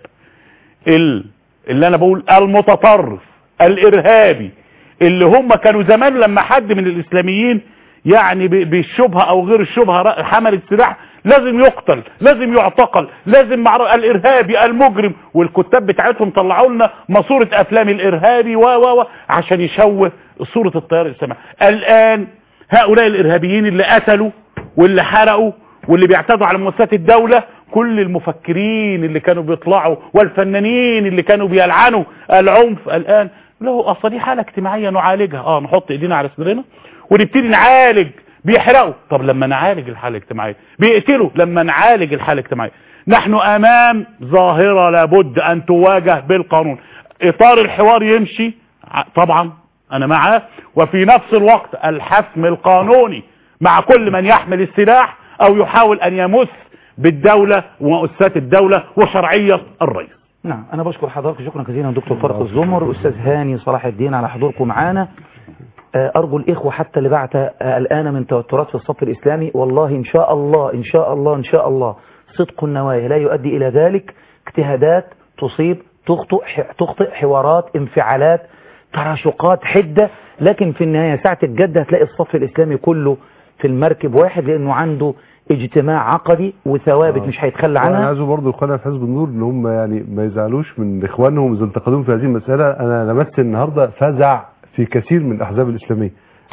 ال- اللي انا بقول المتطرف الارهابي اللي هم كانوا زمان لما حد من الاسلاميين يعني ب- بالشبهه او غير الشبهه ر- حمل السلاح لازم يقتل لازم يعتقل لازم مع الارهابي المجرم والكتاب بتاعتهم طلعوا لنا ماسوره افلام الارهابي و و و عشان يشوه صوره التيار الاسلامي الان هؤلاء الارهابيين اللي قتلوا واللي حرقوا واللي بيعتدوا على مؤسسات الدولة كل المفكرين اللي كانوا بيطلعوا والفنانين اللي كانوا بيلعنوا العنف الآن له أصلا دي حالة اجتماعية نعالجها اه نحط ايدينا على صدرنا ونبتدي نعالج بيحرقوا طب لما نعالج الحالة الاجتماعية بيقتلوا لما نعالج الحالة الاجتماعية نحن امام ظاهرة لابد ان تواجه بالقانون اطار الحوار يمشي ع- طبعا انا معاه وفي نفس الوقت الحسم القانوني مع كل من يحمل السلاح او يحاول ان يمس بالدولة ومؤسسات الدولة وشرعية الرئيس نعم أنا بشكر حضرتك شكرا جزيلا دكتور فرق الزمر أستاذ هاني صلاح الدين على حضوركم معانا آه، أرجو الإخوة حتى اللي بعت آه، الآن من توترات في الصف الإسلامي والله إن شاء الله إن شاء الله إن شاء الله صدق النوايا لا يؤدي إلى ذلك اجتهادات تصيب تخطئ ح- تخطئ حوارات انفعالات تراشقات حدة لكن في النهاية ساعة الجد هتلاقي الصف الإسلامي كله في المركب واحد لأنه عنده اجتماع عقدي وثوابت مش هيتخلى انا عنها عايز برضه اخواننا في حزب النور ان هم يعني ما يزعلوش من اخوانهم اذا انتقدوهم في هذه المساله انا لمست النهارده فزع في كثير من الاحزاب الاسلاميه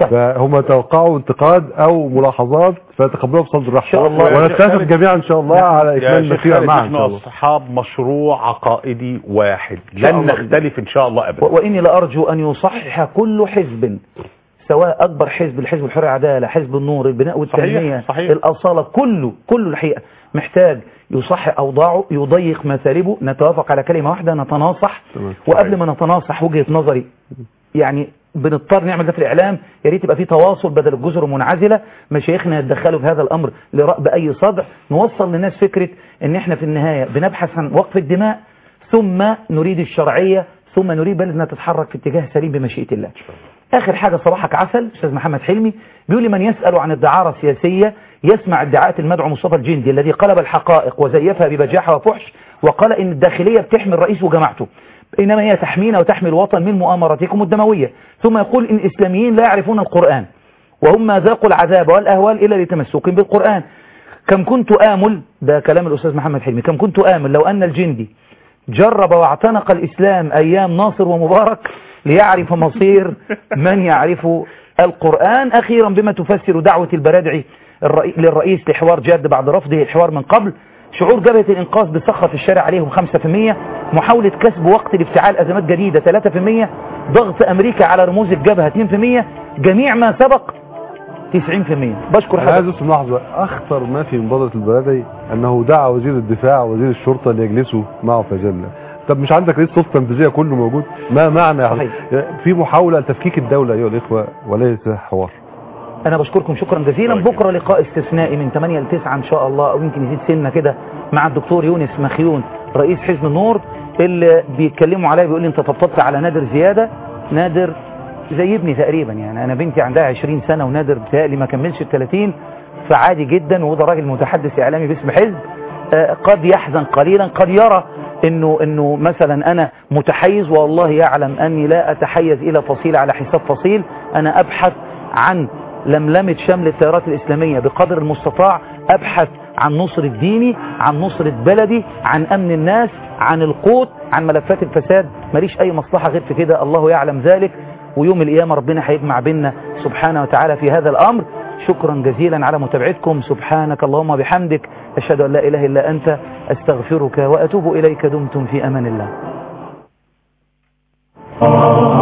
فهم توقعوا انتقاد او ملاحظات فيتقبلوها بصدر رحب شاء الله. ونتفق جميعا ان شاء الله على يا اكمال شيخ المسيره خالد، معا ان احنا شاء الله اصحاب مشروع عقائدي واحد شاء لن الله. نختلف ان شاء الله ابدا و- وإني لأرجو أن يصحح كل حزب سواء أكبر حزب الحزب الحرية والعدالة حزب النور البناء والتنمية صحيح، صحيح. الأصالة كله كله الحقيقة محتاج يصحح أوضاعه يضيق مثالبه نتوافق على كلمة واحدة نتناصح وقبل ما نتناصح وجهة نظري يعني بنضطر نعمل ده في الإعلام يا ريت يبقى في تواصل بدل الجزر المنعزلة مشايخنا يتدخلوا في هذا الأمر لرأب أي صدع نوصل للناس فكرة إن إحنا في النهاية بنبحث عن وقف الدماء ثم نريد الشرعية ثم نريد بلدنا تتحرك في اتجاه سليم بمشيئة الله آخر حاجة صباحك عسل أستاذ محمد حلمي بيقول لي من يسأل عن الدعارة السياسية يسمع ادعاءات المدعو مصطفى الجندي الذي قلب الحقائق وزيفها ببجاحة وفحش وقال إن الداخلية بتحمي الرئيس وجماعته إنما هي تحمينا وتحمي الوطن من مؤامراتكم الدموية ثم يقول إن الإسلاميين لا يعرفون القرآن وهم ما ذاقوا العذاب والأهوال إلا لتمسكهم بالقرآن كم كنت آمل ده كلام الأستاذ محمد حلمي كم كنت آمل لو أن الجندي جرب واعتنق الإسلام أيام ناصر ومبارك ليعرف مصير من يعرف القرآن أخيرا بما تفسر دعوة البرادعي الرئي- للرئيس لحوار جاد بعد رفضه الحوار من قبل شعور جبهة الإنقاذ بسخط الشارع عليهم 5% محاولة كسب وقت لافتعال أزمات جديدة 3% ضغط أمريكا على رموز الجبهة 2% جميع ما سبق 90% بشكر انا عايز حضرتك بس ملاحظه اخطر ما في مبادره البلدي انه دعا وزير الدفاع ووزير الشرطه ليجلسوا معه في جنه طب مش عندك رئيس سلطه تنفيذيه كله موجود ما معنى صحيح. في محاوله لتفكيك الدوله ايها الاخوه وليس حوار أنا بشكركم شكرا جزيلا بكرة لقاء استثنائي من 8 ل 9 إن شاء الله أو يمكن يزيد سنة كده مع الدكتور يونس مخيون رئيس حزب النور اللي بيتكلموا عليا بيقول لي أنت طبطبت على نادر زيادة نادر زي ابني تقريبا يعني أنا بنتي عندها 20 سنة ونادر بتهيألي ما كملش ال 30 فعادي جدا وده راجل متحدث إعلامي باسم حزب آه، قد يحزن قليلا قد يرى انه انه مثلا انا متحيز والله يعلم اني لا اتحيز الى فصيل على حساب فصيل انا ابحث عن لملمة شمل التيارات الإسلامية بقدر المستطاع أبحث عن نصرة ديني عن نصرة بلدي عن أمن الناس عن القوت عن ملفات الفساد ماليش أي مصلحة غير في كده الله يعلم ذلك ويوم القيامة ربنا هيجمع بيننا سبحانه وتعالى في هذا الأمر شكرا جزيلا على متابعتكم سبحانك اللهم بحمدك أشهد أن لا إله إلا أنت أستغفرك وأتوب إليك دمتم في أمان الله